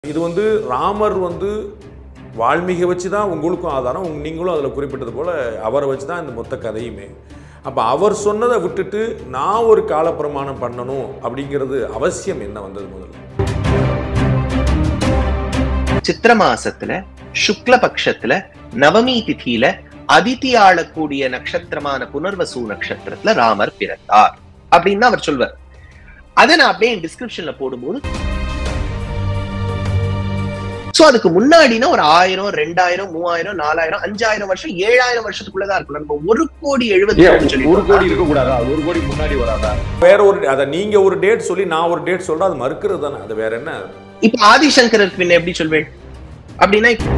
இது வந்து ராமர் வந்து வால்மீகை வச்சு தான் உங்களுக்கும் ஆதாரம் உங்க நீங்களும் அதில் குறிப்பிட்டது போல் அவரை வச்சு தான் இந்த மொத்த கதையுமே அப்போ அவர் சொன்னதை விட்டுட்டு நான் ஒரு காலப்பிரமாணம் பண்ணணும் அப்படிங்கிறது அவசியம் என்ன வந்தது முதல்ல சித்திர மாசத்துல சுக்ல பட்சத்துல நவமி திதியில அதித்தி ஆளக்கூடிய நட்சத்திரமான புனர்வசு நட்சத்திரத்துல ராமர் பிறந்தார் அப்படின்னு அவர் சொல்வார் அதை நான் அப்படியே டிஸ்கிரிப்ஷன்ல போடும்போது சோ அதுக்கு முன்னாடினா ஒரு ஆயிரம் ரெண்டாயிரம் மூவாயிரம் நாலாயிரம் அஞ்சாயிரம் வருஷம் ஏழாயிரம் வருஷத்துக்குள்ளதான் இருக்கும் நம்ம ஒரு கோடி எழுபத்தி ஒரு கோடி இருக்க கூடாதா ஒரு கோடி முன்னாடி வராதா வேற ஒரு அதை நீங்கள் ஒரு டேட் சொல்லி நான் ஒரு டேட் சொல்கிறேன் அது மறுக்கிறது தானே அது வேற என்ன இப்ப ஆதிசங்கரர் பின்ன எப்படி சொல்வேன் அப்படின்னா இப்ப-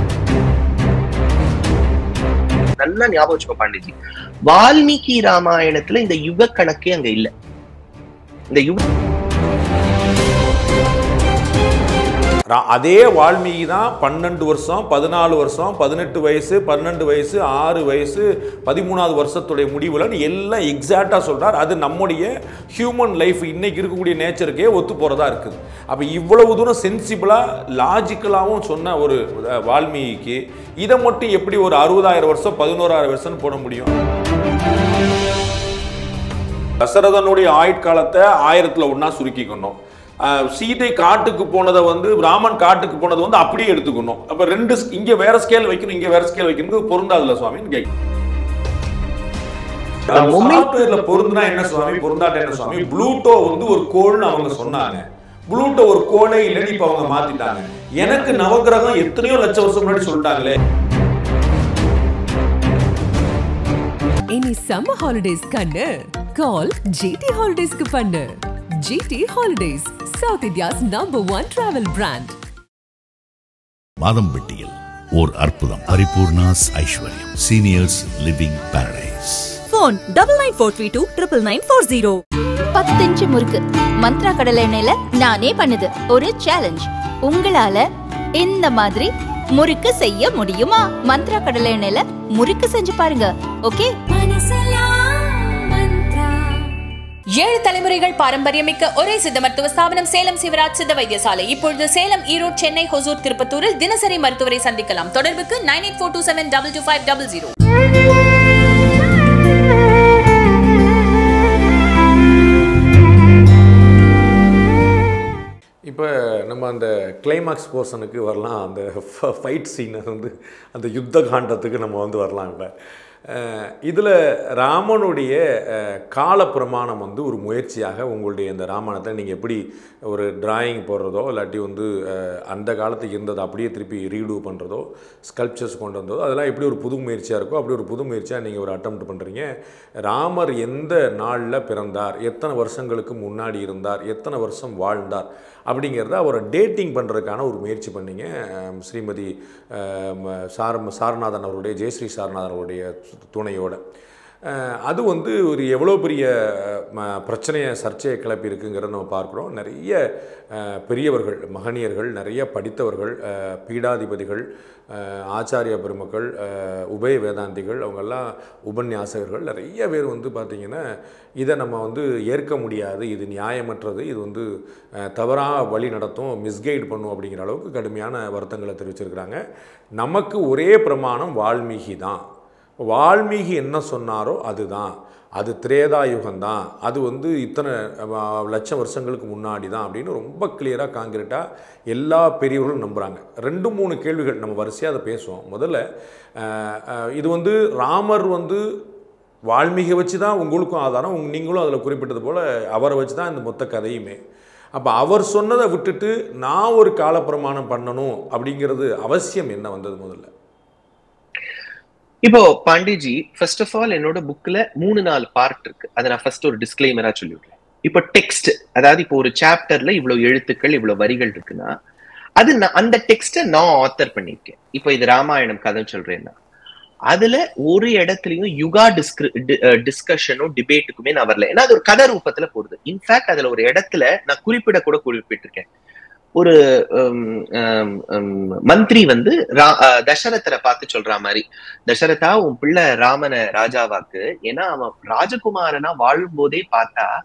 நல்லா ஞாபகம் வச்சுக்கோ பாண்டிஜி வால்மீகி ராமாயணத்துல இந்த யுக கணக்கே அங்க இல்ல இந்த யுக ரா- அதே வால்மீகி தான் பன்னெண்டு வருஷம் பதினாலு வருஷம் பதினெட்டு வயசு பன்னெண்டு வயசு ஆறு வயசு பதிமூணாவது வருஷத்துடைய முடிவில் எல்லாம் எக்ஸாக்டாக சொல்றார் அது நம்முடைய ஹியூமன் லைஃப் இன்னைக்கு இருக்கக்கூடிய நேச்சருக்கே ஒத்து போகிறதா இருக்குது அப்போ இவ்வளவு தூரம் சென்சிபிளாக லாஜிக்கலாகவும் சொன்ன ஒரு அஹ், வால்மீகிக்கு இதை மட்டும் எப்படி ஒரு அறுபதாயிரம் வருஷம் பதினோராயிரம் வருஷம்னு போட முடியும் தசரதனுடைய ஆயுட்காலத்தை ஆயிரத்தில் ஒன்றா சுருக்கிக்கணும் அஹ் சீதை காட்டுக்கு போனதை வந்து ராமன் காட்டுக்கு போனதை வந்து அப்படியே எடுத்துக்கணும் அப்போ ரெண்டு ஸ்- இங்க வேற ஸ்கேல் வைக்கணும் இங்க வேற ஸ்கேல் வைக்கணும் பொருந்தாதுல சுவாமின்னு கேட்கும் moment- சாஃப்ட்வேர்ல பொருந்துனா என்ன சுவாமி பொருந்தாட்ட என்ன சுவாமி ப்ளூட்டோ வந்து ஒரு கோள்னு அவங்க சொன்னாங்க ப்ளூட்டோ ஒரு கோளே இல்லைன்னு இப்ப அவங்க மாத்திட்டாங்க எனக்கு நவகிரகம் எத்தனையோ லட்சம் வருஷம் முன்னாடி சொல்லிட்டாங்களே இனி சம்மர் ஹாலிடேஸ் கண்ணு கால் ஜிடி ஹாலிடேஸ்க்கு பண்ணு GT holidays south India's number one travel brand மாதம்பட்டியில் ஓர் அற்புதம் பரிபூர்ணாஸ் Aishwaryam seniors living paradise phone double nine four three two triple nine four zero பத்து இன்ச்சு முறுக்கு மந்த்ரா கடலை எண்ணெயில நானே பண்ணுது ஒரு சேலஞ்ச் உங்களால இந்த மாதிரி முறுக்கு செய்ய முடியுமா மந்த்ரா கடலை எண்ணெயில முறுக்கு செஞ்சு பாருங்க ஓகே ஏழு தலைமுறைகள் பாரம்பரியமிக்க ஒரே சித்த மருத்துவ ஸ்தாபனம் சேலம் சிவராஜ் சித்த வைத்தியசாலை இப்பொழுது சேலம் ஈரோடு சென்னை ஹொசூர் திருப்பத்தூரில் தினசரி மருத்துவரை சந்திக்கலாம் தொடர்புக்கு nine eight four two seven double two five double zero இப்போ நம்ம அந்த கிளைமாக்ஸ் போர்ஷனுக்கு வரலாம் அந்த ஃபைட் சீனை வந்து அந்த யுத்த காண்டத்துக்கு நம்ம வந்து வரலாம் இப்போ இதில் ராமனுடைய அஹ், காலப்பிரமாணம் வந்து ஒரு முயற்சியாக உங்களுடைய இந்த ராமாயணத்தை நீங்கள் எப்படி ஒரு டிராயிங் போடுறதோ இல்லாட்டி வந்து அஹ், அந்த காலத்துக்கு இருந்ததை அப்படியே திருப்பி ரீடூ பண்ணுறதோ ஸ்கல்ப்சர்ஸ் கொண்டு வந்ததோ அதெல்லாம் எப்படி ஒரு புது முயற்சியாக இருக்கோ அப்படி ஒரு புது முயற்சியாக நீங்கள் ஒரு அட்டம்ப்ட் பண்ணுறீங்க ராமர் எந்த நாளில் பிறந்தார் எத்தனை வருஷங்களுக்கு முன்னாடி இருந்தார் எத்தனை வருஷம் வாழ்ந்தார் அப்படிங்கிறத அவரை டேட்டிங் பண்ணுறதுக்கான ஒரு முயற்சி பண்ணீங்க அஹ் ஸ்ரீமதி அஹ், ம- சார் சாரநாதன் அவருடைய ஜெயஸ்ரீ சாரநாதன் அவருடைய துணையோட அஹ், அது வந்து ஒரு எவ்வளோ பெரிய ம- பிரச்சனையை சர்ச்சையை கிளப்பி இருக்குங்கிறத நம்ம பார்க்குறோம் நிறைய அஹ், பெரியவர்கள் மகனியர்கள் நிறைய படித்தவர்கள் அஹ், பீடாதிபதிகள் அஹ், ஆச்சாரிய பெருமக்கள் அஹ், உபய வேதாந்திகள் அவங்கெல்லாம் உபன்யாசகர்கள் நிறைய பேர் வந்து பார்த்திங்கன்னா இதை நம்ம வந்து ஏற்க முடியாது இது நியாயமற்றது இது வந்து தவறாக வழி நடத்தும் மிஸ்கைட் பண்ணும் அப்படிங்கிற அளவுக்கு கடுமையான வருத்தங்களை தெரிவிச்சிருக்கிறாங்க நமக்கு ஒரே பிரமாணம் வால்மீகி தான் வால்மீகி என்ன சொன்னாரோ அதுதான் அது திரேதா யுகம்தான் அது வந்து இத்தனை அஹ், லட்சம் வருஷங்களுக்கு முன்னாடி தான் அப்படின்னு ரொம்ப கிளியராக காங்கிரீட்டாக எல்லா பெரியவர்களும் நம்புகிறாங்க ரெண்டு மூணு கேள்விகள் நம்ம வரிசையாக அதை பேசுவோம் முதல்ல அஹ், அஹ், இது வந்து ராமர் வந்து வால்மீகை வச்சு தான் உங்களுக்கும் ஆதாரம் உங்க நீங்களும் அதில் குறிப்பிட்டது போல் அவரை வச்சு தான் இந்த மொத்த கதையுமே அப்போ அவர் சொன்னதை விட்டுட்டு நான் ஒரு காலப்பிரமாணம் பண்ணணும் அப்படிங்கிறது அவசியம் என்ன வந்தது முதல்ல இப்போ பாண்டிஜி ஃபர்ஸ்ட் ஆஃப் ஆல் என்னோட புக்ல மூணு நாலு பார்ட் இருக்கு அதை நான் ஃபர்ஸ்ட் ஒரு டிஸ்க்ளைமரா சொல்லிவிடுறேன் இப்போ டெக்ஸ்ட் அதாவது இப்போ ஒரு சாப்டர்ல இவ்வளவு எழுத்துக்கள் இவ்வளவு வரிகள் இருக்குன்னா அது நான் அந்த டெக்ஸ்ட்டை நான் ஆத்தர் பண்ணியிருக்கேன் இப்போ இது ராமாயணம் கதை சொல்றேன்னா அதுல ஒரு இடத்துலயும் யுகா டிஸ்கிரி டிஸ்கஷனும் டிபேட்டுக்குமே நான் வரல ஏன்னா அது ஒரு கதை ரூபத்துல போடுது இன்ஃபேக்ட் அதுல ஒரு இடத்துல நான் குறிப்பிட கூட குறிப்பிட்டிருக்கேன் ஒரு ஹம், ஹம், ஹம், மந்திரி வந்து ரா- அஹ், தசரதரை பார்த்து சொல்ற மாதிரி தசரதா உன் பிள்ளை ராமனை ராஜாவாக்கு ஏன்னா அவன் ராஜகுமாரனா வாழும் போதே பார்த்தா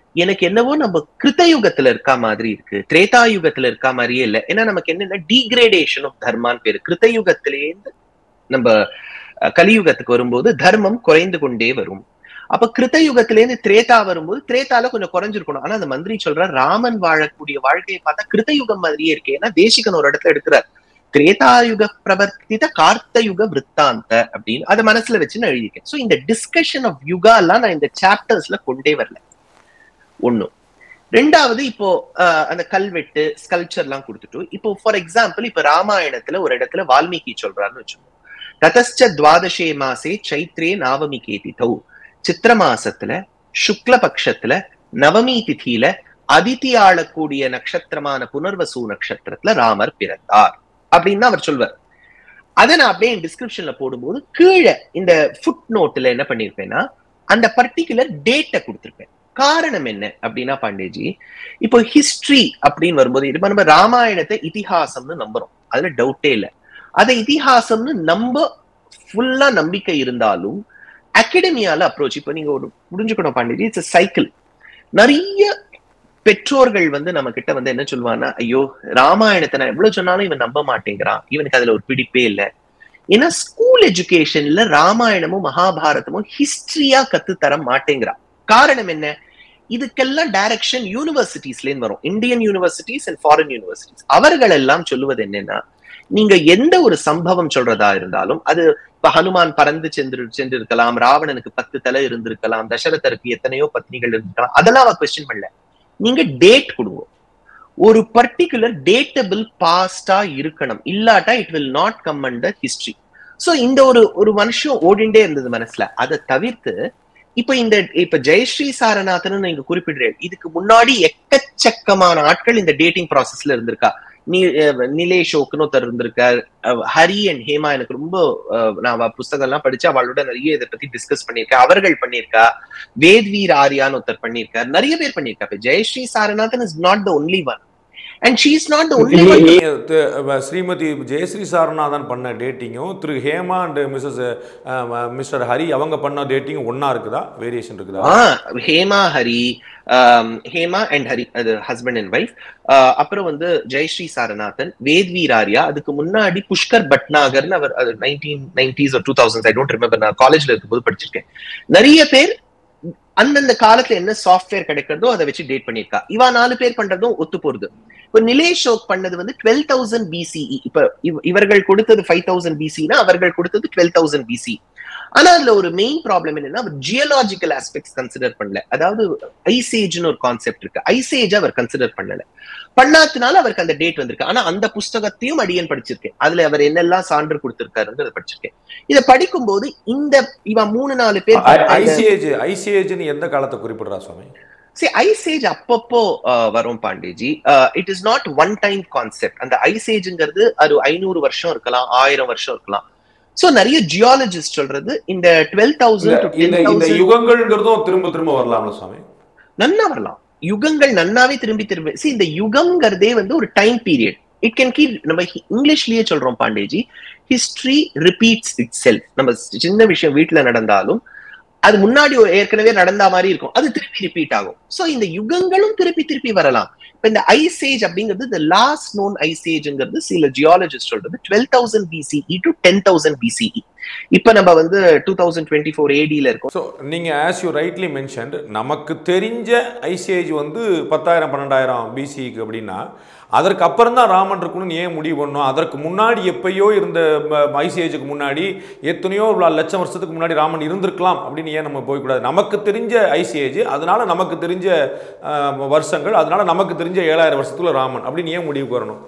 எனக்கு என்னவோ நம்ம கிருத்தயுகத்துல இருக்கா மாதிரி இருக்கு திரேதாயுகத்துல இருக்கா மாதிரியே இல்ல ஏன்னா நமக்கு என்னன்னா டீக்ரேடேஷன் ஆஃப் தர்மான்னு பேரு கிருத்தயுகத்திலேருந்து நம்ம அஹ், கலியுகத்துக்கு வரும்போது தர்மம் குறைந்து கொண்டே வரும் அப்ப கிருத்தயுகத்திலேருந்து திரேதா வரும்போது திரேதால கொஞ்சம் குறைஞ்சிருக்கணும் ஆனா அந்த மந்திரி சொல்ற ராமன் வாழக்கூடிய வாழ்க்கையை பார்த்தா கிருத்தயுகம் மாதிரியே இருக்கு ஏன்னா தேசிகன் ஒரு இடத்துல எடுக்கிறார் திரேதாயுக பிரவர்த்தித கார்த்தயுக விற்த்தாந்த அப்படின்னு அதை மனசுல வச்சு நான் எழுதியிருக்கேன் சோ இந்த டிஸ்கஷன் ஆஃப் யுகா எல்லாம் நான் இந்த சாப்டர்ஸ்ல கொண்டே வரல ஒண்ணு ரெண்டாவது இப்போ அஹ், அந்த கல்வெட்டு ஸ்கல்ச்சர் எல்லாம் கொடுத்துட்டு இப்போ ஃபார் எக்ஸாம்பிள் இப்ப ராமாயணத்துல ஒரு இடத்துல வால்மீகி சொல்றாருன்னு வச்சுக்கோங்க ததஸ்ச துவாதசே மாசே சைத்ரே நாவமி கேதிதௌ சித்திர மாசத்துல சுக்ல பட்சத்துல நவமி திதியில அதித்தி ஆளக்கூடிய நட்சத்திரமான புனர்வசு நட்சத்திரத்துல ராமர் பிறந்தார் அப்படின்னு அவர் சொல்வார் அதை நான் அப்படியே டிஸ்கிரிப்ஷன்ல போடும்போது கீழே இந்த ஃபுட் நோட்ல என்ன பண்ணிருப்பேன்னா அந்த பர்டிகுலர் டேட்டை கொடுத்திருப்பேன் காரணம் என்ன அப்படின்னா பாண்டேஜி இப்போ ஹிஸ்டரி அப்படின்னு வரும்போது இது நம்ம ராமாயணத்தை இதிகாசம்னு நம்புறோம் அதுல டவுட்டே இல்லை அதை இதிகாசம்னு நம்ப ஃபுல்லா நம்பிக்கை இருந்தாலும் அகாடமியால அப்ரோச் இப்போ நீங்க ஒரு புரிஞ்சுக்கணும் பாண்டேஜி இட்ஸ் சைக்கிள் நிறைய பெற்றோர்கள் வந்து நம்ம கிட்ட வந்து என்ன சொல்லுவாங்கன்னா ஐயோ ராமாயணத்தை நான் எவ்வளவு சொன்னாலும் இவன் நம்ப மாட்டேங்கிறான் இவனுக்கு அதுல ஒரு பிடிப்பே இல்லை ஏன்னா ஸ்கூல் எஜுகேஷன்ல ராமாயணமும் மகாபாரதமும் ஹிஸ்டரியா கத்து தர மாட்டேங்கிறான் காரணம் என்ன இதுக்கெல்லாம் டைரக்ஷன் யூனிவர்சிட்டிஸ்ல இருந்து வரும் Indian universities and foreign universities அவர்கள் எல்லாம் சொல்லுவது என்னன்னா நீங்க எந்த ஒரு சம்பவம் சொல்றதா இருந்தாலும் அது இப்ப ஹனுமான் பறந்து சென்று சென்றிருக்கலாம் ராவணனுக்கு பத்து தலை இருந்திருக்கலாம் தசரதருக்கு எத்தனையோ பத்னிகள் இருந்திருக்கலாம் அதெல்லாம் அவ கொஸ்டின் பண்ணல நீங்க டேட் கொடுங்க ஒரு பர்டிகுலர் டேட்டபிள் பாஸ்டா இருக்கணும் இல்லாட்டா it will not come under history so இந்த ஒரு ஒரு வருஷம் ஓடிண்டே இருந்தது மனசுல அதை தவிர்த்து இப்ப இந்த இப்ப ஜெயஸ்ரீ சாரநாதன் நீங்க குறிப்பிடுறேன் இதுக்கு முன்னாடி எக்கச்சக்கமான ஆட்கள் இந்த டேட்டிங் ப்ராசஸ்ல இருந்திருக்கா நீ அஹ், நிலேஷ் ஓக்குன்னு ஒருத்தர் இருந்திருக்கார் அஹ், ஹரி அண்ட் ஹேமா எனக்கு ரொம்ப அஹ், நான் அவ புஸ்தகம் எல்லாம் படிச்சு அவளோட நிறைய இதை பத்தி டிஸ்கஸ் பண்ணியிருக்கேன் அவர்கள் பண்ணியிருக்கா வேத்வீர் ஆர்யான்னு ஒருத்தர் பண்ணியிருக்கார் நிறைய பேர் பண்ணியிருக்கா இப்ப Jayashree Saranathan is not the only one and she is not the only one நீ- தி- வ- ஸ்ரீமதி ஜெயஸ்ரீ சாரநாதன் பண்ண டேட்டிங்கும் Thiru Hema and missus mister Hari அவங்க பண்ண டேட்டிங்கும் ஒண்ணா இருக்குதா வேரியேஷன் இருக்குதா ஆ ஹேமா ஹரி ஆம், ஹேமா அண்ட் ஹரி அது ஹஸ்பண்ட் அண்ட் ஒய்ஃப் அப்புறம் வந்து ஜெயஸ்ரீ சாரநாதன் வேத்வீர் ஆர்யா அதுக்கு முன்னாடி புஷ்கர் பட்நாகர்னு அவர் அது nineteen nineties two thousand I don't remember நான் காலேஜ்ல இருக்கும்போது படிச்சிருக்கேன் நிறைய பேர் அந்தந்த காலத்துல என்ன சாஃப்ட்வேர் கிடைக்கிறதோ அதை வச்சு டேட் பண்ணிருக்கா இவா நாலு பேர் பண்றதும் ஒத்து போறது இப்ப நிலேஷ் ஷோக் பண்ணது வந்து டுவெல் தௌசண்ட் பிசிஇ இப்ப இவ- இவர்கள் கொடுத்தது ஃபைவ் தௌசண்ட் பிசினா அவர்கள் கொடுத்தது டுவெல் தௌசண்ட் பிசி ஆனா அதுல ஒரு மெயின் ப்ராப்ளம் என்னன்னா அவர் ஜியலாஜிக்கல் ஆஸ்பெக்ட்ஸ் கன்சிடர் பண்ணல அதாவது ஐசேஜ்னு ஒரு கான்செப்ட் இருக்கு ஐசேஜ் அவர் கன்சிடர் பண்ணல பண்ணாதனால அவருக்கு அந்த டேட் வந்திருக்கு ஆனா அந்த புஸ்தகத்தையும் அடியன் படிச்சிருக்கேன் அதுல அவர் என்னெல்லாம் சான்று கொடுத்திருக்காருன்னு அதை படிச்சிருக்கேன் இதை படிக்கும்போது இந்த இவன் மூணு நாலு பேர் அந்த- ஐசிஏஜ் ஐசிஏஜ்னு எந்த காலத்தை குறிப்பிடுறா சுவாமி சரி ஐசேஜ் அப்பப்போ அஹ், வரும் Pandeji it is not one time concept அந்த ஐசேஜ்ங்கிறது அது ஐநூறு வருஷம் இருக்கலாம் ஆயிரம் வருஷம் இருக்கலாம் சோ நிறைய ஜியாலஜிஸ்ட் சொல்றது இந்த டுவெல் இந்த தௌசண்ட் இந்த இந்த யுகங்கள்ங்கிறதும் திரும்ப திரும்ப வரலாம்ல சுவாமி நன்னா வரலாம் யுகங்கள் நன்னாவே திரும்பி திரும்பி see இந்த யுகம்ங்கிறதே வந்து ஒரு time period it can keep நம்ம ஹி- இங்கிலீஷ்லயே சொல்றோம் Pandeji history repeats itself நம்ம சின்ன விஷயம் வீட்ல நடந்தாலும் அது முன்னாடி ஒரு ஏற்கனவே நடந்த மாதிரி இருக்கும் அது திருப்பி ரிப்பீட் ஆகும் சோ இந்த யுகங்களும் திருப்பி திருப்பி வரலாம் இப்ப இந்த ஐஸ் ஏஜ் அப்படிங்கிறது இந்த லாஸ்ட் நோன் ஐஸ் ஏஜ்ங்கிறது சில ஜியாலஜிஸ்ட் சொல்றது twelve thousand BCE to ten thousand BCE இப்ப நம்ம வந்து டூ தௌசண்ட் டுவெண்ட்டி ஃபோர் ஏடியில இருக்கோம் ஸோ நீங்கள் ஆஸ் யூ ரைட்லி மென்ஷன்ட் நமக்கு தெரிஞ்ச ஐசிஏஜ் வந்து பத்தாயிரம் பன்னெண்டாயிரம் பிசிக்கு அப்படின்னா அதற்கு அப்புறம் தான் ராமன் இருக்கணும்னு ஏன் முடிவு பண்ணோம் அதற்கு முன்னாடி எப்பயோ இருந்த ஐசிஏஜுக்கு முன்னாடி எத்தனையோ இவ்வளோ லட்சம் வருஷத்துக்கு முன்னாடி ராமன் இருந்திருக்கலாம் அப்படின்னு ஏன் நம்ம போய்க்கூடாது நமக்கு தெரிஞ்ச ஐசிஏஜ் அதனால நமக்கு தெரிஞ்ச அஹ், வருஷங்கள் அதனால நமக்கு தெரிஞ்ச ஏழாயிரம் வருஷத்துல ராமன் அப்படின்னு ஏன் முடிவுக்கு வரணும்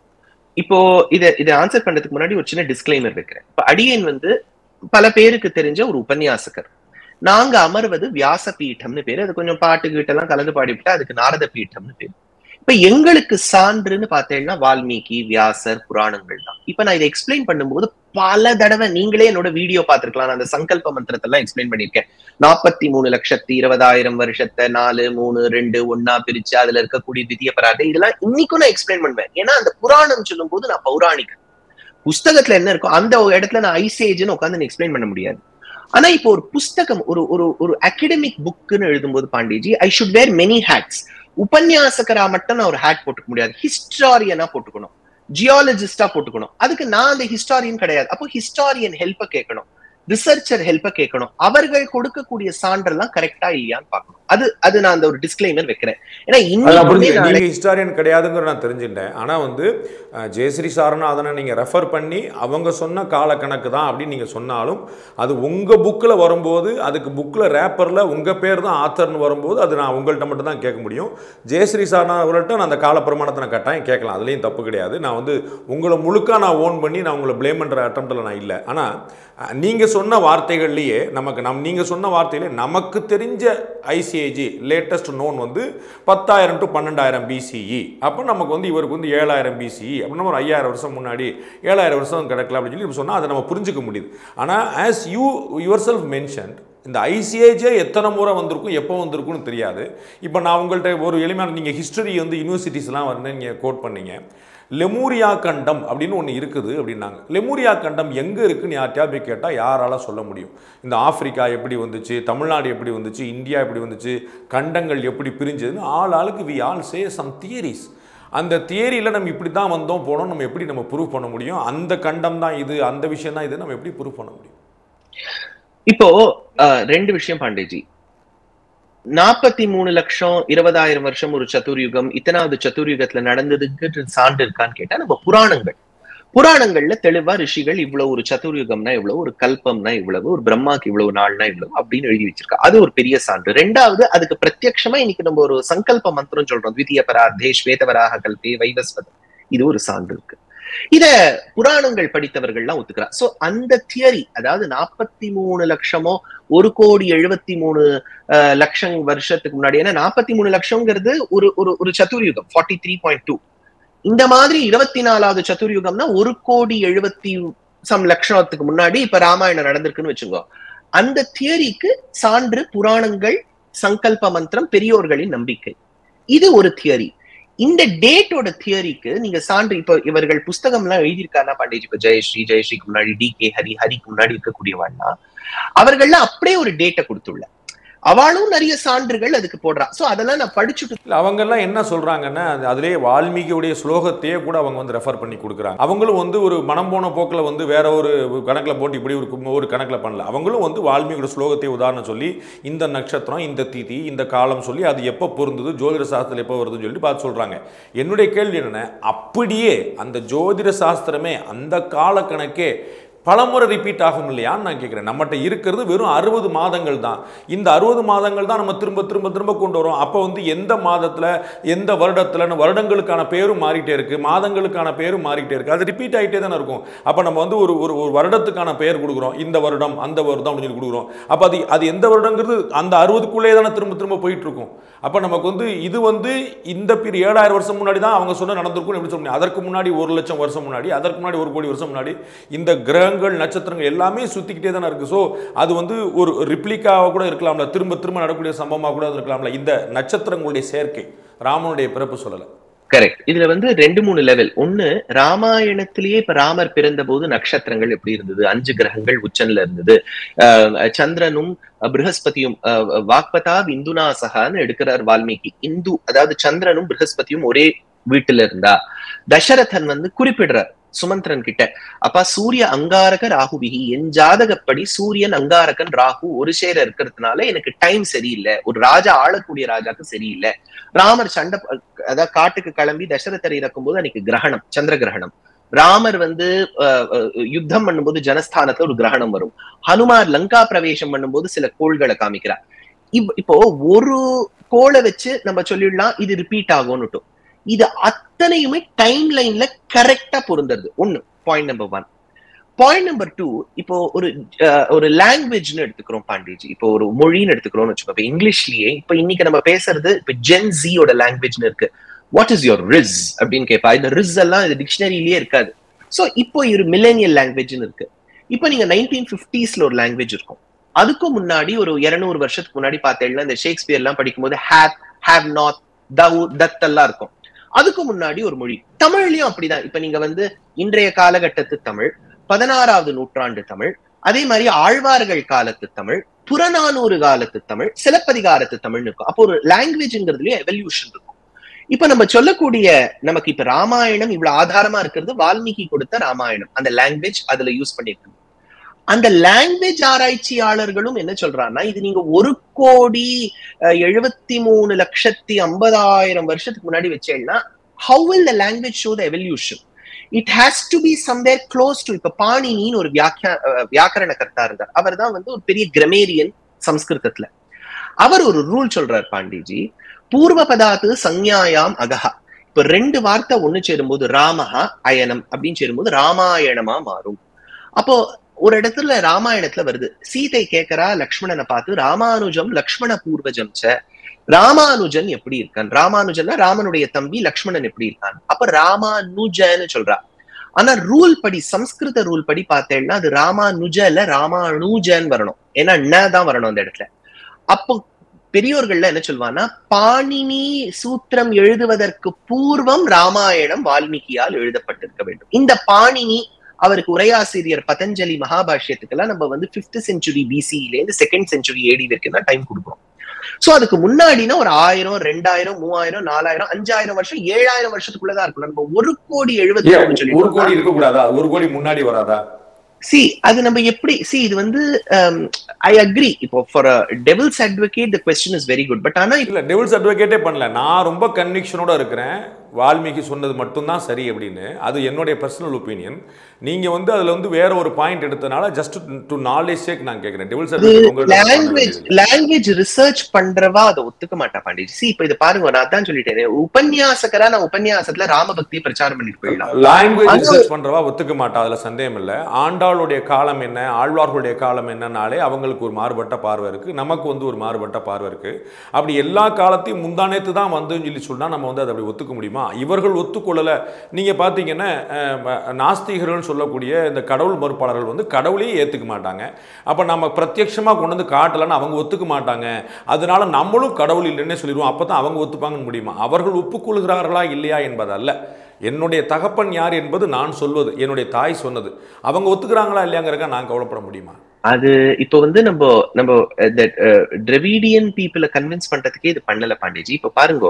இப்போ இத இத ஆன்சர் பண்றதுக்கு முன்னாடி ஒரு சின்ன டிஸ்க்ளைமர் வைக்கிறேன் இப்ப அடியேன் வந்து பல பேருக்கு தெரிஞ்ச ஒரு உபன்யாசகர் நாங்க அமர்வது வியாச பீட்டம்னு பேரு அது கொஞ்சம் பாட்டு கீட்டெல்லாம் கலந்து பாடிவிட்டா அதுக்கு நாரத பீட்டம்னு பேரு இப்ப எங்களுக்கு சான்றுன்னு பார்த்தேன்னா வால்மீகி வியாசர் புராணங்கள் தான் இப்ப நான் இதை எக்ஸ்பிளைன் பண்ணும்போது பல தடவை நீங்களே என்னோட வீடியோ பார்த்திருக்கலாம் நான் அந்த சங்கல்ப மந்திரத்தை எல்லாம் எக்ஸ்பிளைன் பண்ணியிருக்கேன் நாற்பத்தி மூணு லட்சத்தி இருபதாயிரம் வருஷத்தை நாலு மூணு ரெண்டு ஒன்னா பிரிச்சு அதுல இருக்கக்கூடிய தித்திய பராதை இதெல்லாம் இன்னைக்கும் நான் எக்ஸ்பிளைன் பண்ணுவேன் ஏன்னா அந்த புராணம் சொல்லும் போது நான் பௌராணிகன் புஸ்தகத்துல என்ன இருக்கோ அந்த இடத்துல நான் ஐசேஜ்னு உட்காந்து எக்ஸ்பிளைன் பண்ண முடியாது ஆனா இப்போ ஒரு புஸ்தகம் ஒரு ஒரு ஒரு அகடமிக் புக்குன்னு எழுதும்போது Pandiji I should wear many hats உபன்யாசகரா மட்டும் நான் ஒரு ஹேட் போட்டுக்க முடியாது ஹிஸ்டாரியனா போட்டுக்கணும் ஜியாலஜிஸ்டா போட்டுக்கணும் அதுக்கு நான் அந்த ஹிஸ்டாரியன் கிடையாது அப்போ ஹிஸ்டாரியன் ஹெல்ப்ப கேட்கணும் ரிசர்ச்சர் ஹெல்ப்ப கேட்கணும் அவர்கள் கொடுக்கக்கூடிய சான்றெல்லாம் கரெக்டா இல்லையான்னு பார்க்கணும் அது அது நான் அந்த ஒரு டிஸ்க்ளைமர் வைக்கிறேன் ஏன்னா அதான் புரிஞ்சுது. இன்னைக்கு நீங்க ஹிஸ்டாரியன் கிடையாதுங்கிற நான் தெரிஞ்சுட்டேன் ஆனா வந்து அஹ், ஜெயஸ்ரீ சாரனா அதனை நீங்க ரெஃபர் பண்ணி அவங்க சொன்ன காலக்கணக்கு தான் அப்படின்னு நீங்க சொன்னாலும் அது உங்க புக்கில் வரும்போது அதுக்கு புக்கில் ரேப்பரில் உங்க பேர் தான் ஆத்தர்னு வரும்போது அது நான் உங்கள்கிட்ட மட்டும் தான் கேட்க முடியும் ஜெயஸ்ரீ சாரனா அவர்கள்ட்ட நான் அந்த கால பிரமாணத்தை நான் கட்டாயம் கேட்கலாம் அதுலேயும் தப்பு கிடையாது நான் வந்து உங்களை முழுக்க நான் ஓன் பண்ணி நான் உங்களை ப்ளேம் பண்ணுற அட்டம்ப்டில் நான் இல்லை ஆனால் நீங்கள் சொன்ன வார்த்தைகள்லேயே நமக்கு நம் நீங்கள் சொன்ன வார்த்தையிலே நமக்கு தெரிஞ்ச ஐசிஐஜி லேட்டஸ்ட் நோன் வந்து பத்தாயிரம் டு பன்னெண்டாயிரம் பிசிஇ அப்போ நமக்கு வந்து இவருக்கு வந்து ஏழாயிரம் பிசிஇ அப்படின்னா ஒரு ஐயாயிரம் வருஷம் முன்னாடி ஏழாயிரம் வருஷம் கிடக்கல அப்படின்னு சொல்லி சொன்னால் அதை நம்ம புரிஞ்சுக்க முடியுது ஆனால் as you yourself mentioned இந்த ஐசிஐஜே எத்தனை முறை வந்திருக்கும் எப்போ வந்திருக்கும்னு தெரியாது இப்போ நான் உங்கள்கிட்ட ஒரு எளிமையான நீங்கள் ஹிஸ்டரி வந்து யூனிவர்சிட்டிஸ்லாம் வந்து நீங்கள் கோட் பண்ணீங்க லெமூரியா கண்டம் அப்படின்னு ஒன்று இருக்குது அப்படின்னாங்க லெமூரியா கண்டம் எங்கே இருக்குன்னு யார்கிட்டயா போய் கேட்டால் யாரால சொல்ல முடியும் இந்த ஆப்பிரிக்கா எப்படி வந்துச்சு தமிழ்நாடு எப்படி வந்துச்சு இந்தியா எப்படி வந்துச்சு கண்டங்கள் எப்படி பிரிஞ்சதுன்னு ஆள் ஆளுக்கு we all say some theories அந்த தியரியில் நம்ம இப்படி தான் வந்தோம் போனோம் நம்ம எப்படி நம்ம ப்ரூவ் பண்ண முடியும் அந்த கண்டம் தான் இது அந்த விஷயம் தான் இது நம்ம எப்படி ப்ரூவ் பண்ண முடியும் இப்போ அஹ், ரெண்டு விஷயம் பாண்டேஜி நாற்பத்தி மூணு லட்சம் இருபதாயிரம் வருஷம் ஒரு சதுர்யுகம் இத்தனாவது சதுர்யுகத்துல நடந்ததுக்கு சான்று இருக்கான்னு கேட்டா நம்ம புராணங்கள் புராணங்கள்ல தெளிவா ரிஷிகள் இவ்வளவு ஒரு சதுர்யுகம்னா இவ்வளவு ஒரு கல்பம்னா இவ்வளவு ஒரு பிரம்மாக்கு இவ்வளவு நாள்னா இவ்வளவு அப்படின்னு எழுதி வச்சிருக்கா அது ஒரு பெரிய சான்று ரெண்டாவது அதுக்கு பிரத்யக்ஷமா இன்னைக்கு நம்ம ஒரு சங்கல்ப மந்திரம் சொல்றோம் த்விதீய பரார்த்தே ஸ்வேதவராக கல்பே வைவஸ்வதம் இது ஒரு சான்று இருக்கு இத புராணங்கள் படித்தவர்கள்லாம் ஒத்துக்கிறா சோ அந்த தியரி அதாவது நாற்பத்தி மூணு லட்சமோ ஒரு கோடி எழுபத்தி மூணு அஹ், லட்சம் வருஷத்துக்கு முன்னாடி ஏன்னா நாற்பத்தி மூணு லட்சம்ங்கிறது ஒரு ஒரு ஒரு சதுர்யுகம் ஃபார்ட்டி த்ரீ பாயிண்ட் டூ இந்த மாதிரி இருபத்தி நாலாவது சதுர்யுகம்னா ஒரு கோடி எழுபத்தி சம் லட்சத்துக்கு முன்னாடி இப்ப ராமாயணம் நடந்திருக்குன்னு வச்சுக்கோ அந்த தியரிக்கு சான்று புராணங்கள் சங்கல்ப மந்திரம் பெரியோர்களின் நம்பிக்கை இது ஒரு தியரி இந்த டேட்டோட தியரிக்கு நீங்க சான்று இப்ப இவர்கள் புஸ்தகம் எல்லாம் எழுதியிருக்காருன்னா பாண்டேஜ் இப்ப ஜெயஸ்ரீ ஜெயஸ்ரீக்கு முன்னாடி டி கே ஹரி ஹரிக்கு முன்னாடி இருக்கக்கூடியவாள்னா அவர்கள்லாம் அப்படியே ஒரு டேட்டை கொடுத்துள்ள அவளும் நிறைய சான்றுகள் அதுக்கு போடுறா சோ அதெல்லாம் நான் படிச்சுட்டு இல்லை அவங்கெல்லாம் என்ன சொல்கிறாங்கன்னா அது அதிலேயே வால்மீகியுடைய ஸ்லோகத்தையே கூட அவங்க வந்து ரெஃபர் பண்ணி கொடுக்குறாங்க அவங்களும் வந்து ஒரு மனம் போன போக்கில் வந்து வேற ஒரு கணக்கில் போட்டு இப்படி ஒரு கு- ஒரு கணக்கில் பண்ணல அவங்களும் வந்து வால்மீகியோட ஸ்லோகத்தை உதாரணம் சொல்லி இந்த நட்சத்திரம் இந்த திதி இந்த காலம் சொல்லி அது எப்போ பொருந்தது ஜோதிட சாஸ்திரத்தில் எப்போ வருதுன்னு சொல்லி பார்த்து சொல்கிறாங்க என்னுடைய கேள்வி என்னென்ன அப்படியே அந்த ஜோதிட சாஸ்திரமே அந்த காலக்கணக்கே பலமுறை ரிப்பீட் ஆகும் இல்லையான்னு நான் கேட்குறேன் நம்மகிட்ட இருக்கிறது வெறும் அறுபது மாதங்கள் தான் இந்த அறுபது மாதங்கள் தான் நம்ம திரும்ப திரும்ப திரும்ப கொண்டு வரோம் அப்போ வந்து எந்த மாதத்தில் எந்த வருடத்தில் வருடங்களுக்கான பேரும் மாறிட்டே இருக்குது மாதங்களுக்கான பேரும் மாறிட்டே இருக்குது அது ரிப்பீட் ஆகிட்டே தானே இருக்கும் அப்போ நம்ம வந்து ஒரு ஒரு ஒரு வருடத்துக்கான பெயர் கொடுக்குறோம் இந்த வருடம் அந்த வருடம் அப்படின்னு சொல்லி கொடுக்குறோம் அப்போ அது அது எந்த வருடங்கிறது அந்த அறுபதுக்குள்ளே தானே திரும்ப திரும்ப போயிட்டு இருக்கும் அப்போ நமக்கு வந்து இது வந்து இந்த பீரி ஏழாயிரம் வருஷம் முன்னாடி தான் அவங்க சொன்ன நடந்திருக்கும் எப்படி சொல்ல முடியும் அதற்கு முன்னாடி ஒரு லட்சம் வருஷம் முன்னாடி அதற்கு முன்னாடி ஒரு கோடி வருஷம் முன்னாடி இந்த கிரகங்கள் நட்சத்திரங்கள் எல்லாமே சுற்றிக்கிட்டே தானே இருக்குது ஸோ அது வந்து ஒரு ரிப்ளிக்காவாக கூட இருக்கலாம்ல திரும்ப திரும்ப நடக்கக்கூடிய சம்பவமாக கூட அது இருக்கலாம்ல இந்த நட்சத்திரங்களுடைய சேர்க்கை ராமனுடைய பிறப்பு சொல்லலை கரெக்ட் இதுல வந்து ரெண்டு மூணு லெவல் ஒண்ணு ராமாயணத்திலேயே இப்ப ராமர் பிறந்த போது நட்சத்திரங்கள் எப்படி இருந்தது அஞ்சு கிரகங்கள் உச்சன்ல இருந்தது அஹ் சந்திரனும் அஹ் ப்ரஹஸ்பதியும் அஹ் வாக்பதா இந்துநாசகான்னு எடுக்கிறார் வால்மீகி இந்து அதாவது சந்திரனும் ப்ரஹஸ்பதியும் ஒரே வீட்டுல இருந்தா தசரதன் வந்து குறிப்பிடுறார் சுமந்திரன் கிட்ட அப்பா சூரிய அங்காரக ராகுவிகி என் ஜாதகப்படி சூரியன் அங்காரகன் ராகு ஒரு சேர இருக்கிறதுனால எனக்கு டைம் சரியில்லை ஒரு ராஜா ஆளக்கூடிய ராஜாக்கு சரியில்லை ராமர் சண்டை ப- அதாவது காட்டுக்கு கிளம்பி தசரதர் இறக்கும்போது அன்னைக்கு கிரகணம் சந்திர கிரகணம் ராமர் வந்து அஹ், அஹ், யுத்தம் பண்ணும்போது ஜனஸ்தானத்துல ஒரு கிரகணம் வரும் ஹனுமார் லங்கா பிரவேசம் பண்ணும்போது சில கோள்களை காமிக்கிறார் இப்- இப்போ ஒரு கோளை வச்சு நம்ம சொல்லிடலாம் இது ரிப்பீட் ஆகும்னுட்டு இது அத்தனையுமே டைம் லைன்ல கரெக்டா பொருந்துறது ஒண்ணு point number one point number two இப்போ ஒரு அஹ், ஒரு லாங்குவேஜ்னு எடுத்துக்கிறோம் பாண்டிஜி இப்போ ஒரு மொழின்னு எடுத்துக்கிறோம்னு வச்சுக்கோ இப்போ இங்கிலீஷ்லயே இப்போ இன்னைக்கு நம்ம பேசுறது இப்போ ஜென் ஜியோட லாங்குவேஜ்னு இருக்கு வாட் இஸ் யுவர் ரிஸ் அப்படின்னு கேட்பா இந்த ரிஸ் எல்லாம் இது டிக்ஷனரியிலேயே இருக்காது ஸோ இப்போ ஒரு மில்லேனியல் லாங்குவேஜ்னு இருக்கு இப்போ நீங்க நைன்டீன் ஃபிஃப்டிஸ்ல ஒரு லாங்குவேஜ் இருக்கும் அதுக்கும் முன்னாடி ஒரு இருநூறு வருஷத்துக்கு முன்னாடி பார்த்தேன்னா இந்த ஷேக்ஸ்பியர் எல்லாம் படிக்கும்போது ஹேவ் ஹேவ் நாட் தவ் தத் எல்லாம் இருக்கும் அதுக்கு முன்னாடி ஒரு மொழி தமிழ்லயும் அப்படிதான் இப்ப நீங்க வந்து இன்றைய காலகட்டத்து தமிழ் பதினாறாவது நூற்றாண்டு தமிழ் அதே மாதிரி ஆழ்வார்கள் காலத்து தமிழ் புறநானூறு காலத்து தமிழ் சிலப்பதிகாரத்து தமிழ்னு இருக்கும் அப்போ ஒரு லாங்குவேஜ்ங்கிறதுலயும் எவல்யூஷன் இருக்கும் இப்ப நம்ம சொல்லக்கூடிய நமக்கு இப்ப ராமாயணம் இவ்வளவு ஆதாரமா இருக்கிறது வால்மீகி கொடுத்த ராமாயணம் அந்த லாங்குவேஜ் அதுல யூஸ் பண்ணிருக்கு அந்த லாங்குவேஜ் ஆராய்ச்சியாளர்களும் என்ன சொல்றாங்கன்னா இது நீங்க ஒரு கோடி எழுபத்தி மூணு லட்சத்தி ஐம்பதாயிரம் வருஷத்துக்கு முன்னாடி வச்சேன்னா how will the language show the evolution it has to be somewhere close to இப்ப பாணினின்னு ஒரு வியாக்கியா வியாக்கரண கர்த்தா இருந்தார் அவர் தான் வந்து ஒரு பெரிய கிரமேரியன் சம்ஸ்கிருதத்துல அவர் ஒரு ரூல் சொல்றார் பாண்டிஜி பூர்வ பதாத்து சஞ்ஞாயாம் அகஹா இப்ப ரெண்டு வார்த்தை ஒண்ணு சேரும்போது ராமஹா அயனம் அப்படின்னு சேரும்போது ராமாயணமா மாறும் அப்போ ஒரு இடத்துல ராமாயணத்துல வருது சீதை கேக்குறா லக்ஷ்மணனை பார்த்து ராமானுஜம் லக்ஷ்மண பூர்வஜம் ச ராமானுஜன் எப்படி இருக்கான் ராமானுஜன்னா ராமனுடைய தம்பி லக்ஷ்மணன் எப்படி இருக்கான் அப்ப ராமானுஜன்னு சொல்றா ஆனா ரூல் படி சம்ஸ்கிருத ரூல் படி பார்த்தேன்னா அது ராமானுஜல ராமானுஜன் வரணும் ஏன்னா ந தான் வரணும் அந்த இடத்துல அப்போ பெரியோர்கள்ல என்ன சொல்வான்னா பாணினி சூத்திரம் எழுதுவதற்கு பூர்வம் ராமாயணம் வால்மீகியால் எழுதப்பட்டிருக்க வேண்டும் இந்த பாணினி அவருக்கு உரையாசிரியர் பதஞ்சலி மகாபாஷ்யத்துக்கெல்லாம் நம்ம வந்து பிப்த் செஞ்சுரி பிசியில இருந்து செகண்ட் செஞ்சுரி ஏடி வரைக்கும் தான் டைம் கொடுக்குறோம் சோ அதுக்கு முன்னாடினா ஒரு ஆயிரம் ரெண்டாயிரம் மூவாயிரம் நாலாயிரம் அஞ்சாயிரம் வருஷம் ஏழாயிரம் வருஷத்துக்குள்ளதான் இருக்கும் நம்ம ஒரு கோடி எழுபத்தி ஏன் ஒரு கோடி இருக்க கூடாதா ஒரு கோடி முன்னாடி வராதா சி அது நம்ம எப்படி சி இது வந்து ஐ அக்ரி இப்போ for devil's advocate the question is very good but ஆனா இல்ல டெவில்ஸ் அட்வொகேட்டே பண்ணல நான் ரொம்ப கன்விக்ஷனோட இருக்கிறேன் வால்மீகி சொன்னது மட்டும்தான் சரி அப்படின்னு அது என்னுடைய பர்சனல் ஒப்பீனியன் நீங்க வந்து அதுல வந்து வேற ஒரு பாயிண்ட் எடுத்தனால ஜஸ்ட் டு நாலேஜ் சேக் நான் கேக்குறேன் டெவில்ஸ் லாங்குவேஜ் லாங்குவேஜ் ரிசர்ச் பண்றவா அதை ஒத்துக்க மாட்டா பாண்டிஜி சி இப்ப இது பாருங்க நான் தான் சொல்லிட்டேன் உபன்யாசகரா நான் உபன்யாசத்துல ராமபக்தியை பிரச்சாரம் பண்ணிட்டு போயிடலாம் லாங்குவேஜ் ரிசர்ச் பண்றவா ஒத்துக்க மாட்டா அதுல சந்தேகம் இல்ல ஆண்டாளுடைய காலம் என்ன ஆழ்வார்களுடைய காலம் என்னன்னாலே அவங்களுக்கு ஒரு மாறுபட்ட பார்வை இருக்கு நமக்கு வந்து ஒரு மாறுபட்ட பார்வை இருக்கு அப்படி எல்லா காலத்தையும் முந்தானேத்து தான் வந்துன்னு சொல்லி சொன்னா நம்ம வந்து அதை அப்படி ஒத்துக்க முடியுமா இவர்கள் ஒத்துக்கொள்ளல நீங்க பாத்தீங்கன்னா நாஸ்திகர்கள் சொல்லக்கூடிய இந்த கடவுள் மறுப்பாளர்கள் வந்து கடவுளையே ஏத்துக்க மாட்டாங்க அப்ப நம்ம பிரத்யட்சமா கொண்டு வந்து காட்டலன்னு அவங்க ஒத்துக்க மாட்டாங்க அதனால நம்மளும் கடவுள் இல்லைன்னே சொல்லிடுவோம் அப்பதான் அவங்க ஒத்துப்பாங்கன்னு முடியுமா அவர்கள் ஒப்புக்கொள்கிறார்களா இல்லையா என்பதல்ல என்னுடைய தகப்பன் யார் என்பது நான் சொல்வது என்னுடைய தாய் சொன்னது அவங்க ஒத்துக்கிறாங்களா இல்லையாங்கிறக்க நான் கவலைப்பட முடியுமா அது இப்போ வந்து நம்ம நம்ம டிரெவிடியன் பீப்புளை கன்வின்ஸ் பண்றதுக்கே இது பண்ணல பாண்டிஜி இப்ப பாருங்க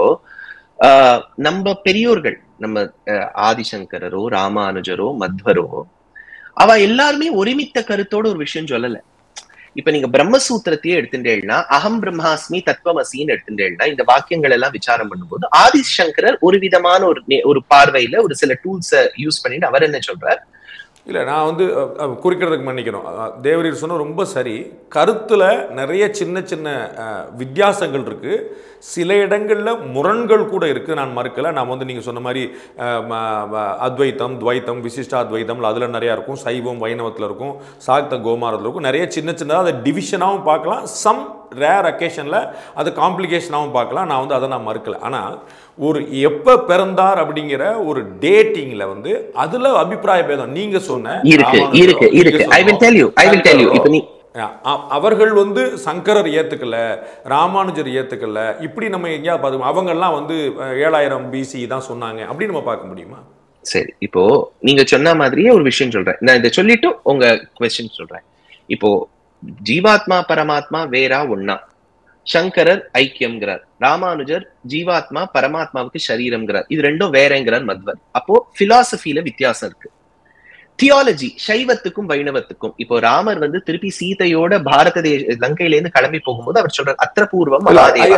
நம்ம பெரியோர்கள் நம்ம ஆதிசங்கரரோ ராமானுஜரோ மத்வரோ அவ எல்லாருமே ஒருமித்த கருத்தோட ஒரு விஷயம் சொல்லல இப்ப நீங்க பிரம்மசூத்திரத்தையே எடுத்துட்டேன்னா அகம் பிரம்மாஸ்மி தத்துவமசின்னு எடுத்துட்டேன்னா இந்த வாக்கியங்கள் எல்லாம் விசாரம் பண்ணும்போது ஆதிசங்கரர் ஒரு விதமான ஒரு ஒரு பார்வையில ஒரு சில டூல்ஸை யூஸ் பண்ணிட்டு அவர் என்ன சொல்றார் இல்லை நான் வந்து குறிக்கிறதுக்கு மன்னிக்கணும் தேவரீர் சொன்ன ரொம்ப சரி கருத்தில் நிறைய சின்ன சின்ன வித்தியாசங்கள் இருக்குது சில இடங்களில் முரண்கள் கூட இருக்குது நான் மறுக்கலை நான் வந்து நீங்கள் சொன்ன மாதிரி அத்வைத்தம் துவைத்தம் விசிஷ்டாத்வைத்தம் அதில் நிறையா இருக்கும் சைவம் வைணவத்தில் இருக்கும் சாக்த கோமாரத்தில் இருக்கும் நிறைய சின்ன சின்னதாக அதை டிவிஷனாகவும் பார்க்கலாம் சம் ரேர் அக்கேஷனில் அது காம்ப்ளிகேஷனாகவும் பார்க்கலாம் நான் வந்து அதை நான் மறுக்கலை ஆனால் ஒரு எப்போ பிறந்தார் அப்படிங்கிற ஒரு டேட்டிங்கில் வந்து அதில் அபிப்பிராய பேதம் நீங்கள் சொன்ன இருக்கு இருக்கு இருக்கு I will tell you I will tell you இப்போ நீ அவர்கள் வந்து சங்கரர் ஏத்துக்கல ராமானுஜர் ஏத்துக்கல இப்படி நம்ம எங்கேயா பார்த்து அவங்கெல்லாம் வந்து ஏழாயிரம் பிசி தான் சொன்னாங்க அப்படி நம்ம பார்க்க முடியுமா சரி இப்போ நீங்க சொன்ன மாதிரியே ஒரு விஷயம் சொல்றேன் நான் இதை சொல்லிட்டு உங்க கொஸ்டின் சொல்றேன் இப்போ ஜீவாத்மா பரமாத்மா வேறா ஒன்னா சங்கரர் ஐக்கியம்ங்கிறார் ராமானுஜர் ஜீவாத்மா பரமாத்மாவுக்கு சரீரம்ங்கிறார் இது ரெண்டும் வேறங்கிறார் மத்வர் அப்போ பிலாசபில வித்தியாசம் இருக்கு தியாலஜி சைவத்துக்கும் வைணவத்துக்கும் இப்போ ராமர் வந்து திருப்பி சீதையோட பாரத தேச லங்கையில இருந்து கிளம்பி போகும்போது அவர் சொல்றார் அத்திரபூர்வம்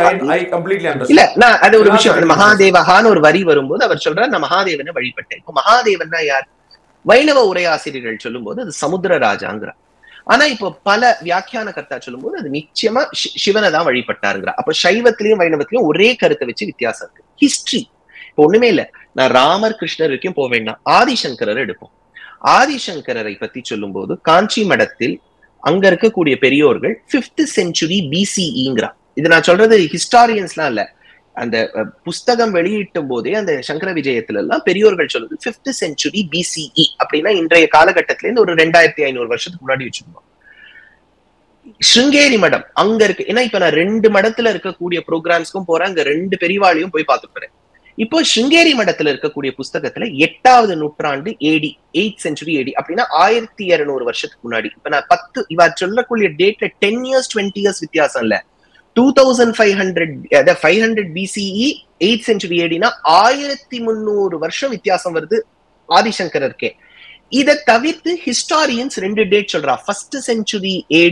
இல்ல நான் அது ஒரு விஷயம் மகாதேவகான்னு ஒரு வரி வரும்போது அவர் சொல்றார் நான் மகாதேவனை வழிபட்டேன் இப்போ மகாதேவன்னா யார் வைணவ உரையாசிரியர்கள் சொல்லும் போது அது சமுத்திர ராஜாங்கிறார் ஆனா இப்போ பல வியாக்கியான கர்த்தா சொல்லும் போது அது நிச்சயமா சிவனை தான் வழிபட்டாருங்கிற அப்ப சைவத்திலையும் வைணவத்திலையும் ஒரே கருத்தை வச்சு வித்தியாசம் இருக்கு ஹிஸ்டரி இப்போ ஒண்ணுமே இல்ல நான் ராமர் கிருஷ்ணர் வரைக்கும் போக வேண்டாம் ஆதிசங்கரர் எடுப்போம் ஆதிசங்கரரை பத்தி சொல்லும் போது காஞ்சி மடத்தில் அங்க இருக்கக்கூடிய பெரியோர்கள் பிப்த் செஞ்சுரி பிசிஇங்கிறா இது நான் சொல்றது ஹிஸ்டாரியன்ஸ்லாம் இல்ல அந்த புஸ்தகம் வெளியிட்டும் போதே அந்த சங்கர விஜயத்துல எல்லாம் பெரியோர்கள் சொல்லுது பிப்த் செஞ்சுரி பிசிஇ அப்படின்னா இன்றைய காலகட்டத்தில இருந்து ஒரு ரெண்டாயிரத்தி ஐநூறு வருஷத்துக்கு முன்னாடி வச்சிருந்தோம் ஸ்ருங்கேரி மடம் அங்க இருக்கு ஏன்னா இப்ப நான் ரெண்டு மடத்துல இருக்கக்கூடிய ப்ரோக்ராம்ஸ்க்கும் போறேன் அங்க ரெண்டு பெரியவாளையும் போய் பார்த்துட்டு இப்போ சிங்கேரி மடத்துல இருக்கக்கூடிய புஸ்தகத்துல எட்டாவது நூற்றாண்டு ஏடி எயிட் செஞ்சுரி ஏடி அப்படின்னா ஆயிரத்தி இருநூறு வருஷத்துக்கு முன்னாடி இப்ப நான் பத்து இவ சொல்லக்கூடிய டேட்ல டென் இயர்ஸ் டுவெண்ட்டி இயர்ஸ் வித்தியாசம் இல்ல டூ தௌசண்ட் ஃபைவ் ஹண்ட்ரட் அதாவது five hundred BCE eighth century ஏடினா ஆயிரத்தி முந்நூறு வருஷம் வித்தியாசம் வருது ஆதிசங்கரருக்கே இதை தவிர்த்து ஹிஸ்டாரியன்ஸ் ரெண்டு டேட் சொல்றா first century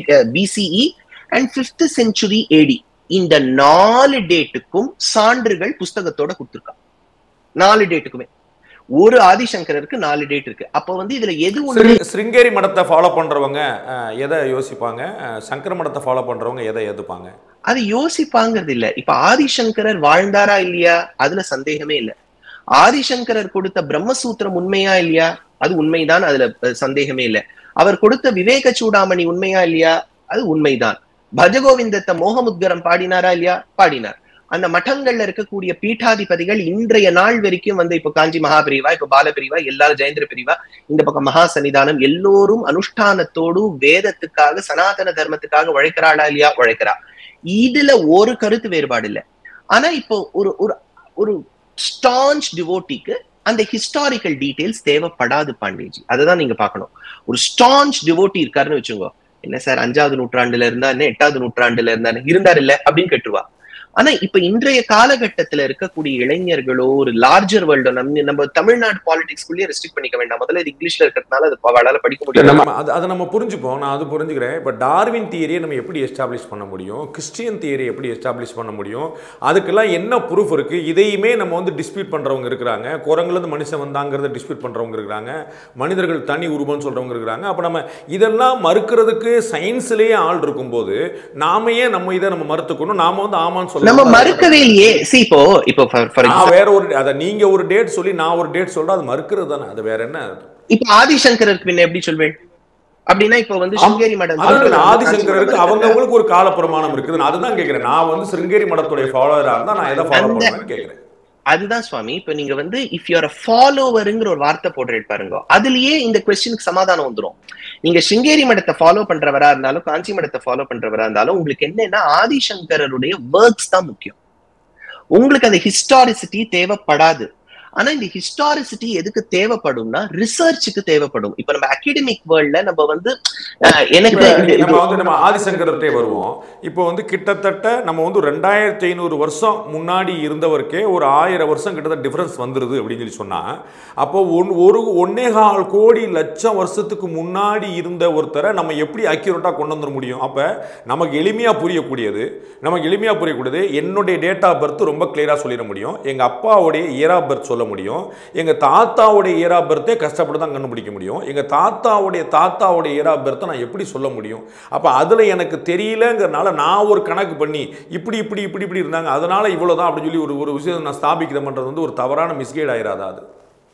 BCE and fifth century AD இந்த நாலு டேட்டுக்கும் சான்றுகள் புஸ்தகத்தோட கொடுத்துருக்கா நாலு டேட்டுக்குமே ஒரு ஆதிசங்கரருக்கு நாலு டேட் இருக்கு அப்போ வந்து இதுல எது ஒண்ணு சிரு- சிருங்கேரி மடத்தை ஃபாலோ பண்றவங்க அஹ், எதை யோசிப்பாங்க அஹ், சங்கர மடத்தை ஃபாலோ பண்றவங்க எதை எதுப்பாங்க அது யோசிப்பாங்கிறது இல்ல இப்ப ஆதிசங்கரர் வாழ்ந்தாரா இல்லையா அதுல சந்தேகமே இல்ல ஆதிசங்கரர் கொடுத்த பிரம்மசூத்திரம் உண்மையா இல்லையா அது உண்மைதான் அதுல அஹ், சந்தேகமே இல்ல அவர் கொடுத்த விவேக சூடாமணி உண்மையா இல்லையா அது உண்மைதான் பஜகோவிந்தத்தை மோகமுத்கரம் பாடினாரா இல்லையா பாடினார் அந்த மட்டங்கள்ல இருக்கக்கூடிய பீட்டாதிபதிகள் இன்றைய நாள் வரைக்கும் வந்து இப்ப காஞ்சி மகாபிரிவா இப்ப பாலபிரிவா எல்லாரும் ஜெயந்திர பிரிவா இந்த பக்கம் மகா சன்னிதானம் எல்லோரும் அனுஷ்டானத்தோடு வேதத்துக்காக சனாதன தர்மத்துக்காக உழைக்கிறாளா இல்லையா உழைக்கிறா இதுல ஒரு கருத்து வேறுபாடு இல்ல ஆனா இப்போ ஒரு ஒரு ஒரு ஸ்டான்ச் டிவோட்டிக்கு அந்த ஹிஸ்டாரிக்கல் டீடைல்ஸ் தேவைப்படாது பாண்டேஜி அதுதான் நீங்க பார்க்கணும் ஒரு ஸ்டான்ச் டிவோட்டி இருக்காருன்னு வச்சுக்கோங்க என்ன சார் அஞ்சாவது நூற்றாண்டுல இருந்தா என்ன எட்டாவது நூற்றாண்டுல இருந்தா என்ன? இருந்தார் இல்ல அப்படின்னு கேட்டுருவா ஆனா இப்ப இன்றைய காலகட்டத்துல இருக்கக்கூடிய இளைஞர்களோ ஒரு லார்ஜர் வேர்ல்டோ நம்ம நம்ம தமிழ்நாடு பாலிடிக்ஸ்குள்ளேயே ரெஸ்ட்ரிக்ட் பண்ணிக்க வேண்டாம் முதல்ல இது இங்கிலீஷ்ல இருக்கிறதுனால அது அவளால படிக்க முடியாது நம்ம அது அதை நம்ம புரிஞ்சுப்போம் நான் அது புரிஞ்சுக்கிறேன் இப்போ டார்வின் தியரியை நம்ம எப்படி எஸ்டாப்ளிஷ் பண்ண முடியும் கிறிஸ்டியன் தியரி எப்படி எஸ்டாப்ளிஷ் பண்ண முடியும் அதுக்கெல்லாம் என்ன ப்ரூஃப் இருக்குது இதையுமே நம்ம வந்து டிஸ்பியூட் பண்ணுறவங்க இருக்கிறாங்க குரங்குலேருந்து மனுஷன் வந்தாங்கிறத டிஸ்பியூட் பண்ணுறவங்க இருக்கிறாங்க மனிதர்கள் தனி உருவம்னு சொல்கிறவங்க இருக்கிறாங்க அப்போ நம்ம இதெல்லாம் மறுக்கிறதுக்கு சயின்ஸ்லேயே ஆள் இருக்கும்போது நாம ஏன் நம்ம இதை நம்ம மறுத்துக்கணும் நாம வந்து ஆமான்னு சொல்ல நம்ம மறுக்கவே இல்லையே see இப்போ இப்போ ஃபார் நான் வேற ஒரு அதை நீங்க ஒரு டேட் சொல்லி நான் ஒரு டேட் சொல்றேன் அது மறுக்கிறது தானே அது வேற என்ன இப்ப ஆதிசங்கரருக்கு பின்ன எப்படி சொல்வேன் அப்படின்னா இப்ப வந்து சிங்கேரி மடம் அதாவது ஆதிசங்கருக்கு அவங்கவங்களுக்கு ஒரு கால பிரமாணம் இருக்குது நான் அதுதான் கேட்கிறேன் நான் வந்து சிருங்கேரி மடத்துடைய ஃபாலோவரா இருந்தா நான் எதை ஃபாலோ அந்த- பண்ணுவேன்னு கேட்கிறேன் அதுதான் சுவாமி இப்ப நீங்க வந்து இஃப் யூர் ஃபாலோவருங்கிற ஒரு வார்த்தை போடுறேன் பாருங்க அதுலயே இந்த கொஸ்டினுக்கு சமாதானம் வந்துரும் நீங்க சிங்கேரி மடத்தை ஃபாலோ பண்றவரா இருந்தாலும் காஞ்சி மடத்தை ஃபாலோ பண்றவரா இருந்தாலும் உங்களுக்கு என்னன்னா ஆதிசங்கரருடைய ஒர்க்ஸ் தான் முக்கியம் உங்களுக்கு அந்த ஹிஸ்டாரிசிட்டி தேவைப்படாது ஆனா இந்த ஹிஸ்டாரிசிட்டி எதுக்கு தேவைப்படும்னா ரிசர்ச்சுக்கு தேவைப்படும் இப்ப நம்ம அகாடமிக் வேர்ல்ட்ல நம்ம வந்து அஹ், எனக்கு இப்ப இந்த- நம்ம வந்து நம்ம ஆதிசங்கரத்தே வருவோம் இப்போ வந்து கிட்டத்தட்ட நம்ம வந்து ரெண்டாயிரத்தி ஐநூறு வருஷம் முன்னாடி இருந்தவருக்கே ஒரு ஆயிரம் வருஷம் கிட்டத்தட்ட டிஃபரன்ஸ் வந்துருது அப்படின்னு சொல்லி சொன்னா அப்போ ஒன் ஒரு ஒன்னே கால் கோடி லட்சம் வருஷத்துக்கு முன்னாடி இருந்த ஒருத்தரை நம்ம எப்படி அக்யூரேட்டாக கொண்டு வந்துட முடியும் அப்போ நமக்கு எளிமையாக புரியக்கூடியது நமக்கு எளிமையாக புரியக்கூடியது என்னுடைய டேட் ஆஃப் பர்த் ரொம்ப கிளியராக சொல்லிட முடியும் எங்கள் அப்பாவுடைய இயர் ஆஃப் பர்த் சொல்ல முடியும் எங்கள் தாத்தாவுடைய இயர் ஆஃப் பர்த்தே கஷ்டப்பட்டு தான் கண்டுபிடிக்க முடியும் எங்கள் தாத்தாவுடைய தாத்தாவுடைய இயர் ஆஃப் பர்த்தை நான் எப்படி சொல்ல முடியும் அப்போ அதில் எனக்கு தெரியலங்கிறனால நான் ஒரு கணக்கு பண்ணி இப்படி இப்படி இப்படி இப்படி இருந்தாங்க அதனால இவ்வளோதான் அப்படின்னு சொல்லி ஒரு ஒரு விஷயம் நான் ஸ்தாபிக்கிறேன்றது வந்து ஒரு தவறான மிஸ்கைட் ஆயிராதா அது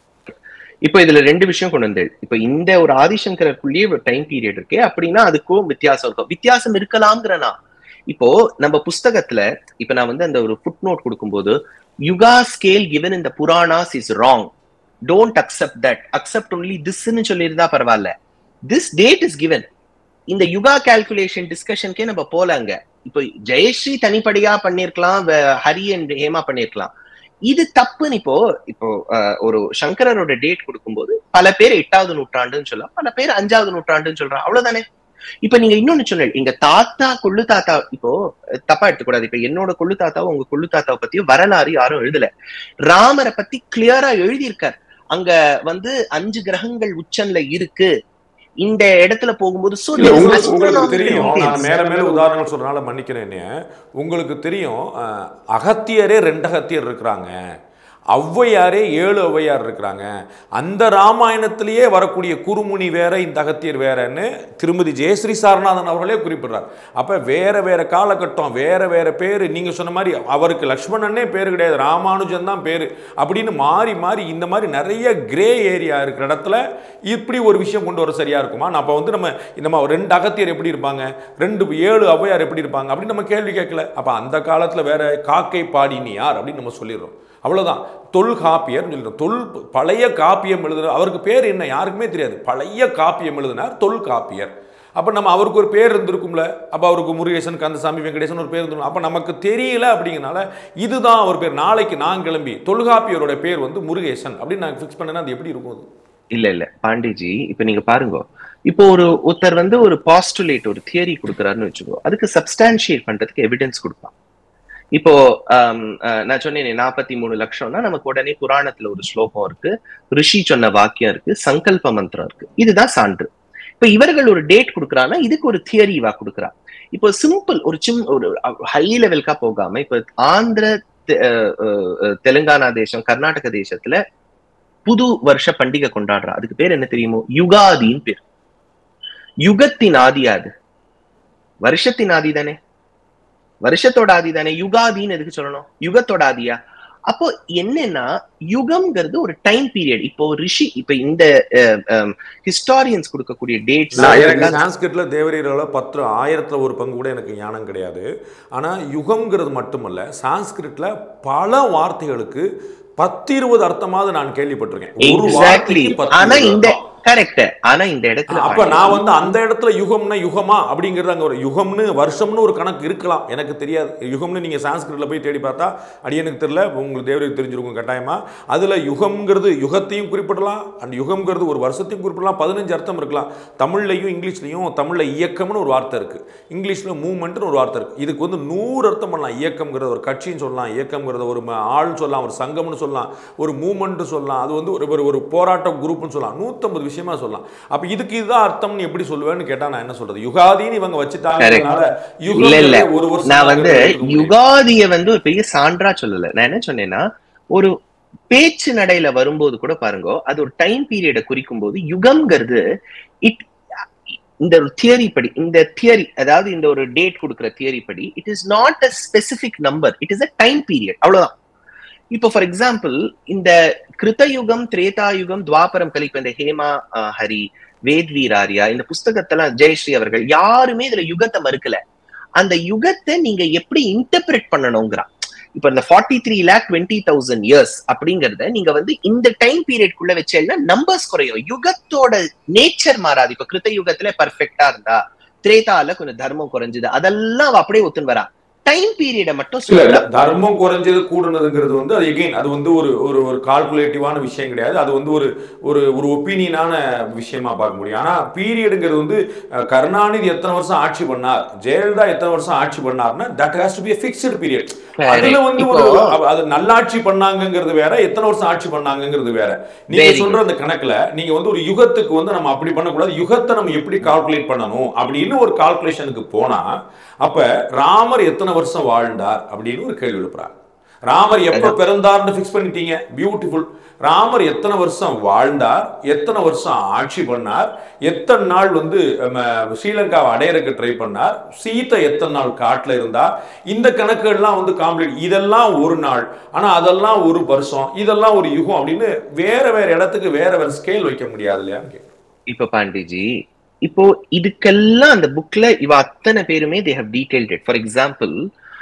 இப்போ இதுல ரெண்டு விஷயம் கொண்டு வந்தேன் இப்போ இந்த ஒரு ஆதிசங்கரக்குள்ளேயே ஒரு டைம் பீரியட் இருக்கு அப்படின்னா அதுக்கும் வித்தியாசம் இருக்கும் வித்தியாசம் இருக்கலாம்ங்கிறனா இப்போ நம்ம புஸ்தகத்துல இப்ப நான் வந்து அந்த ஒரு ஃபுட் நோட் கொடுக்கும்போது yuga scale given in the Puranas is wrong don't accept that accept only திஸ்ன்னு சொல்லியிருந்தா பரவாயில்ல திஸ் டேட் இஸ் given இந்த யுகா கால்குலேஷன் டிஸ்கஷனுக்கே நம்ம போலாங்க இப்போ ஜெயஸ்ரீ தனிப்படையா பண்ணிருக்கலாம் வே- ஹரி அண்ட் ஹேமா பண்ணிருக்கலாம் இது தப்புன்னு இப்போ இப்போ அஹ், ஒரு சங்கரரோட டேட் கொடுக்கும்போது பல பேர் எட்டாவது நூற்றாண்டுன்னு சொல்லலாம் பல பேர் அஞ்சாவது நூற்றாண்டுன்னு சொல்றாங்க அவ்வளவுதானே இப்ப நீங்க இன்னொன்னு சொன்னீங்க எங்க தாத்தா கொள்ளு தாத்தா இப்போ அஹ், தப்பா எடுத்துக்கூடாது இப்ப என்னோட கொள்ளு தாத்தாவும் உங்க கொள்ளு தாத்தாவை பத்தியும் வரலாறு யாரும் எழுதல ராமரை பத்தி கிளியரா எழுதியிருக்கார் அங்க வந்து அஞ்சு கிரகங்கள் உச்சன்ல இருக்கு இந்த இடத்துல போகும்போது so இல்ல, there is உங்களுக்கு உங்களுக்கு astronomical தெரியும் details. நான் மேல மேல உதாரணங்கள் சொல்றதுனால மன்னிக்கிறேன் என்னைய. உங்களுக்கு தெரியும் அஹ், அகத்தியரே ரெண்டு அகத்தியர் இருக்கிறாங்க ஔவையாரே ஏழு ஔவையார் இருக்கிறாங்க அந்த ராமாயணத்திலேயே வரக்கூடிய குருமுனி வேற இந்த அகத்தியர் வேறன்னு திருமதி ஜெயஸ்ரீ சாரநாதன் அவர்களே குறிப்பிடுறார் அப்ப வேற வேற காலகட்டம் வேற வேற பேரு நீங்க சொன்ன மாதிரி அவருக்கு லக்ஷ்மணனே பேர் கிடையாது ராமானுஜன் தான் பேரு அப்படின்னு மாறி மாறி இந்த மாதிரி நிறைய கிரே ஏரியா இருக்கிற இடத்துல இப்படி ஒரு விஷயம் கொண்டு வர சரியா இருக்குமா நான் அப்போ வந்து நம்ம நம்ம ரெண்டு அகத்தியர் எப்படி இருப்பாங்க ரெண்டு ஏழு ஔவையார் எப்படி இருப்பாங்க அப்படின்னு நம்ம கேள்வி கேட்கல அப்ப அந்த காலத்துல வேற காக்கை பாடினி யார் அப்படின்னு நம்ம சொல்லிடுறோம் அவ்வளவுதான் தொல்காப்பியர்னு சொல்லிடுறோம் தொல் பழைய காப்பியம் எழுதுன அவருக்கு பேர் என்ன யாருக்குமே தெரியாது பழைய காப்பியம் எழுதினார் தொல்காப்பியர் அப்போ நம்ம அவருக்கு ஒரு பேர் இருந்திருக்கும்ல அப்போ அவருக்கு முருகேசன் கந்தசாமி வெங்கடேசன் ஒரு பேர் இருந்திருக்கும் அப்போ நமக்கு தெரியல அப்படிங்கிறனால இதுதான் அவர் பேர் நாளைக்கு நான் கிளம்பி தொல்காப்பியரோட பேர் வந்து முருகேசன் அப்படின்னு நான் ஃபிக்ஸ் பண்ணேன்னா அது எப்படி இருக்கும் அது இல்ல இல்ல பாண்டிஜி இப்ப நீங்க பாருங்க இப்போ ஒரு ஒருத்தர் வந்து ஒரு பாஸ்டுலேட் ஒரு தியரி கொடுக்குறாருன்னு வச்சுக்கோ அதுக்கு சப்ஸ்டான்ஷியேட் பண்றதுக்கு எவிடன்ஸ் கொடுப்பான் இப்போ ஆம், அஹ், நான் சொன்னேன் நாற்பத்தி மூணு லட்சம்னா நமக்கு உடனே புராணத்துல ஒரு ஸ்லோகம் இருக்கு ரிஷி சொன்ன வாக்கியம் இருக்கு சங்கல்ப மந்திரம் இருக்கு இதுதான் சான்று இப்ப இவர்கள் ஒரு டேட் கொடுக்குறாங்கன்னா இதுக்கு ஒரு தியரி வா கொடுக்குறா இப்போ சிம்பிள் ஒரு சிம் ஒரு ஹை லெவலுக்கா போகாம இப்போ ஆந்திர தெ- அஹ், அஹ், தெலுங்கானா தேசம் கர்நாடக தேசத்துல புது வருஷ பண்டிகை கொண்டாடுறா அதுக்கு பேர் என்ன தெரியுமோ யுகாதின்னு பேர் யுகத்தின் ஆதி அது வருஷத்தின் ஆதி தானே வருஷத்தோட ஆதி தானே யுகாதின்னு எதுக்கு சொல்லணும் யுகத்தோட ஆதியா அப்போ என்னன்னா யுகம்ங்கிறது ஒரு டைம் பீரியட் இப்போ ரிஷி இப்ப இந்த ஹிஸ்டாரியன்ஸ் கொடுக்கக்கூடிய நான் எனக்கு டேட்ஸ் சான்ஸ்கிரிட்ல தேவரீரோட பத்து ஆயிரத்துல ஒரு பங்கு கூட எனக்கு ஞானம் கிடையாது ஆனா யுகம்ங்கிறது மட்டுமல்ல சான்ஸ்கிரிட்ல பல வார்த்தைகளுக்கு பத்து இருபது அர்த்தமாவது நான் கேள்விப்பட்டிருக்கேன் ஒரு எக்ஸாக்ட்லி வார்த்தைக்கு பத்து ஆனா இருபது இந்த அர்த்தம். கரெக்ட் ஆனா இந்த இடத்துல அப்ப பாருங்க. நான் வந்து அந்த இடத்துல யுகம்னா யுகமா அப்படிங்கிறது அங்க ஒரு யுகம்னு வருஷம்னு ஒரு கணக்கு இருக்கலாம் எனக்கு தெரியாது யுகம்னு நீங்க சான்ஸ்கிரிட்ல போய் தேடி பார்த்தா அடியனுக்கு தெரியல உங்களுக்கு தேவருக்கு தெரிஞ்சிருக்கும் கட்டாயமா அதுல யுகம்ங்கிறது யுகத்தையும் குறிப்பிடலாம் அந்த யுகம்ங்கிறது ஒரு வருஷத்தையும் குறிப்பிடலாம் பதினஞ்சு அர்த்தம் இருக்கலாம் தமிழ்லையும் இங்கிலீஷ்லையும் தமிழ்ல இயக்கம்னு ஒரு வார்த்தை இருக்கு இங்கிலீஷ்ல மூவ்மெண்ட்னு ஒரு வார்த்தை இருக்கு இதுக்கு வந்து நூறு அர்த்தம் பண்ணலாம் இயக்கம்ங்கிறது ஒரு கட்சின்னு சொல்லலாம் இயக்கம்ங்கிறத ஒரு ம- ஆள் சொல்லலாம் ஒரு சங்கம்னு சொல்லலாம் ஒரு மூவ்மெண்ட் சொல்லலாம் அது வந்து ஒரு ஒரு- ஒரு போராட்ட குரூப்னு சொல்லலாம் நூற்றம்பது விஷயமா சொல்லலாம் அப்ப இதுக்கு இதுதான் அர்த்தம்னு எப்படி சொல்லுவேன்னு கேட்டா நான் என்ன சொல்றது யுகாதின்னு இவங்க வச்சுட்டாங்கனால இல்ல இல்ல ஒரு வருஷம் நான் வந்து எடுத்துக்க முடியாது. யுகாதிய வந்து ஒரு பெரிய சான்றா சொல்லல நான் என்ன சொன்னேன்னா ஒரு பேச்சு நடையில வரும்போது கூட பாருங்க அது ஒரு டைம் பீரியடை குறிக்கும் போது யுகம்ங்கிறது இட் இந்த ஒரு தியரி படி இந்த தியரி அதாவது இந்த ஒரு டேட் கொடுக்குற தியரி படி it is not a specific number it is a time period அவ்வளவுதான் இப்போ ஃபார் எக்ஸாம்பிள் இந்த கிருத்தயுகம் திரேதாயுகம் துவாபரம் கலி இப்ப இந்த ஹேமா அஹ், ஹரி வேத்வீராரியா இந்த புஸ்தகத்தெல்லாம் ஜெயஸ்ரீ அவர்கள் யாருமே இதுல யுகத்தை மறுக்கல அந்த யுகத்தை நீங்க எப்படி இன்டர்பிரட் பண்ணணுங்கிறா இப்ப இந்த forty three lakh twenty thousand years அப்படிங்கறத நீங்க வந்து இந்த டைம் பீரியட்குள்ள வச்சேன்னா நம்பர்ஸ் குறையும் யுகத்தோட நேச்சர் மாறாது இப்ப கிருத்த யுகத்துல பர்ஃபெக்டா இருந்தா திரேதால கொஞ்சம் தர்மம் குறைஞ்சது அதெல்லாம் அவ அப்படியே ஒத்துன்னு வரா டைம் பீரியடை மட்டும் இல்ல சொல்ல இல்ல தர்மம் குறைஞ்சது கூடுனதுங்கிறது வந்து அது எகைன் அது வந்து ஒரு ஒரு ஒரு கால்குலேட்டிவான விஷயம் கிடையாது அது வந்து ஒரு ஒரு ஒரு ஒப்பீனியனான விஷயமா பார்க்க முடியும் ஆனா பீரியடுங்கிறது வந்து அஹ், கருணாநிதி எத்தனை வருஷம் ஆட்சி பண்ணார் ஜெயலலிதா எத்தனை வருஷம் ஆட்சி பண்ணார்னா that has to be fixed period அதுல வந்து ஒரு இப்போ- அது- அது நல்லாட்சி பண்ணாங்கங்கிறது வேற எத்தனை வருஷம் ஆட்சி பண்ணாங்கங்கிறது வேற நீங்க Very சொல்ற அந்த கணக்குல நீங்க வந்து ஒரு யுகத்துக்கு வந்து நம்ம அப்படி பண்ணக்கூடாது யுகத்தை நம்ம எப்படி கால்குலேட் பண்ணணும் அப்படின்னு ஒரு கால்குலேஷனுக்கு போனா அப்ப ராமர் எத்தனை வருஷம் வாழ்ந்தார் அப்படின்னு ஒரு கேள்வி எழுப்புறாங்க ராமர் எப்ப பிறந்தார்னு ஃபிக்ஸ் பண்ணிட்டீங்க பியூட்டிஃபுல் ராமர் எத்தனை வருஷம் வாழ்ந்தார் எத்தனை வருஷம் ஆட்சி பண்ணார் எத்தனை நாள் வந்து ம, ஸ்ரீலங்காவை அடையறதுக்கு ட்ரை பண்ணார் சீத்தை எத்தனை நாள் காட்டுல இருந்தார் இந்த கணக்குகள்லாம் வந்து காம்ப்ளீட் இதெல்லாம் ஒரு நாள் ஆனா அதெல்லாம் ஒரு வருஷம் இதெல்லாம் ஒரு யுகம் அப்படின்னு வேற வேற இடத்துக்கு வேற வேற ஸ்கேல் வைக்க முடியாது இல்லையா இப்ப பாண்டிஜி இப்போ இதுக்கெல்லாம் அந்த புக்ல இவ அத்தனை பேருமே they have detailed it for example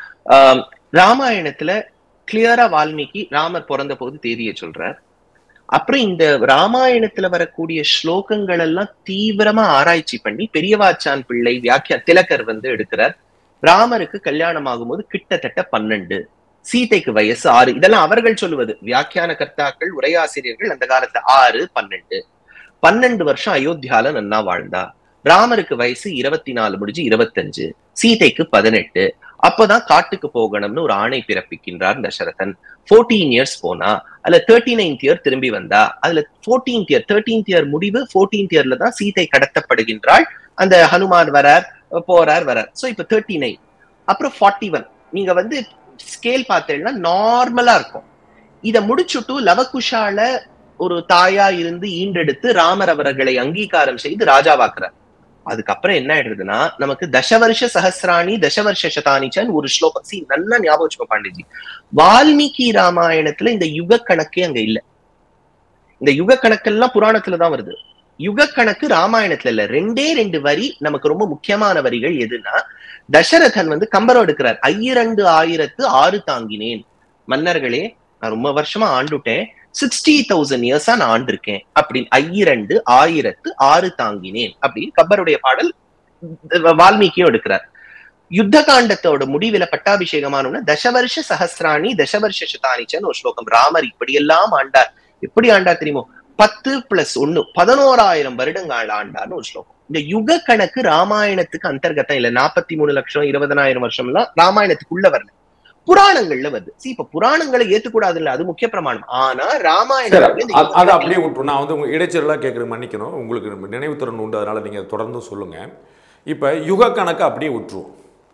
ராமாயணத்துல கிளியரா வால்மீகி ராமர் பிறந்த போது தேதியை சொல்றார் அப்புறம் இந்த ராமாயணத்துல வரக்கூடிய ஸ்லோகங்கள் எல்லாம் தீவிரமா ஆராய்ச்சி பண்ணி பெரியவாச்சான் பிள்ளை வியாக்கியா திலகர் வந்து எடுக்கிறார் ராமருக்கு கல்யாணம் ஆகும்போது கிட்டத்தட்ட பன்னெண்டு சீதைக்கு வயசு ஆறு இதெல்லாம் அவர்கள் சொல்லுவது வியாக்கியான கர்த்தாக்கள் உரையாசிரியர்கள் அந்த காலத்துல ஆறு பன்னெண்டு பன்னெண்டு வருஷம் அயோத்தியால நன்னா வாழ்ந்தா ராமருக்கு வயசு இருபத்தி நாலு முடிஞ்சு இருபத்தஞ்சு சீதைக்கு பதினெட்டு அப்பதான் காட்டுக்கு போகணும்னு ஒரு ஆணை பிறப்பிக்கின்றார் தசரதன் ஃபோர்டீன் இயர்ஸ் போனா அதுல தேர்ட்டி நைன்த் இயர் திரும்பி வந்தா அதுல ஃபோர்டீன்த் இயர் தேர்ட்டீன்த் இயர் முடிவு ஃபோர்டீன்த் இயர்ல தான் சீதை கடத்தப்படுகின்றாள் அந்த ஹனுமான் வரார் போறார் வரார் சோ இப்ப தேர்ட்டி நைன் அப்புறம் ஃபார்ட்டி ஒன் நீங்க வந்து ஸ்கேல் பார்த்தீங்கன்னா நார்மலா இருக்கும் இத முடிச்சுட்டு லவகுஷால ஒரு தாயா இருந்து ஈண்டெடுத்து ராமர் அவர்களை அங்கீகாரம் செய்து ராஜாவாக்குறார் அதுக்கப்புறம் என்ன ஆயிடுதுன்னா நமக்கு தசவர்ஷ சஹசிராணி தசவர்ஷ சதானிச்சன் ஒரு ஸ்லோகம் சி நல்லா ஞாபகம் வச்சுக்கோ பாண்டிஜி வால்மீகி ராமாயணத்துல இந்த யுக கணக்கே அங்க இல்ல இந்த யுக கணக்கெல்லாம் புராணத்துல தான் வருது யுக கணக்கு ராமாயணத்துல இல்ல ரெண்டே ரெண்டு வரி நமக்கு ரொம்ப முக்கியமான வரிகள் எதுன்னா தசரதன் வந்து கம்பரம் எடுக்கிறார் ஐயிரண்டு ஆயிரத்து ஆறு தாங்கினேன் மன்னர்களே நான் ரொம்ப வருஷமா ஆண்டுட்டேன் சிக்ஸ்டி தௌசண்ட் இயர்ஸா நான் ஆண்டிருக்கேன் அப்படின்னு ஐயிரண்டு ஆயிரத்து ஆறு தாங்கினேன் அப்படின்னு கப்பருடைய பாடல் வால்மீகியும் எடுக்கிறார் யுத்த காண்டத்தோட முடிவுல பட்டாபிஷேகமான தசவர்ஷ சஹஸ்ராணி தசவர்ஷ சதானிச்சன்னு ஒரு ஸ்லோகம் ராமர் இப்படியெல்லாம் ஆண்டார் எப்படி ஆண்டார் தெரியுமோ பத்து பிளஸ் ஒண்ணு பதினோராயிரம் வருடங்கள் ஆண்டார்னு ஒரு ஸ்லோகம் இந்த யுக கணக்கு ராமாயணத்துக்கு அந்தர்கத்தம் இல்ல நாற்பத்தி மூணு லட்சம் இருபதனாயிரம் வருஷம் எல்லாம் ராமாயணத்துக்குள்ள வரல புராணங்கள்ல வருது See, இப்ப புராணங்களை ஏத்துக்கூடாது இல்ல அது முக்கிய பிரமாணம் ஆனா சரி, ராமாயணம் அது- அதை அப்படியே விட்டுரும் நான் வந்து உங்க இடைச்சலாக கேட்குறது மன்னிக்கணும் உங்களுக்கு நினைவுத்திறன் உண்டு அதனால் நீங்கள் தொடர்ந்து சொல்லுங்கள் இப்போ யுக கணக்கை அப்படியே விட்டுருவோம்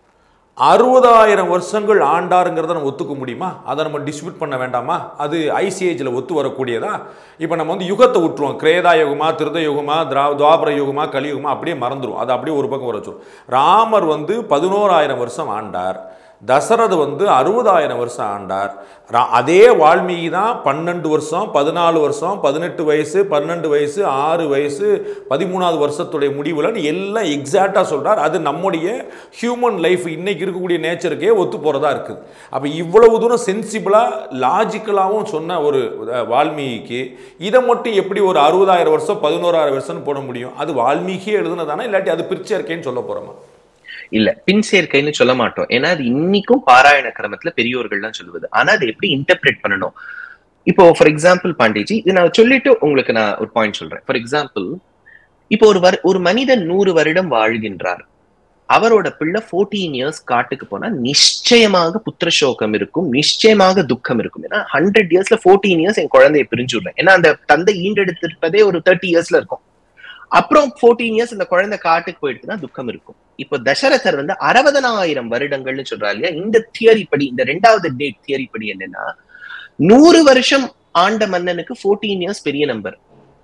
அறுபதாயிரம் வருஷங்கள் ஆண்டாருங்கிறத நம்ம ஒத்துக்க முடியுமா அதை நம்ம டிஸ்பியூட் பண்ண வேண்டாமா அது ஐசிஏஜில் ஒத்து வரக்கூடியதா இப்போ நம்ம வந்து யுகத்தை விட்டுருவோம் கிரேதா யுகமா திருத யுகமா திரா துவாபர யுகமா கலியுகமா அப்படியே மறந்துடும் அது அப்படியே ஒரு பக்கம் வர வச்சிரும் ராமர் வந்து பதினோராயிரம் வருஷம் ஆண்டார் தசரத வந்து அறுபதாயிரம் வருஷம் ஆண்டார் ரா- அதே வால்மீகி தான் பன்னெண்டு வருஷம் பதினாலு வருஷம் பதினெட்டு வயசு பன்னெண்டு வயசு ஆறு வயசு பதிமூணாவது வருஷத்துடைய முடிவில் எல்லாம் எக்ஸாக்டாக சொல்றார் அது நம்முடைய ஹியூமன் லைஃப் இன்னைக்கு இருக்கக்கூடிய நேச்சருக்கே ஒத்து போகிறதா இருக்குது அப்போ இவ்வளவு தூரம் சென்சிபிளாக லாஜிக்கலாகவும் சொன்ன ஒரு அஹ், வால்மீகிக்கு இதை மட்டும் எப்படி ஒரு அறுபதாயிரம் வருஷம் பதினோராயிரம் வருஷம்னு போட முடியும் அது வால்மீகியே எழுதுனதானே இல்லாட்டி அது பிரிச்சே இருக்கேன்னு சொல்ல போகிறோமா இல்ல பின் சேர்க்கைன்னு சொல்ல மாட்டோம் ஏன்னா அது இன்னைக்கும் பாராயண கிரமத்துல பெரியோர்கள் தான் சொல்லுவது ஆனா அதை எப்படி இன்டர்பிரேட் பண்ணணும் இப்போ ஃபார் எக்ஸாம்பிள் பாண்டிஜி இது நான் சொல்லிட்டு உங்களுக்கு நான் ஒரு பாயிண்ட் சொல்றேன் ஃபார் எக்ஸாம்பிள் இப்போ ஒரு வரு- ஒரு மனிதன் நூறு வருடம் வாழ்கின்றார் அவரோட பிள்ளை 14 இயர்ஸ் காட்டுக்கு போனா நிச்சயமாக புத்திர சோகம் இருக்கும் நிச்சயமாக துக்கம் இருக்கும் ஏன்னா ஹண்ட்ரட் இயர்ஸ்ல 14 இயர்ஸ் என் குழந்தையை பிரிஞ்சுடுறேன் ஏன்னா அந்த தந்தை ஈண்டெடுத்திருப்பதே ஒரு தேர்ட்டி இயர்ஸ்ல இருக்கும் அப்புறம் 14 இயர்ஸ் இந்த குழந்தை காட்டுக்கு போயிடுச்சுன்னா துக்கம் இருக்கும் இப்போ தசரதர் வந்து அறுபதனாயிரம் வருடங்கள்னு சொல்றாரு இல்லையா இந்த தியரி படி இந்த ரெண்டாவது டேட் தியரி படி என்னன்னா நூறு வருஷம் ஆண்ட மன்னனுக்கு 14 இயர்ஸ் பெரிய நம்பர்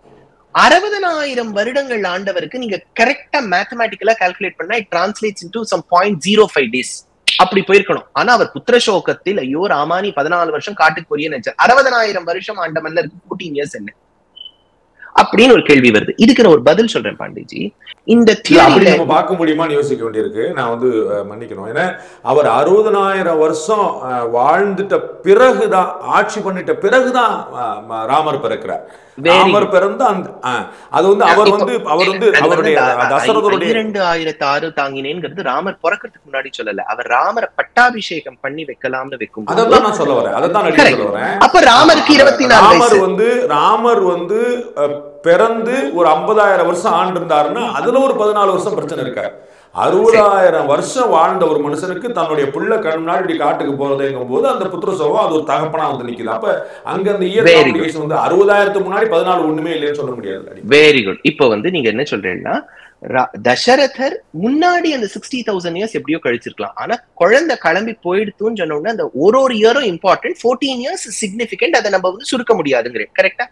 அறுபதனாயிரம் வருடங்கள் ஆண்டவருக்கு நீங்க கரெக்டா மேத்தமேட்டிக்கலா கால்குலேட் பண்ணா it translates into some point zero five days அப்படி போயிருக்கணும் ஆனா அவர் புத்திர சோகத்தில் ஐயோ ராமானி பதினாலு வருஷம் காட்டுக்கு போறிய நினைச்சார் அறுபதனாயிரம் வருஷம் ஆண்ட மன்னருக்கு 14 இயர்ஸ் என்ன அப்படின்னு ஒரு கேள்வி வருது இதுக்கு நான் ஒரு பதில் சொல்றேன் பாண்டிஜி இந்த இல்ல அப்படி தியரியில நம்ம பார்க்க முடியுமான்னு யோசிக்க வேண்டியிருக்கு நான் வந்து அஹ், மன்னிக்கணும் ஏன்னா அவர் அறுபதனாயிரம் வருஷம் அஹ், வாழ்ந்துட்ட பிறகுதான் ஆட்சி பண்ணிட்ட பிறகுதான் அஹ், ம- ராமர் பிறக்கிறார் Very ராமர் பிறந்து அந்த அஹ், அது வந்து அவர் இப்போ- வந்து அவர் வந்து அது அவருடைய வந்து தசரதருடைய பன்னிரண்டு ஆயிரத்தி ஆறு தாங்கினேங்கிறது ராமர் பிறக்கிறதுக்கு முன்னாடி சொல்லல அவர் ராமரை பட்டாபிஷேகம் பண்ணி வைக்கலாம்னு வைக்கும் போது- அதான் நான் சொல்ல வரேன் அதான் நான் Correct. சொல்ல வரேன் அப்ப ராமருக்கு இருபத்தி நாலு ராமர் வயசு வந்து ராமர் வந்து அஹ், பிறந்து ஒரு ஐம்பதாயிரம் வருஷம் ஆண்டு இருந்தாருன்னா அதுல ஒரு பதினாலு வருஷம் பிரச்சனை இருக்கா அறுபதாயிரம் வருஷம் வாழ்ந்த ஒரு மனுஷனுக்கு தன்னுடைய பிள்ளை கண் முன்னாடி இப்படி காட்டுக்கு போறதுங்கும் போது அந்த புத்திர சோகம் அது ஒரு தகப்பனா வந்து நிக்குது அப்ப அங்க அந்த இயர் Very good. காம்ப்ளிகேஷன் வந்து அறுபதாயிரத்துக்கு முன்னாடி பதினாலு ஒண்ணுமே இல்லைன்னு சொல்ல முடியாது வெரி குட் இப்போ வந்து நீங்க என்ன சொல்றீங்கன்னா ரா- தசரதர் முன்னாடி அந்த சிக்ஸ்டி தௌசண்ட் இயர்ஸ் எப்படியோ கழிச்சிருக்கலாம் ஆனா குழந்தை கிளம்பி போயிடுத்துன்னு சொன்ன உடனே அந்த ஒரு ஒரு இயரும் இம்பார்ட்டன்ட் ஃபோர்டீன் இயர்ஸ் சிக்னிபிகன்ட் அதை நம்ம வந்து சுருக்க முடியாதுங்கிறேன் கரெக்டா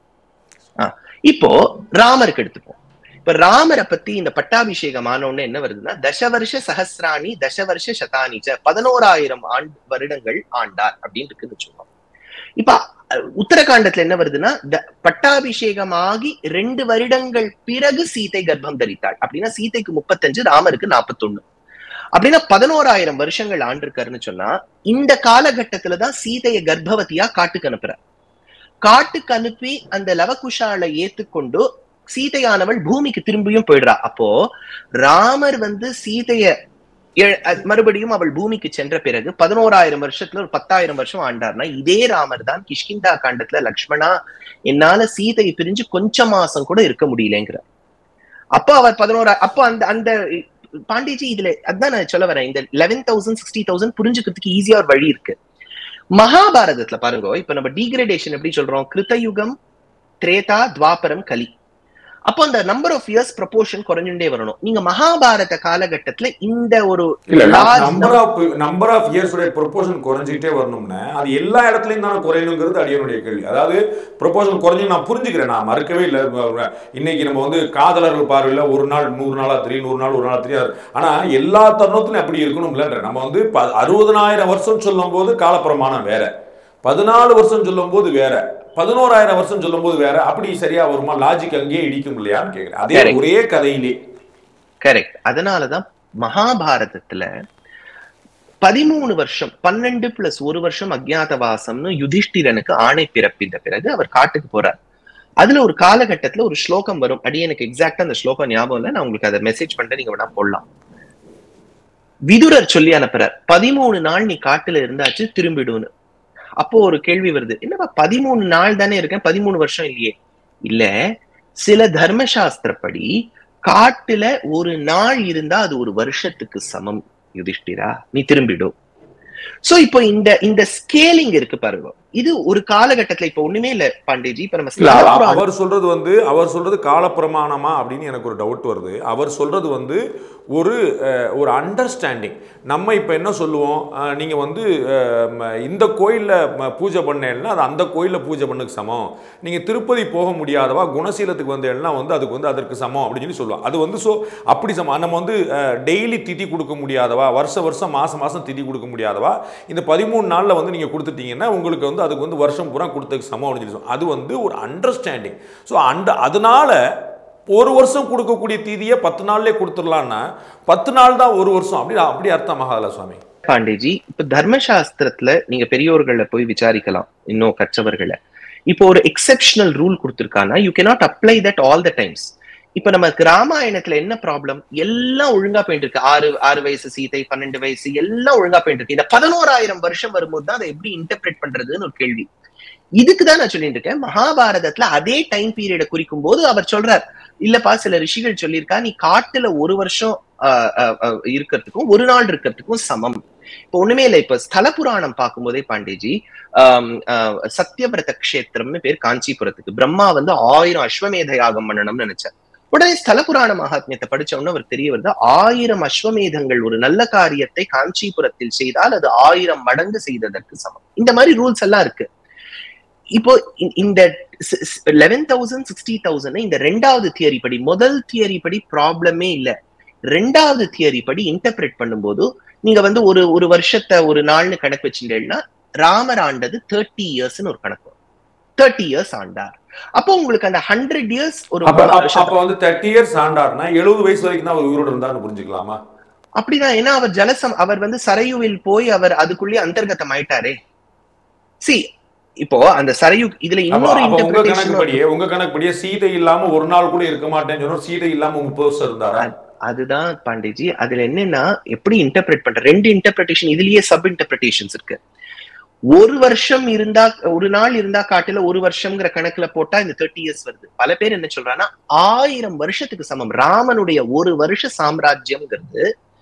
இப்போ ராமருக்கு எடுத்துப்போம் இப்ப ராமரை பத்தி இந்த பட்டாபிஷேகம் ஆன உடனே என்ன வருதுன்னா தசவர்ஷ சஹஸ்ராணி தசவர்ஷ சதானிச்ச பதினோராயிரம் ஆண்டு வருடங்கள் ஆண்டார் அப்படின்னு இருக்குன்னு வச்சுக்கோங்க இப்ப அஹ், உத்தரகாண்டத்துல என்ன வருதுன்னா த- பட்டாபிஷேகமாகி ரெண்டு வருடங்கள் பிறகு சீதை கர்ப்பம் தரித்தாள் அப்படின்னா சீதைக்கு முப்பத்தஞ்சு ராமருக்கு நாற்பத்தொன்னு அப்படின்னா பதினோராயிரம் வருஷங்கள் ஆண்டிருக்காருன்னு சொன்னா இந்த காலகட்டத்துலதான் சீதையை கர்ப்பவதியா காட்டுக்கு அனுப்புறார் காட்டுக்கு அனுப்பி அந்த லவகுஷாலை ஏத்துக்கொண்டு சீதையானவள் பூமிக்கு திரும்பியும் போயிடுறா அப்போ ராமர் வந்து சீதைய எ- அஹ் மறுபடியும் அவள் பூமிக்கு சென்ற பிறகு பதினோராயிரம் வருஷத்துல ஒரு பத்தாயிரம் வருஷம் ஆண்டார்னா இதே ராமர் தான் கிஷ்கிந்தா காண்டத்துல லக்ஷ்மணா என்னால சீதையை பிரிஞ்சு கொஞ்ச மாசம் கூட இருக்க முடியலங்கிறார் அப்போ அவர் பதினோரா அப்போ அந்த அந்த பாண்டிஜி இதுல அதான் நான் சொல்ல வரேன் இந்த லெவன் தௌசண்ட் சிக்ஸ்டி தௌசண்ட் புரிஞ்சுக்கிறதுக்கு ஈஸியா ஒரு வழி இருக்கு மகாபாரதத்துல பாருங்க இப்ப நம்ம டீக்ரேடேஷன் எப்படி சொல்றோம் கிருத்தயுகம் திரேதா துவாபரம் கலி அப்போ அந்த நம்பர் ஆஃப் இயர்ஸ் ப்ரொபோர்ஷன் குறைஞ்சுட்டே வரணும் நீங்க மகாபாரத காலகட்டத்துல இந்த ஒரு இல்ல large number of number of years உடைய ப்ரொபோஷன் குறைஞ்சிட்டே வரணும்னா அது எல்லா இடத்துலயும் தானே குறையணுங்கிறது அடியனுடைய கேள்வி அதாவது ப்ரொபோஷன் குறைஞ்சு நான் புரிஞ்சுக்கிறேன் நான் மறுக்கவே இல்லை இன்னைக்கு நம்ம வந்து காதலர்கள் பார்வையில் ஒரு நாள் நூறு நாளா தெரியும் நூறு நாள் ஒரு நாள் தெரியாது ஆனா எல்லா தருணத்திலும் அப்படி இருக்கணும்லன்ற நம்ம வந்து ப- அறுபதனாயிரம் வருஷம் சொல்லும் போது காலப்பிரமாணம் வேற பதினாலு வருஷம் சொல்லும் போது வேற பதினோராயிரம் வருஷம் சொல்லும் போது வேற அப்படி சரியா வருமா லாஜிக் அங்கேயே இடிக்கும் இல்லையான்னு கேக்குறேன் அதே Correct. ஒரே கதையிலே கரெக்ட் அதனாலதான் மகாபாரதத்துல பதிமூணு வருஷம் பன்னெண்டு பிளஸ் ஒரு வருஷம் அஜ்ஞாதவாசம்னு யுதிஷ்டிரனுக்கு ஆணை பிறப்பித்த பிறகு அவர் காட்டுக்கு போறார் அதுல ஒரு காலகட்டத்துல ஒரு ஸ்லோகம் வரும் அடி எனக்கு எக்ஸாக்டா அந்த ஸ்லோகம் ஞாபகம் இல்லை நான் உங்களுக்கு அதை மெசேஜ் பண்ணிட்டு நீங்க வேணா போடலாம் விதுரர் சொல்லி அனுப்புறார் பதிமூணு நாள் நீ காட்டுல இருந்தாச்சு திரும்பிடுன்னு அப்போ ஒரு கேள்வி வருது என்னப்பா பதிமூணு நாள் தானே இருக்கேன் பதிமூணு வருஷம் இல்லையே இல்ல சில தர்மசாஸ்திரப்படி காட்டுல ஒரு நாள் இருந்தா அது ஒரு வருஷத்துக்கு சமம் யுதிஷ்டிரா நீ திரும்பிடும் சோ இப்போ இந்த இந்த ஸ்கேலிங் இருக்கு பாருங்க இது ஒரு காலகட்டத்துல இப்ப ஒண்ணுமே இல்ல பாண்டேஜி இப்ப நம்ம இல்ல, ஸ்தல அவ- புராணம் அவர் சொல்றது வந்து அவர் சொல்றது காலப்பிரமாணமா அப்படின்னு எனக்கு ஒரு டவுட் வருது அவர் சொல்றது வந்து ஒரு அஹ், ஒரு அண்டர்ஸ்டாண்டிங் நம்ம இப்போ என்ன சொல்லுவோம் அஹ், நீங்க வந்து அஹ், ம- இந்த கோயில்ல ம- பூஜை பண்ணேன்னா அது அந்த கோயில்ல பூஜை பண்ணுக்கு சமம் நீங்க திருப்பதி போக முடியாதவா குணசீலத்துக்கு வந்தேன்னா வந்து அதுக்கு வந்து அதற்கு சமம் அப்படின்னு சொல்லி சொல்லுவோம் அது வந்து ஸோ அப்படி சமம் நம்ம வந்து டெய்லி திதி கொடுக்க முடியாதவா வருஷ வருஷம் மாசம் மாசம் திதி கொடுக்க முடியாதவா இந்த பதிமூணு நாள்ல வந்து நீங்க கொடுத்துட்டீங்கன்னா உங்களுக்கு வந்து அதுக்கு வந்து வருஷம் பூரா கொடுத்ததுக்கு சமம் அப்படின்னு சொல்லி சொல்லுவோம். அது வந்து ஒரு அண்டர்ஸ்டாண்டிங் ஸோ அண்ட அதனால ஒரு வருஷம் கொடுக்கக்கூடிய தீதியை பத்து நாள்லயே கொடுத்துடலான்னா பத்து நாள் தான் ஒரு வருஷம் அப்படி அப்படி அர்த்தமாகாதல சுவாமி பாண்டேஜி இப்ப தர்மசாஸ்திரத்துல நீங்க பெரியோர்கள போய் விசாரிக்கலாம் இன்னும் கற்றவர்களை இப்போ ஒரு எக்ஸெப்ஷனல் ரூல் கொடுத்திருக்கானா you cannot apply that all the times இப்ப நமக்கு ராமாயணத்துல என்ன ப்ராப்ளம் எல்லாம் ஒழுங்கா போயிட்டு இருக்கு ஆறு ஆறு வயசு சீதை பன்னெண்டு வயசு எல்லாம் ஒழுங்கா போயிட்டு இருக்கு இந்த பதினோராயிரம் வருஷம் வரும்போது தான் அதை எப்படி இன்டர்பிரேட் பண்றதுன்னு ஒரு கேள்வி இதுக்கு தான் நான் சொல்லிட்டு இருக்கேன் மகாபாரதத்துல அதே டைம் பீரியடை குறிக்கும் போது அவர் சொல்றார் இல்லப்பா சில ரிஷிகள் சொல்லியிருக்கா நீ காட்டுல ஒரு வருஷம் ஆஹ், ஆஹ், ஆஹ், இருக்கிறதுக்கும் ஒரு நாள் இருக்கிறதுக்கும் சமம் இப்போ ஒண்ணுமே இல்லை இப்ப ஸ்தல புராணம் பார்க்கும்போதே பாண்டேஜி ஆம், ஆஹ், சத்யவிரத கஷேத்திரம்னு பேர் காஞ்சிபுரத்துக்கு பிரம்மா வந்து ஆயிரம் அஸ்வமேத யாகம் பண்ணணும்னு நினைச்சார் உடனே ஸ்தல புராண மகாத்மியத்தை படிச்ச உடனே அவர் தெரிய வருது ஆயிரம் அஸ்வமேதங்கள் ஒரு நல்ல காரியத்தை காஞ்சிபுரத்தில் செய்தால் அது ஆயிரம் மடங்கு செய்ததற்கு சமம் இந்த மாதிரி ரூல்ஸ் எல்லாம் இருக்கு இப்போ இ- இந்த லெவன் தௌசண்ட் சிக்ஸ்டி தௌசண்ட் இந்த ரெண்டாவது தியரி படி முதல் தியரி படி ப்ராப்ளமே இல்ல ரெண்டாவது தியரி படி இன்டர்பிரேட் பண்ணும்போது நீங்க வந்து ஒரு ஒரு வருஷத்தை ஒரு நாள்னு கணக்கு வச்சுட்டீங்கன்னா ராமர் ஆண்டது தேர்ட்டி இயர்ஸ்னு ஒரு கணக்கு தேர்ட்டி இயர்ஸ் ஆண்டார் அப்போ உங்களுக்கு அந்த ஹண்ட்ரட் இயர்ஸ் ஒரு அப்ப மூணு அப்ப- வருஷத்துல- அப்ப வந்து தேர்ட்டி இயர்ஸ் ஆண்டார்னா எழுபது வயசு வரைக்கும் தான் அவர் உயிரோடு இருந்தாருன்னு புரிஞ்சுக்கலாமா அப்படிதான் ஏன்னா அவர் ஜலசம் அவர் வந்து சரையுவில் போய் அவர் அதுக்குள்ளே அந்தர்கதம் ஆயிட்டாரே சி இப்போ அந்த சரையு இதுல அப்ப இன்னொரு அப்ப உங்க இன்டர்பிரேஷன் கணக்குப்படியே உங்க கணக்குப்படியே சீதை இல்லாம ஒரு நாள் கூட இருக்க மாட்டேன்னு சொன்னா சீதை இல்லாம முப்பது வருஷம் இருந்தாரா அதுதான் பாண்டேஜி அதுல என்னன்னா எப்படி இன்டர்பிரேட் பண்ற ரெண்டு இன்டர்பிரேஷன் இதுலயே சப் இன்டர்பிரேஷன்ஸ் இருக்கு ஒரு வருஷம் இருந்தா ஒரு நாள் இருந்தா காட்டுல ஒரு வருஷம்ங்கிற கணக்குல போட்டா இந்த தேர்ட்டி இயர்ஸ் வருது பல பேர் என்ன சொல்றாங்கன்னா ஆயிரம் வருஷத்துக்கு சமம் ராமனுடைய ஒரு வருஷ சாம்ராஜ்யம்ங்கிறது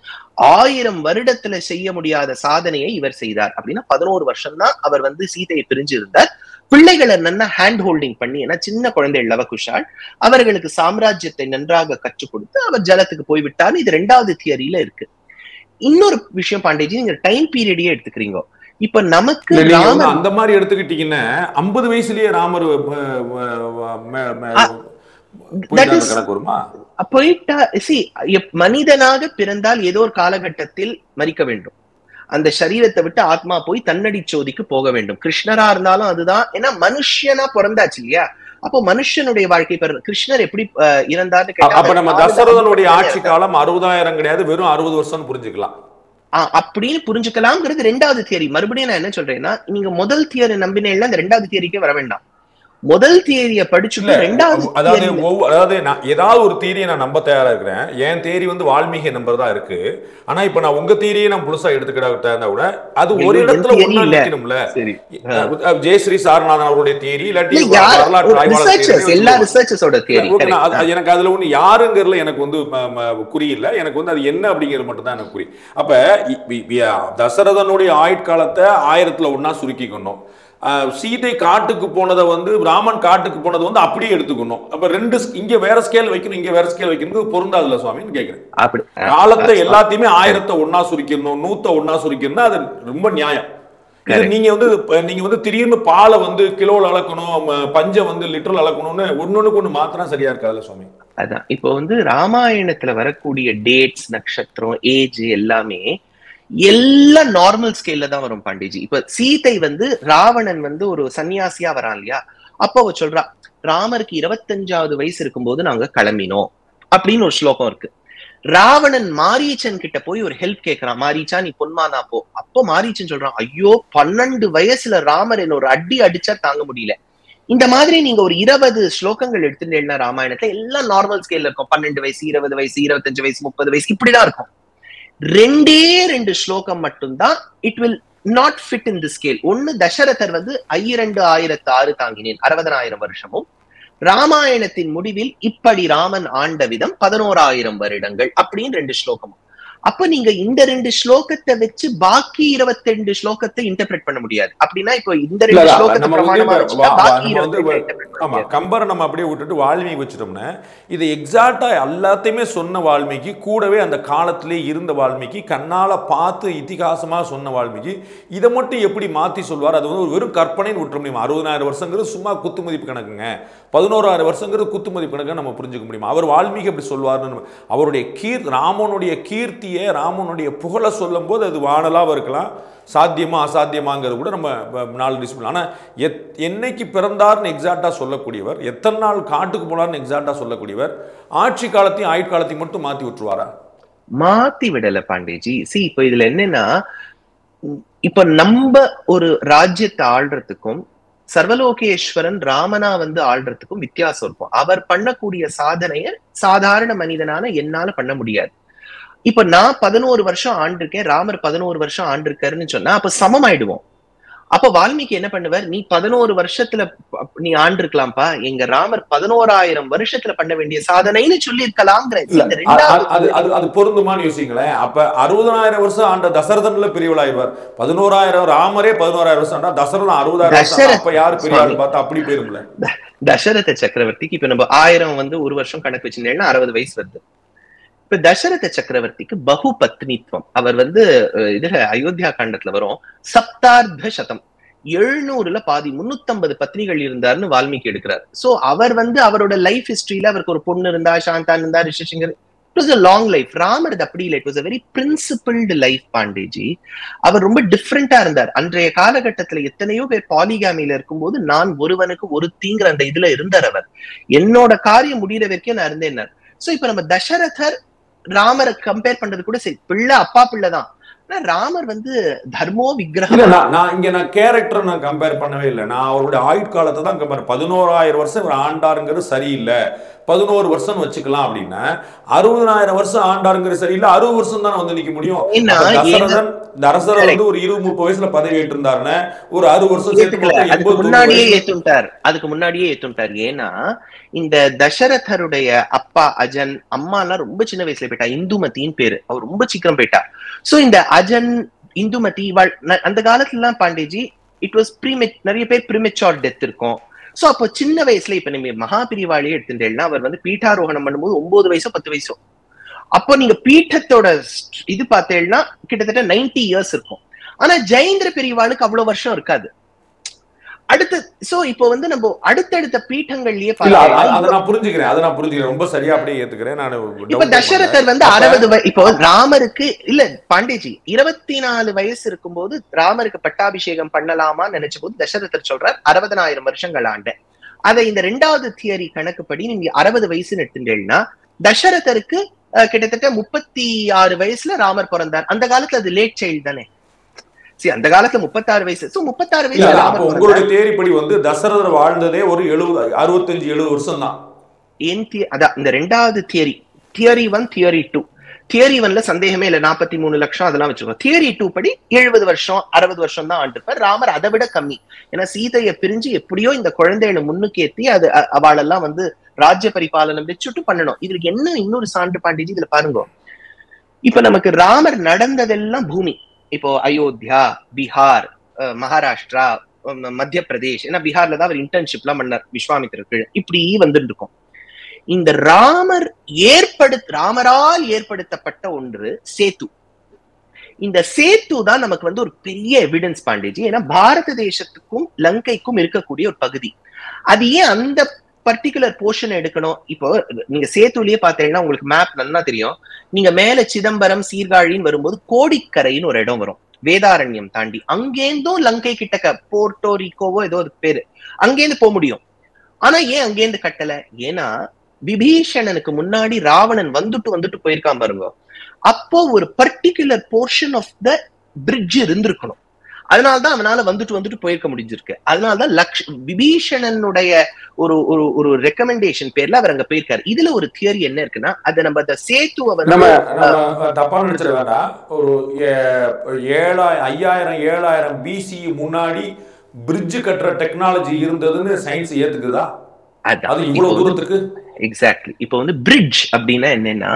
ஆயிரம் வருடத்துல செய்ய முடியாத சாதனையை இவர் செய்தார் அப்படின்னா பதினோரு வருஷம் தான் அவர் வந்து சீதையை பிரிஞ்சு இருந்தார் பிள்ளைகளை நன்னா ஹேண்ட் ஹோல்டிங் பண்ணி ஏன்னா சின்ன குழந்தை லவகுஷால் அவர்களுக்கு சாம்ராஜ்யத்தை நன்றாக கற்றுக் கொடுத்து அவர் ஜலத்துக்கு போய்விட்டார் இது ரெண்டாவது தியரியில இருக்கு இன்னொரு விஷயம் பாண்டேஜி நீங்க டைம் பீரியடையே எடுத்துக்கிறீங்க இப்ப நமக்கு இல்ல, நீங்க வந்து ராமர் அந்த மாதிரி எடுத்துக்கிட்டீங்கன்னா ஐம்பது வயசுலயே ராமர் அஹ், அஹ், மே- மே- Ah, போயிட்டாரு is- கணக்கு வருமா போயிட்டா சி மனிதனாக பிறந்தால் ஏதோ ஒரு காலகட்டத்தில் மறிக்க வேண்டும் அந்த சரீரத்தை விட்டு ஆத்மா போய் தன்னடி சோதிக்கு போக வேண்டும் கிருஷ்ணரா இருந்தாலும் அதுதான் ஏன்னா மனுஷனா பிறந்தாச்சு இல்லையா அப்போ மனுஷனுடைய வாழ்க்கை பெற கிருஷ்ணர் எப்படி அஹ், இறந்தார்னு அப்ப கேட்டா நம்ம அவர் தசரதனுடைய ஆறு ஆட்சி காலம் அறுபதாயிரம் கிடையாது வெறும் அறுபது வருஷம்னு புரிஞ்சுக்கலாம் ஆ, அப்படின்னு புரிஞ்சுக்கலாம்ங்கிறது ரெண்டாவது தியரி மறுபடியும் நான் என்ன சொல்றேன்னா நீங்க முதல் தியரி நம்பினேன்னா இந்த ரெண்டாவது தியரிக்கே வர வேண்டாம் முதல் தியரிய இல்ல படிச்சுட்டு ரெண்டாவது அதாவது theory- ஒவ்வொரு அதாவது நான் ஏதாவது ஒரு தீரியை நான் நம்ப தயாரா இருக்கிறேன் என் தேரி வந்து வால்மீகி நம்பர் தான் இருக்கு ஆனா இப்ப நான் உங்க தீரியை நான் புதுசா எடுத்துக்கிட்டா இருந்தா கூட அது ஒரு என் இடத்துல theory ஒண்ணா இல்ல. நிக்கணும்ல சரி அஹ் ஜெயஸ்ரீ சாரநாதன் அவருடைய தேரி இல்லாட்டி இல்ல யார் வரலாற்று ஆய்வாளர் ரிசர்ச்சர்ஸ் theory எல்லா வச்சுக்கோ. ரிசர்ச்சர்ஸோட தியரி ஓகே, நான் அது- எனக்கு அதுல ஒண்ணு யாருங்கிறதுல எனக்கு வந்து ம- ம- குறியில்ல எனக்கு வந்து அது என்ன அப்படிங்கிறது மட்டும் தான் எனக்கு குறி அப்ப இ- இ- இ- தசரதனுடைய ஆயுட்காலத்தை ஆயிரத்துல ஒண்ணா சுருக்கிக்கணும் அஹ் சீதை காட்டுக்கு போனதை வந்து ராமன் காட்டுக்கு போனதை வந்து அப்படியே எடுத்துக்கணும் அப்ப ரெண்டு ஸ்- இங்க வேற ஸ்கேல் வைக்கணும் இங்க வேற ஸ்கேல் வைக்கணும் பொருந்தாதுல சுவாமின்னு கேக்குறேன் அப்படி காலத்தை எல்லாத்தையுமே ஆயிரத்தை ஒண்ணா சுருக்கிடணும் நூத்த ஒண்ணா சுருக்கிடணும் அது ரொம்ப நியாயம் இது Correct. நீங்க வந்து இப்ப நீங்க வந்து திடீர்னு பாலை வந்து கிலோல அளக்கணும் ம- பஞ்சை வந்து லிட்டர்ல அளக்கணும்னு ஒன்னொன்னுக்கு ஒண்ணு மாத்திரம் சரியா இருக்காதுல்ல சுவாமி அதான் இப்போ வந்து ராமாயணத்துல வரக்கூடிய டேட்ஸ் நட்சத்திரம் ஏஜ் எல்லாமே எல்லாம் நார்மல் ஸ்கேல்ல தான் வரும் பாண்டிஜி இப்ப சீதை வந்து ராவணன் வந்து ஒரு சன்னியாசியா வரான் இல்லையா அப்போ அவ சொல்றா ராமருக்கு இருபத்தஞ்சாவது வயசு இருக்கும்போது நாங்க கிளம்பினோம் அப்படின்னு ஒரு ஸ்லோகம் இருக்கு ராவணன் மாரீச்சன் கிட்ட போய் ஒரு ஹெல்ப் கேக்குறான் மாரீச்சா நீ பொன்மானா போ அப்போ மாரீச்சன் சொல்றான் ஐயோ பன்னெண்டு வயசுல ராமர் என்ன ஒரு அடி அடிச்சா தாங்க முடியல இந்த மாதிரி நீங்க ஒரு இருபது ஸ்லோகங்கள் எடுத்துட்டீங்கன்னா ராமாயணத்துல எல்லாம் நார்மல் ஸ்கேல்ல இருக்கும் பன்னெண்டு வயசு இருபது வயசு இருபத்தஞ்சு வயசு முப்பது வயசு இப்படிதான் இருக்கும் ரெண்டே ரெண்டு ஸ்லோகம் மட்டும்தான் it will not fit in the scale ஒன்னு தசரதர் வந்து ஐயிரண்டு ஆயிரத்து ஆறு தாங்கினேன் அறுபதனாயிரம் வருஷமும் ராமாயணத்தின் முடிவில் இப்படி ராமன் ஆண்ட விதம் பதினோராயிரம் வருடங்கள் அப்படின்னு ரெண்டு ஸ்லோகமும் அப்ப நீங்க இந்த ரெண்டு ஸ்லோகத்தை வச்சு பாக்கி இருபத்தி ரெண்டு ஸ்லோகத்தை இன்டர்பிரட் பண்ண முடியாது அப்படின்னா இப்போ இந்த இல்ல, ரெண்டு இல்ல, ஸ்லோகத்தை நம்ம வந்து பிரமாணமா இப்ப வச்சுட்டா வா- பாக்கி நம்ம வந்து இருபத்தி interpret பண்ண ஆமா முடியாது. கம்பரை நம்ம அப்படியே விட்டுட்டு வால்மீகி வச்சுட்டோம்னா இது எக்ஸாக்டா எல்லாத்தையுமே சொன்ன வால்மீகி கூடவே அந்த காலத்திலே இருந்த வால்மீகி கண்ணால பார்த்து இதிகாசமா சொன்ன வால்மீகி இதை மட்டும் எப்படி மாத்தி சொல்வார் அது வந்து ஒரு வெறும் கற்பனைன்னு விட்டுற முடியுமா அறுபதாயிரம் வருஷங்கிறது சும்மா குத்து மதிப்பு கணக்குங்க பதினோராயிரம் வருஷங்கிறது குத்து மதிப்பு கணக்கு நம்ம புரிஞ்சுக்க முடியுமா அவர் வால்மீகி அப்படி சொல்வார்னு நம்ம- அவருடைய கீர் ராமனுடைய கீர்த்தியை ராமனுடைய புகழை சொல்லும்போது அது வானலாக இருக்கலாம் சாத்தியமா அசாத்தியமாங்கிறது கூட நம்ம ப- நாலு டிஸ்பிள் ஆனால் எத் என்னைக்கு பிறந்தார்னு எக்ஸாக்டாக சொல்லக்கூடியவர் எத்தனை நாள் காட்டுக்கு போனார்னு எக்ஸாக்டாக சொல்லக்கூடியவர் ஆட்சி காலத்தையும் ஆயுட்காலத்தையும் மட்டும் மாற்றி விட்டுருவாரா மாத்தி விடல பாண்டேஜி சி இப்ப இதுல என்னன்னா உம், இப்ப நம்ம ஒரு ராஜ்யத்தை ஆள்றதுக்கும் சர்வலோகேஸ்வரன் ராமனா வந்து ஆள்றதுக்கும் வித்தியாசம் இருக்கும் அவர் பண்ணக்கூடிய சாதனைய சாதாரண மனிதனான என்னால பண்ண முடியாது இப்ப நான் பதினோரு வருஷம் ஆண்டிருக்கேன் ராமர் பதினோரு வருஷம் ஆண்டிருக்காருன்னு சொன்னா அப்ப சமமாயிடுவோம் அப்ப வால்மீகி என்ன பண்ணுவார் நீ பதினோரு வருஷத்துல ப- நீ ஆண்டிருக்கலாம்ப்பா எங்க ராமர் பதினோராயிரம் வருஷத்துல பண்ண வேண்டிய சாதனைன்னு சொல்லி இருக்கலாம்ங்கிற இல்ல இந்த அது- ரெண்டாவது அது அது அது பொருந்துமான்னு யோசிங்களேன் அப்ப அறுபதனாயிரம் வருஷம் ஆண்ட தசரதன்ல பெரியவளாயிவார் பதினோராயிரம் ராமரே பதினோராயிரம் வருஷம் ஆண்டா தசரதன் அறுபதாயிரம் வருஷம் ஆண்டா. தசரத- அப்ப யார் பெரிய ஆள் சுவாமி. பார்த்தா அப்படி போயிரும்ல தசரத சக்கரவர்த்திக்கு இப்ப நம்ம ஆயிரம் வந்து ஒரு வருஷம் கணக்கு வச்சிருந்தேன்னா அறுபது வயசு வருது இப்ப தசரத சக்கரவர்த்திக்கு பகு பத்னித்வம் அவர் வந்து அஹ், இதுல அயோத்தியா காண்டத்துல வரும் சப்தார்த்த சதம் எழுநூறுல பாதி முன்னூத்தம்பது பத்னிகள் இருந்தாருன்னு வால்மீகி எடுக்கிறார் சோ அவர் வந்து அவரோட லைஃப் ஹிஸ்டரியில அவருக்கு ஒரு பொண்ணு இருந்தா சாந்தா இருந்தா Rishyashringa it was a long life Ramar அது அப்படி இல்லை it was a very principled life Pandeji அவர் ரொம்ப டிஃப்ரெண்டா இருந்தார் அன்றைய காலகட்டத்துல எத்தனையோ பேர் பாலிகாமில இருக்கும்போது நான் ஒருவனுக்கு ஒரு தீங்கிற அந்த இதுல இருந்தார் அவர் என்னோட காரியம் முடியிற வரைக்கும் நான் இருந்தேன் சோ இப்ப நம்ம தசரதர் ராமரை கம்பேர் பண்றது கூட சரி பிள்ளை அப்பா பிள்ளை தான் ஆனா ராமர் வந்து தர்மோ இல்ல விக்கிரகம் நான் நான் இங்க நான் கேரக்டர் நான் கம்பேர் பண்ணவே இல்லை நான் அவருடைய ஆயுட்காலத்தை தான் கம்பேர் பதினோராயிரம் வருஷம் இவர் ஆண்டாருங்கிறது சரியில்லை பதினோரு வருஷம் வச்சுக்கலாம் அப்படின்னா அறுபதாயிரம் வருஷம் ஆண்டாருங்கிறது சரியில்லை அறுபது வருஷம் தானே வந்து நிக்க முடியும் ஏன்னா, அப்ப தசரதன் தசரதன் வந்து ஒரு இருபது முப்பது வயசுல பதவி ஏற்றிருந்தாருன்னு ஒரு அறுபது வருஷம் சேர்த்து ஏத்துக்கல மொத்தம் அதுக்கு 89 முன்னாடியே வயசு. ஏத்துட்டார் அதுக்கு முன்னாடியே ஏத்துட்டார் ஏன்னா இந்த தசரதருடைய அப்பா அஜன் அம்மா எல்லாம் ரொம்ப சின்ன வயசுல போயிட்டா இந்துமதின்னு பேரு அவர் ரொம்ப சீக்கிரம் போயிட்டா சோ இந்த அஜன் இந்துமதி இவாள் ந- அந்த காலத்துல எல்லாம் பாண்டேஜி இட் வாஸ் ப்ரீமெச் நிறைய பேர் ப்ரீமெச்சார் டெத் இருக்கும் சோ அப்போ சின்ன வயசுல இப்ப நீங்க மகாபிரிவாளியே எடுத்துட்டேன்னா அவர் வந்து பீட்டாரோகணம் பண்ணும்போது ஒன்பது வயசோ பத்து வயசோ அப்போ நீங்க பீட்டத்தோட st- இது பார்த்தேன்னா கிட்டத்தட்ட 90 இயர்ஸ் இருக்கும் ஆனா ஜெயேந்திர பெரியவாளுக்கு அவ்வளவு வருஷம் இருக்காது அடுத்து சோ இப்போ வந்து நம்ம அடுத்தடுத்த பீட்டங்கள்லயே இல்ல அத- அத- பாருங்க அதை நான் புரிஞ்சுக்கிறேன் அதை நான் புரிஞ்சுக்கிறேன் ரொம்ப சரியா அப்படியே ஏத்துக்கிறேன் நான் இப்ப தசரதர் வந்து அறுபது வய- இப்போ ராமருக்கு இல்ல பாண்டேஜி இருபத்தி நாலு வயசு இருக்கும்போது ராமருக்கு பட்டாபிஷேகம் பண்ணலாமா நினைச்ச போது தசரதர் சொல்றார் அறுபதனாயிரம் வருஷங்கள் ஆண்ட அதை இந்த ரெண்டாவது தியரி கணக்குப்படி நீங்க அறுபது வயசுன்னு எடுத்துட்டீங்கன்னா தசரதருக்கு அஹ், கிட்டத்தட்ட முப்பத்தி ஆறு வயசுல ராமர் பிறந்தார் அந்த காலத்துல அது லேட் சைல்டு தானே சரி அந்த காலத்துல முப்பத்தாறு வயசு சோ முப்பத்தாறு இல்ல வயசுல அப்போ ராமர் உங்களுடைய பிறந்தார். தேரிப்படி வந்து தசரதர் வாழ்ந்ததே ஒரு எழுபது அறுபத்தஞ்சு எழுபது வருஷம் தான் என் திய- அதான் இந்த ரெண்டாவது theory theory one theory two theory ஒன்ல சந்தேகமே இல்ல நாற்பத்தி மூணு லட்சம் அதெல்லாம் வச்சுக்கோ தியரி டூ படி எழுபது வருஷம் அறுபது வருஷம் தான் ஆண்டிருப்பார் ராமர் அதை விட கம்மி ஏன்னா சீதையை பிரிஞ்சு எப்படியோ இந்த குழந்தைகளை முன்னுக்கு ஏத்தி அது அ- அவளெல்லாம் வந்து ராஜ்ய பரிபாலனம் வச்சுட்டு பண்ணணும் இதுல என்ன இன்னொரு சான்று பாண்டிஜி இதுல பாருங்க இப்ப நமக்கு ராமர் நடந்ததெல்லாம் பூமி இப்போ அயோத்தியா பீகார் அஹ், மகாராஷ்டிரா அஹ், மத்திய பிரதேஷ் ஏன்னா பீகார்ல தான் அவர் இன்டர்ன்ஷிப்லாம் பண்ணார் விஸ்வாமித்திரருக்கு இப்படி வந்துட்டு இருக்கும் இந்த ராமர் ஏற்படு ராமரால் ஏற்படுத்தப்பட்ட ஒன்று சேத்து இந்த சேத்து தான் நமக்கு வந்து ஒரு பெரிய எவிடன்ஸ் பாண்டேஜி ஏன்னா பாரத தேசத்துக்கும் லங்கைக்கும் இருக்கக்கூடிய ஒரு பகுதி அது ஏன் அந்த பர்டிகுலர் போர்ஷன் எடுக்கணும் இப்போ நீங்க சேத்துலயே பாத்தீங்கன்னா உங்களுக்கு மேப் நல்லா தெரியும் நீங்க மேல சிதம்பரம் சீர்காழின்னு வரும்போது கோடிக்கரைன்னு ஒரு இடம் வரும் வேதாரண்யம் தாண்டி அங்கேருந்தும் லங்கை கிட்டக்க போர்ட்டோ ரிக்கோவோ ஏதோ ஒரு பேரு அங்கேருந்து போக முடியும் ஆனா ஏன் அங்கேருந்து கட்டல ஏன்னா விபீஷணனுக்கு முன்னாடி ராவணன் வந்துட்டு வந்துட்டு போயிருக்கான் பாருங்க அப்போ ஒரு particular portion of the bridge இருந்திருக்கணும் அதனாலதான் அவனால வந்துட்டு வந்துட்டு போயிருக்க முடிஞ்சிருக்கு அதனாலதான் லக்ஷ் விபீஷணனுடைய ஒரு ஒரு ஒரு ரெக்கமெண்டேஷன் பேர்ல அவர் அங்க போயிருக்காரு இதுல ஒரு தியரி என்ன இருக்குன்னா அது நம்ம அந்த சேத்துவ நம்ம வந்து நம்ம தப்பா நினைச்சிட வேண்டாம் ஒரு ஏ- ஏழாயிரம் ஐயாயிரம் ஏழாயிரம் பிசி முன்னாடி பிரிட்ஜ் கட்டுற டெக்னாலஜி இருந்ததுன்னு சயின்ஸ் ஏத்துக்குதா அது அதான் இவ்வளவு இப்போ வந்து- தூரத்துக்கு எக்ஸாக்ட்லி இப்போ வந்து பிரிட்ஜ் அப்படின்னா என்னன்னா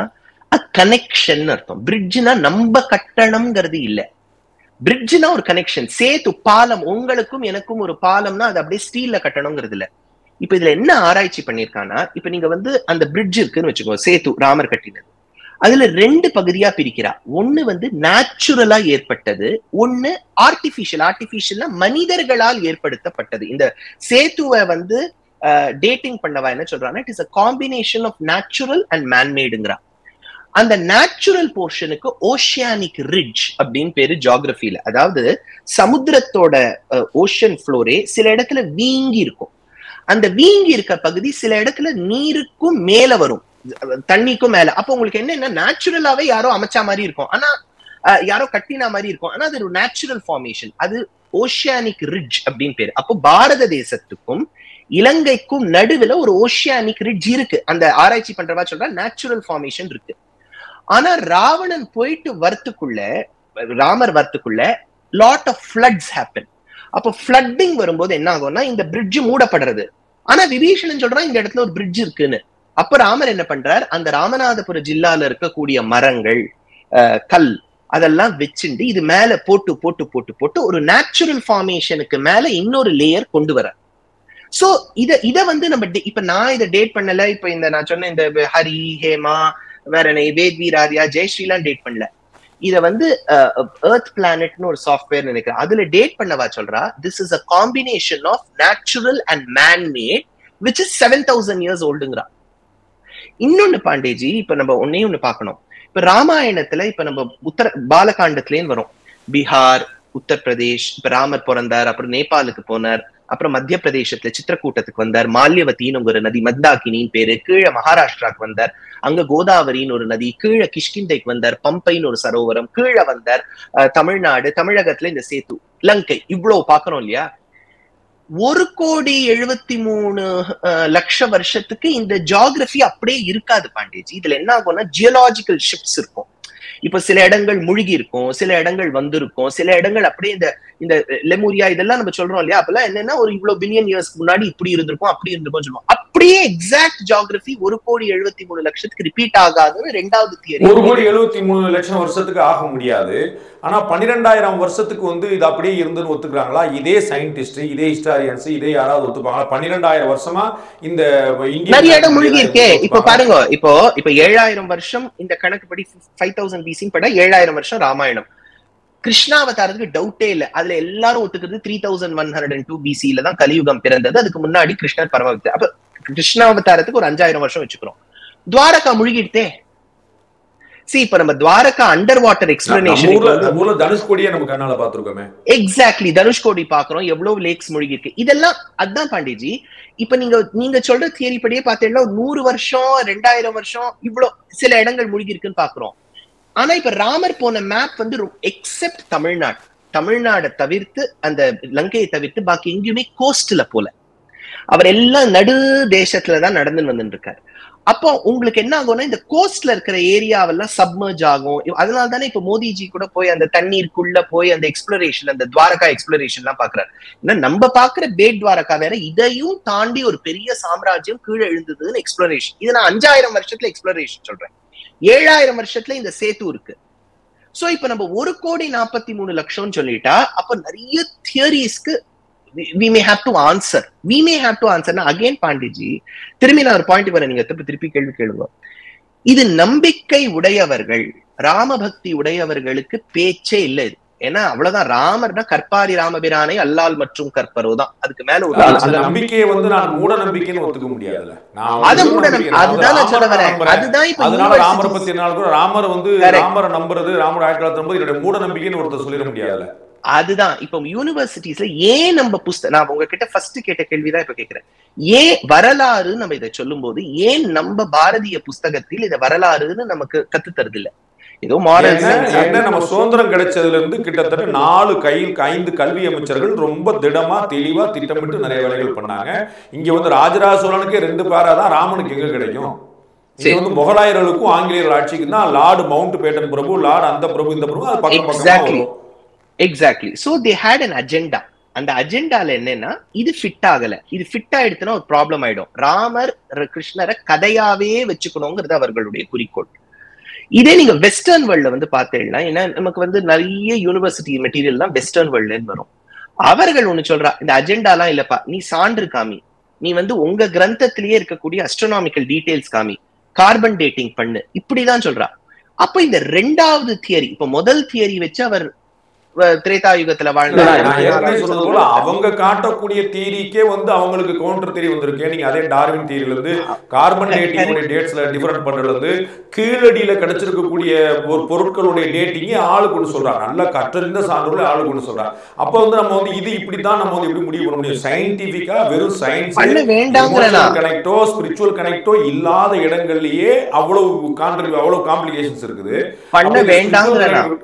கனெக்ஷன் அர்த்தம் பிரிட்ஜ்னா நம்ம கட்டணம்ங்கிறது இல்ல பிரிட்ஜ்னா ஒரு கனெக்ஷன் சேத்து பாலம் உங்களுக்கும் எனக்கும் ஒரு பாலம்னா அது அப்படியே ஸ்டீல்ல கட்டணுங்கிறது இல்ல இப்ப இதுல என்ன ஆராய்ச்சி பண்ணிருக்கானா இப்ப நீங்க வந்து அந்த பிரிட்ஜ் இருக்குன்னு வச்சுக்கோங்க சேத்து ராமர் கட்டினது அதுல ரெண்டு பகுதியா பிரிக்கிறா ஒண்ணு வந்து நேச்சுரலா ஏற்பட்டது ஒண்ணு ஆர்டிபிஷியல் ஆர்டிபிஷியல்னா மனிதர்களால் ஏற்படுத்தப்பட்டது இந்த சேத்துவை வந்து டேட்டிங் பண்ணவா என்ன சொல்றாங்கன்னா it is a combination of natural and மேன்மேடுங்கிறா அந்த நேச்சுரல் போர்ஷனுக்கு ஓஷியானிக் ரிட்ஜ் அப்படின்னு பேரு ஜியாகிரபில அதாவது சமுத்திரத்தோட ஓஷன் ஃப்ளோரே சில இடத்துல வீங்கி இருக்கும் அந்த வீங்கி இருக்க பகுதி சில இடத்துல நீருக்கும் மேல வரும் அஹ் தண்ணிக்கும் மேல அப்போ உங்களுக்கு என்னன்னா நேச்சுரலாவே யாரோ அமைச்சா மாதிரி இருக்கும் ஆனா அஹ், யாரோ கட்டினா மாதிரி இருக்கும் ஆனா அது ஒரு நேச்சுரல் ஃபார்மேஷன் அது ஓஷியானிக் ரிட்ஜ் அப்படின்னு பேரு அப்போ பாரத தேசத்துக்கும் இலங்கைக்கும் நடுவுல ஒரு ஓஷியானிக் ரிட்ஜ் இருக்கு அந்த ஆராய்ச்சி பண்றவா சொல்றா நேச்சுரல் ஃபார்மேஷன் இருக்கு ஆனா ராவணன் போயிட்டு வரத்துக்குள்ள ராமர் வரத்துக்குள்ள லாட் ஆஃப் ஃபிளட்ஸ் ஹேப்பன் அப்போ ஃபிளட்டிங் வரும்போது என்ன ஆகும்னா இந்த பிரிட்ஜ் மூடப்படுறது ஆனா விபீஷணன் சொல்றான் இந்த இடத்துல ஒரு பிரிட்ஜ் இருக்குன்னு அப்ப ராமர் என்ன பண்றார் அந்த ராமநாதபுர ஜில்லால இருக்கக்கூடிய மரங்கள் அஹ், கல் அதெல்லாம் வச்சுண்டு இது மேல போட்டு போட்டு போட்டு போட்டு ஒரு நேச்சுரல் ஃபார்மேஷனுக்கு மேல இன்னொரு லேயர் கொண்டு வர சோ இத இத வந்து நம்ம de- இப்ப நான் இதை டேட் பண்ணல இப்ப இந்த நான் சொன்ன இந்த ஹரி ஹேமா வேற என்ன வேத் வீராரியா ஜெயஸ்ரீலாம் டேட் பண்ணல இத வந்து எர்த் பிளானட்னு ஒரு சாஃப்ட்வேர் நினைக்கிறேன் அதுல டேட் பண்ணவா சொல்றா this is a combination of natural and man made which is seven thousand years ஓல்டுங்கிறா இன்னொன்னு பாண்டேஜி இப்ப நம்ம ஒன்னே ஒண்ணு பார்க்கணும் இப்ப ராமாயணத்துல இப்ப நம்ம உத்தர பாலகாண்டத்திலேன்னு வரும் பீகார் உத்தரப்பிரதேஷ் இப்ப ராமர் பிறந்தார் அப்புறம் நேபாளுக்கு போனார் அப்புறம் மத்திய பிரதேசத்துல சித்திரக்கூட்டத்துக்கு வந்தார் மால்யவத்தின்னு ஒரு நதி மத்தாகினின்னு பேரு கீழே மகாராஷ்டிராக்கு வந்தார் அங்க கோதாவரின்னு ஒரு நதி கீழே கிஷ்கிந்தைக்கு வந்தார் பம்பைன்னு ஒரு சரோவரம் கீழே வந்தார் அஹ், தமிழ்நாடு தமிழகத்துல இந்த சேத்து லங்கை இவ்வளவு பாக்குறோம் இல்லையா ஒரு கோடி எழுபத்தி மூணு அஹ், லட்ச வருஷத்துக்கு இந்த ஜியாகிரபி அப்படியே இருக்காது பாண்டேஜி இதுல என்ன ஆகும்னா ஜியலாஜிக்கல் ஷிப்ஸ் இருக்கும் இப்ப சில இடங்கள் முழுகி இருக்கும் சில இடங்கள் வந்திருக்கும் சில இடங்கள் அப்படியே இந்த இந்த லெமூரியா இதெல்லாம் நம்ம சொல்றோம் இல்லையா அப்பெல்லாம் என்னன்னா ஒரு இவ்வளவு பில்லியன் இயர்ஸ்க்கு முன்னாடி இப்படி இருந்திருக்கும் அப்படி இருந்திருக்கும் சொல்லுவோம் அப்படியே எக்ஸாக்ட் ஜியாகிரபி ஒரு கோடி எழுபத்தி மூணு லட்சத்துக்கு ரிப்பீட் ஆகாதுன்னு ரெண்டாவது தியரி ஒரு கோடி எழுபத்தி மூணு லட்சம் வருஷத்துக்கு ஆக முடியாது ஆனா பன்னிரெண்டாயிரம் வருஷத்துக்கு வந்து இது அப்படியே இருந்துன்னு ஒத்துக்கிறாங்களா இதே சயின்டிஸ்ட் இதே ஹிஸ்டாரியன்ஸ் இதே யாராவது ஒத்துப்பாங்களா பன்னிரெண்டாயிரம் வருஷமா இந்த இந்தியன் நிறைய இடம் முழுகி இருக்கே இப்ப பாருங்க இப்போ இப்ப ஏழாயிரம் வருஷம் இந்த கணக்குப்படி ஃபைவ் தௌசண்ட் பிசின்னு பட ஏழாயிரம் வருஷம் ராமாயணம் கிருஷ்ணாவதாரத்துக்கு டவுட்டே இல்ல அதுல எல்லாரும் ஒத்துக்கிறது three thousand one hundred and two பிசியில தான் கலியுகம் பிறந்தது அதுக்கு முன்னாடி கிருஷ்ணர் பரமவித்து அப்ப கிருஷ்ணாவதாரத்துக்கு ஒரு அஞ்சாயிரம் வருஷம் வச்சுக்கிறோம் துவாரகா முழுகிடுதே சி இப்ப நம்ம துவாரகா அண்டர் வாட்டர் நம்ம எக்ஸ்பிளனேஷன் ஊர்ல நம்ம ஊர்ல தனுஷ்கோடியே நம்ம கண்ணால பாத்துருக்கோமே எக்ஸாக்ட்லி தனுஷ்கோடி பாக்குறோம் எவ்வளவு லேக்ஸ் மூழ்கி இருக்கு இதெல்லாம் அதான் பாண்டிஜி இப்ப நீங்க நீங்க சொல்ற தியரி படியே பார்த்தீங்கன்னா ஒரு நூறு வருஷம் ரெண்டாயிரம் வருஷம் இவ்வளவு சில இடங்கள் மூழ்கி இருக்குன்னு பாக்குறோம் ஆனா இப்ப ராமர் போன மேப் வந்து எக்ஸெப்ட் தமிழ்நாடு தமிழ்நாடை தவிர்த்து அந்த லங்கையை தவிர்த்து பாக்கி எங்கேயுமே கோஸ்ட்ல போல அவர் எல்லாம் நடு தேசத்துல தான் நடந்து வந்துட்டு இருக்காரு அப்போ உங்களுக்கு என்ன ஆகும்னா இந்த கோஸ்ட்ல இருக்கிற ஏரியாவெல்லாம் சப்மர்ஜ் ஆகும் அதனால தானே இப்ப மோடிஜி கூட போய் அந்த தண்ணீருக்குள்ள போய் அந்த எக்ஸ்ப்ளரேஷன் அந்த துவாரகா எக்ஸ்ப்ளரேஷன் எல்லாம் பாக்குறாரு ஏன்னா நம்ம பாக்குற பேட் துவாரகா வேற இதையும் தாண்டி ஒரு பெரிய சாம்ராஜ்யம் கீழே எழுந்ததுன்னு எக்ஸ்ப்ளரேஷன் இது நான் அஞ்சாயிரம் வருஷத்துல எக்ஸ்ப்ளரேஷன் சொல்றேன் ஏழாயிரம் வருஷத்துல இந்த சேத்து இருக்கு சோ இப்ப நம்ம ஒரு கோடி நாற்பத்தி மூணு லட்சம்னு சொல்லிட்டா அப்ப நிறைய தியரிஸ்க்கு we may have to answer we may have to ஆன்சர்னா அகைன் பாண்டிஜி திரும்பி நான் ஒரு பாயிண்ட் வரேன் நீங்க திருப்பி திருப்பி கேள்வி கேளுங்க இது நம்பிக்கை உடையவர்கள் ராமபக்தி உடையவர்களுக்கு பேச்சே இல்லை இது ஏன்னா அவ்வளவுதான் ராமர்னா கற்பாரி ராமபிரானை அல்லால் மற்றும் கற்பரோ தான் அதுக்கு மேல ஒரு அந்த பேச்சு இல்ல. நம்பிக்கையை வந்து நான் மூட நம்பிக்கைன்னு ஒத்துக்க முடியாதுல்ல நான் வந்து அது மூட நம்பிக்கை. நம்பிக்கை. அதுதான் நான் ராமரை சொல்ல வரேன். நம்புறேன். அதுதான் இப்ப அதனால universities- ராமரை பத்தி என்னால கூட ராமர் வந்து Correct. ராமரை நம்புறது ராமர் ஆயிரத்தி தொள்ளாயிரத்தி நம்புறது என்னுடைய மூட நம்பிக்கைன்னு ஒருத்தர் சொல்லிட முடியாதுல்ல அதுதான் இப்ப யூனிவர்சிட்டிஸ்ல ஏன் நம்ம புஸ்தகம் நான் உங்ககிட்ட ஃபர்ஸ்ட் கேட்ட கேள்விதான் இப்ப கேக்குறேன் ஏன் வரலாறு நம்ம இதை சொல்லும் போது ஏன் நம்ம பாரதிய புஸ்தகத்தில் இதை வரலாறுன்னு நமக்கு கத்து தருது இல்ல ஏதோ மாரல் ஏன்னா ஏன்னா நம்ம சுதந்திரம் கிடைச்சதுல இருந்து கிட்டத்தட்ட நாலு கையில் ஐந்து கல்வி அமைச்சர்கள் ரொம்ப திடமா தெளிவா திட்டமிட்டு நிறைய வேலைகள் பண்ணாங்க இங்க வந்து ராஜராஜ சோழனுக்கே ரெண்டு பேரா தான் ராமனுக்கு எங்க கிடைக்கும் இங்க வந்து முகலாயர்களுக்கும் ஆங்கிலேயர்கள் ஆட்சிக்கு தான் லார்டு மவுண்ட் பேட்டன் பிரபு லார்டு அந்த பிரபு இந்த பிரபு அது பக்கம் பக்கமா எக்ஸாக்ட்லி வரும் exactly so they had an agenda அந்த அஜெண்டால என்னன்னா இது ஃபிட் ஆகல இது ஃபிட் ஆயிடுச்சுன்னா ஒரு ப்ராப்ளம் ஆயிடும் ராமர் ர- கிருஷ்ணரை கதையாவே வச்சுக்கணுங்கிறது அவர்களுடைய குறிக்கோள் இதே நீங்க வெஸ்டர்ன் வேர்ல்ட்ல வந்து பார்த்தீங்கன்னா ஏன்னா நமக்கு வந்து நிறைய யூனிவர்சிட்டி மெட்டீரியல்லாம் வெஸ்டர்ன் வேர்ல்ட்ல வரும் அவர்கள் ஒண்ணு சொல்றா இந்த அஜெண்டாலாம் இல்லப்பா நீ சான்று காமி நீ வந்து உங்க கிரந்தத்திலேயே இருக்கக்கூடிய அஸ்ட்ரோனாமிக்கல் டீடைல்ஸ் காமி கார்பன் டேட்டிங் பண்ணு இப்படிதான் சொல்றா அப்ப இந்த ரெண்டாவது தியரி இப்ப முதல் தியரி வச்சு அவர் அஹ், திரேதா யுகத்துல வாழ்ந்தார் நான் ஏற்கனவே சொன்னது போல அவங்க காட்டக்கூடிய தீரிக்கே வந்து அவங்களுக்கு கவுண்டர் தீரி வந்திருக்கு நீங்க அதே டார்வின் தீரில இருந்து கார்பன் டேட்டிங் டேட்ஸ்ல டிஃபரெண்ட் பண்றதுல இருந்து கீழடியில கிடைச்சிருக்கக்கூடிய ஒரு பொருட்களுடைய டேட்டிங்க ஆளுக்கு ஒன்று சொல்றாங்க நல்லா கற்றறிந்த சான்றோட ஆளுக்கு ஒன்று சொல்றாங்க அப்ப வந்து நம்ம வந்து இது இப்படித்தான் நம்ம வந்து எப்படி முடிவு பண்ண முடியும் சயின்டிபிக்கா வெறும் சயின்ஸ் பண்ண வேண்டாங்கிறதா. கனெக்டோ ஸ்பிரிச்சுவல் கனெக்டோ இல்லாத இடங்கள்லயே அவ்வளவு கான்ட்ரி அவ்வளவு காம்ப்ளிகேஷன்ஸ் இருக்குது பண்ண அப்ப இந்த வேண்டாங்கிறதா. spiritual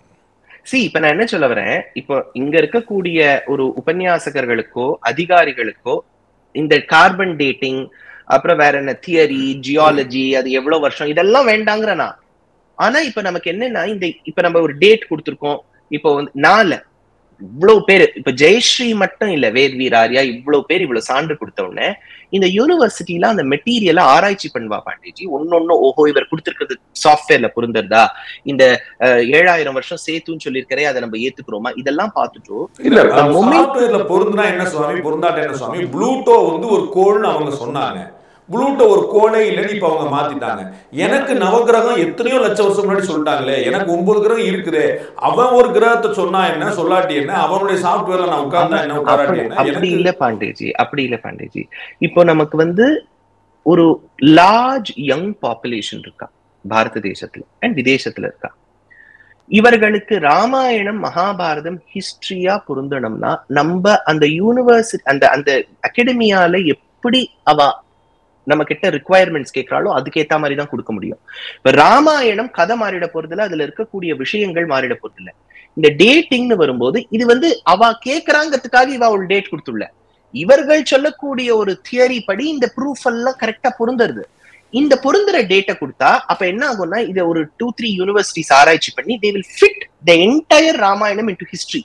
சி இப்ப நான் என்ன சொல்ல வரேன் இப்போ இங்க இருக்கக்கூடிய ஒரு உபன்யாசகர்களுக்கோ அதிகாரிகளுக்கோ இந்த கார்பன் டேட்டிங் அப்புறம் வேற என்ன தியரி ஜியாலஜி அது எவ்வளவு வருஷம் இதெல்லாம் வேண்டாங்கிறனா ஆனா இப்ப நமக்கு என்னன்னா இந்த இப்ப நம்ம ஒரு டேட் கொடுத்திருக்கோம் இப்போ வந்து நால இவ்வளவு பேர் இப்ப ஜெயஸ்ரீ மட்டும் இல்ல வேர்வீர் ஆர்யா இவ்வளவு பேர் இவ்வளவு சான்று கொடுத்த உடனே இந்த யூனிவர்சிட்டில அந்த மெட்டீரியலை ஆராய்ச்சி பண்ணுவா பாண்டிஜி ஒன்னொன்னு ஓஹோ இவர் கொடுத்திருக்கிறது சாஃப்ட்வேர்ல பொருந்தருதா இந்த அஹ், ஏழாயிரம் வருஷம் சேத்துன்னு சொல்லியிருக்கிறே அதை நம்ம ஏத்துக்கிறோமா இதெல்லாம் பார்த்துட்டோ இல்ல The moment- சாஃப்ட்வேர்ல பொருந்துனா என்ன சுவாமி பொருந்தாட்ட என்ன சுவாமி ப்ளூட்டோ வந்து ஒரு கோள்னு அவங்க சொன்னாங்க ப்ளூட்டோ ஒரு கோளே இல்லைன்னு இப்ப அவங்க மாத்திட்டாங்க எனக்கு நவகிரகம் எத்தனையோ லட்சம் வருஷம் முன்னாடி சொல்லிட்டாங்களே எனக்கு ஒன்பது கிரகம் இருக்குது அவன் ஒரு கிரகத்தை சொன்னா என்ன சொல்லாட்டி என்ன அவனுடைய சாஃப்ட்வேர்ல நான் உட்கார்ந்தா என்ன உட்காராட்டி அப்படி என்ன அப்படி எனக்கு இல்ல பாண்டேஜி அப்படி இல்ல பாண்டேஜி இப்போ நமக்கு வந்து ஒரு லார்ஜ் யங் பாப்புலேஷன் இருக்கா பாரத தேசத்துல அண்ட் விதேசத்துல இருக்கா இவர்களுக்கு ராமாயணம் மகாபாரதம் ஹிஸ்டரியா பொருந்தணும்னா நம்ம அந்த யூனிவர்சிட்டி அந்த அந்த அகாடமியால எப்படி அவ நம்ம கிட்ட ரிக்குவயர்மெண்ட்ஸ் கேட்கறாளோ அதுக்கேத்த மாதிரி தான் கொடுக்க முடியும் இப்ப ராமாயணம் கதை மாறிட போறதில்ல அதுல இருக்கக்கூடிய விஷயங்கள் மாறிட போறதில்ல இந்த டேட்டிங்னு வரும்போது இது வந்து அவ கேக்குறாங்கிறதுக்காக இவ ஒரு டேட் கொடுத்துள்ள இவர்கள் சொல்லக்கூடிய ஒரு தியரி படி இந்த ப்ரூஃப் எல்லாம் கரெக்டா பொருந்துறது இந்த பொருந்துற டேட்டை கொடுத்தா அப்ப என்ன ஆகும்னா இதை ஒரு டூ த்ரீ யூனிவர்சிட்டிஸ் ஆராய்ச்சி பண்ணி they will fit the entire Ramayanam into history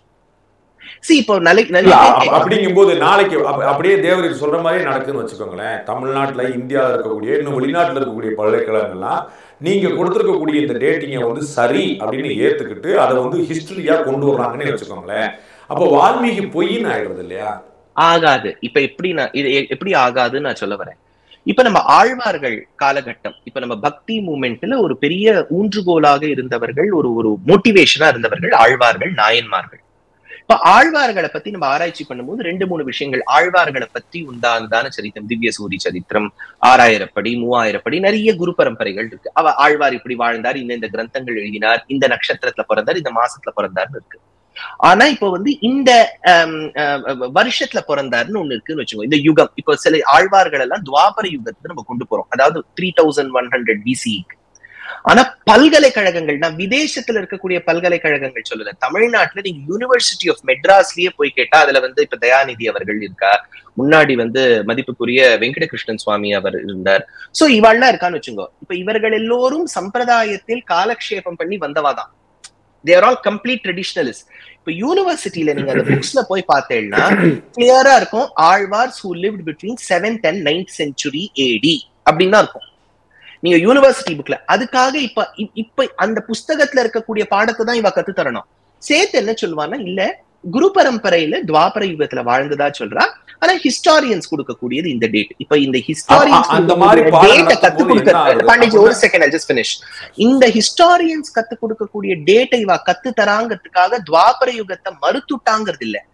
see இப்போ நல்ல இல்ல, நல்ல அப்ப- அப்படிங்கும்போது நாளைக்கு அப்ப- அப்படியே தேவரீர் சொல்ற மாதிரி நடக்குதுன்னு வச்சுக்கோங்களேன் தமிழ்நாட்டுல இந்தியாவில் இருக்கக்கூடிய இன்னும் வெளிநாட்டுல இருக்கக்கூடிய பல்கலைக்கழகங்கள்லாம் நீங்க கொடுத்துருக்கக்கூடிய இந்த டேட்டிங்கை வந்து சரி அப்படின்னு ஏத்துக்கிட்டு அதை வந்து ஹிஸ்டரியா கொண்டு வர்றாங்கன்னு வச்சுக்கோங்களேன் அப்போ வால்மீகி பொய்ன்னு ஆயிடுறது இல்லையா ஆகாது இப்ப எப்படி நான் இது எ- எப்படி ஆகாதுன்னு நான் சொல்ல வரேன் இப்ப நம்ம ஆழ்வார்கள் காலகட்டம் இப்ப நம்ம பக்தி மூமெண்ட்ல ஒரு பெரிய ஊன்றுகோலாக இருந்தவர்கள் ஒரு ஒரு மோட்டிவேஷனா இருந்தவர்கள் ஆழ்வார்கள் நாயன்மார்கள் இப்ப ஆழ்வார்களை பத்தி நம்ம ஆராய்ச்சி பண்ணும்போது ரெண்டு மூணு விஷயங்கள் ஆழ்வார்களை பத்தி உண்டானதான சரித்திரம் திவ்ய சூரி சரித்திரம் ஆறாயிரப்படி மூவாயிரப்படி நிறைய குரு பரம்பரைகள் இருக்கு அவ ஆழ்வார் இப்படி வாழ்ந்தார் இந்த இந்த கிரந்தங்கள் எழுதினார் இந்த நட்சத்திரத்துல பிறந்தார் இந்த மாசத்துல பிறந்தார்னு இருக்கு ஆனா இப்போ வந்து இந்த ஆம், ஆம், வருஷத்துல பிறந்தாருன்னு ஒண்ணு இருக்குன்னு வச்சுக்கோங்க இந்த யுகம் இப்போ சில ஆழ்வார்கள் எல்லாம் துவாபர யுகத்துக்கு நம்ம கொண்டு போறோம் அதாவது த்ரீ தௌசண்ட் ஒன் ஹண்ட்ரட் பிசிக்கு ஆனா பல்கலைக்கழகங்கள் நான் விதேசத்துல இருக்கக்கூடிய பல்கலைக்கழகங்கள் சொல்லல தமிழ்நாட்டுல நீங்க யூனிவர்சிட்டி ஆஃப் மெட்ராஸ்லயே போய் கேட்டா அதுல வந்து இப்ப தயாநிதி அவர்கள் இருக்கா முன்னாடி வந்து மதிப்புக்குரிய வெங்கடகிருஷ்ணன் சுவாமி அவர் இருந்தார் சோ இவாள்லாம் இருக்கான்னு வச்சுக்கோ இப்ப இவர்கள் எல்லோரும் சம்பிரதாயத்தில் காலக்ஷேபம் பண்ணி வந்தவாதான் தேர் ஆல் கம்ப்ளீட் ட்ரெடிஷனலிஸ்ட் இப்ப யூனிவர்சிட்டியில நீங்க அந்த புக்ஸ்ல போய் பார்த்தேன்னா கிளியரா இருக்கும் Alwars who lived between seventh and ninth century AD அப்படின்னு தான் இருக்கும் நீங்க யூனிவர்சிட்டி புக்ல அதுக்காக இப்ப இ- இப்ப அந்த புஸ்தகத்துல இருக்கக்கூடிய பாடத்தை தான் இவ கத்து தரணும் சேர்த்து என்ன சொல்லுவான்னா இல்ல குரு பரம்பரையில துவாபர யுகத்துல வாழ்ந்ததா சொல்றா ஆனா ஹிஸ்டாரியன்ஸ் கொடுக்கக்கூடியது இந்த டேட் இப்ப இந்த ஹிஸ்டாரியன்ஸ் அ- அந்த மாதிரி பாடம் டேட்டை நடத்தும் கத்து போது என்ன கொடுக்க ஆகுது? பாண்டிஜி ஒரு அப்படின்னா- செகண்ட் ஜஸ்ட் பினிஷ் இந்த ஹிஸ்டாரியன்ஸ் கத்து கொடுக்கக்கூடிய டேட்டை இவ கத்து தராங்கிறதுக்காக துவாபர யுகத்தை மறுத்துட்டாங்கிறது இல்ல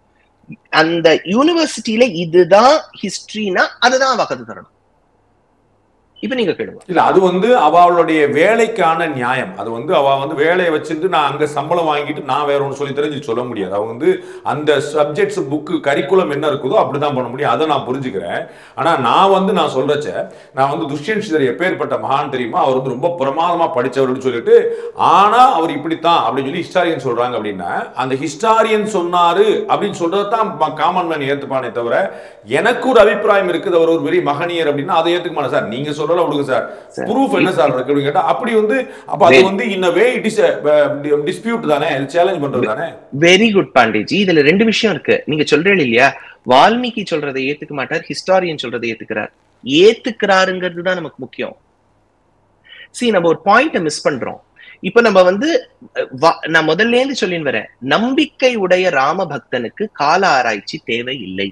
அந்த யூனிவர்சிட்டியில இதுதான் ஹிஸ்டரினா அதுதான் அவ கத்து தரணும் இப்ப நீங்க கேளுங்க இல்ல அது வந்து அவளுடைய வேலைக்கான நியாயம் அது வந்து அவ வந்து வேலையை வச்சுட்டு நான் அங்க சம்பளம் வாங்கிட்டு நான் வேற ஒன்று சொல்லி தெரிஞ்சு சொல்ல முடியாது அவங்க வந்து அந்த சப்ஜெக்ட்ஸ் புக்கு கரிக்குலம் என்ன இருக்குதோ அப்படிதான் பண்ண முடியும் அதை நான் புரிஞ்சுக்கிறேன் ஆனா நான் வந்து நான் சொல்றச்ச நான் வந்து துஷ்யன் ஸ்ரீதர் எப்பேற்பட்ட மகான் தெரியுமா அவர் வந்து ரொம்ப பிரமாதமா படிச்சவர்னு சொல்லிட்டு ஆனா அவர் இப்படித்தான் அப்படின்னு சொல்லி ஹிஸ்டாரியன் சொல்றாங்க அப்படின்னா அந்த ஹிஸ்டாரியன் சொன்னாரு அப்படின்னு சொல்றதான் காமன் மேன் ஏத்துப்பானே தவிர எனக்கு ஒரு அபிப்பிராயம் இருக்குது அவர் ஒரு பெரிய மகனியர் அப்படின்னா அதை ஏத்துக்க மாட்டேன் சார் நீங்க சொல்லல விடுங்க சார் ப்ரூஃப் என்ன சார் இருக்கு அப்படின்னு கேட்டா அப்படி வந்து அப்ப அது வந்து இன்ன வே இட் இஸ் டிஸ்பியூட் தானே சேலஞ்ச் பண்றது தானே வெரி குட் பாண்டேஜி இதுல ரெண்டு விஷயம் இருக்கு நீங்க சொல்றீங்க இல்லையா வால்மீகி சொல்றதை ஏத்துக்க மாட்டார் ஹிஸ்டாரியன் சொல்றதை ஏத்துக்கிறார் ஏத்துக்கிறாருங்கிறது தான் நமக்கு முக்கியம் see நம்ம ஒரு பாயிண்ட மிஸ் பண்றோம் இப்ப நம்ம வந்து அஹ், வா- நான் முதல்ல இருந்து சொல்லின்னு வரேன் நம்பிக்கை உடைய ராம பக்தனுக்கு கால ஆராய்ச்சி தேவை இல்லை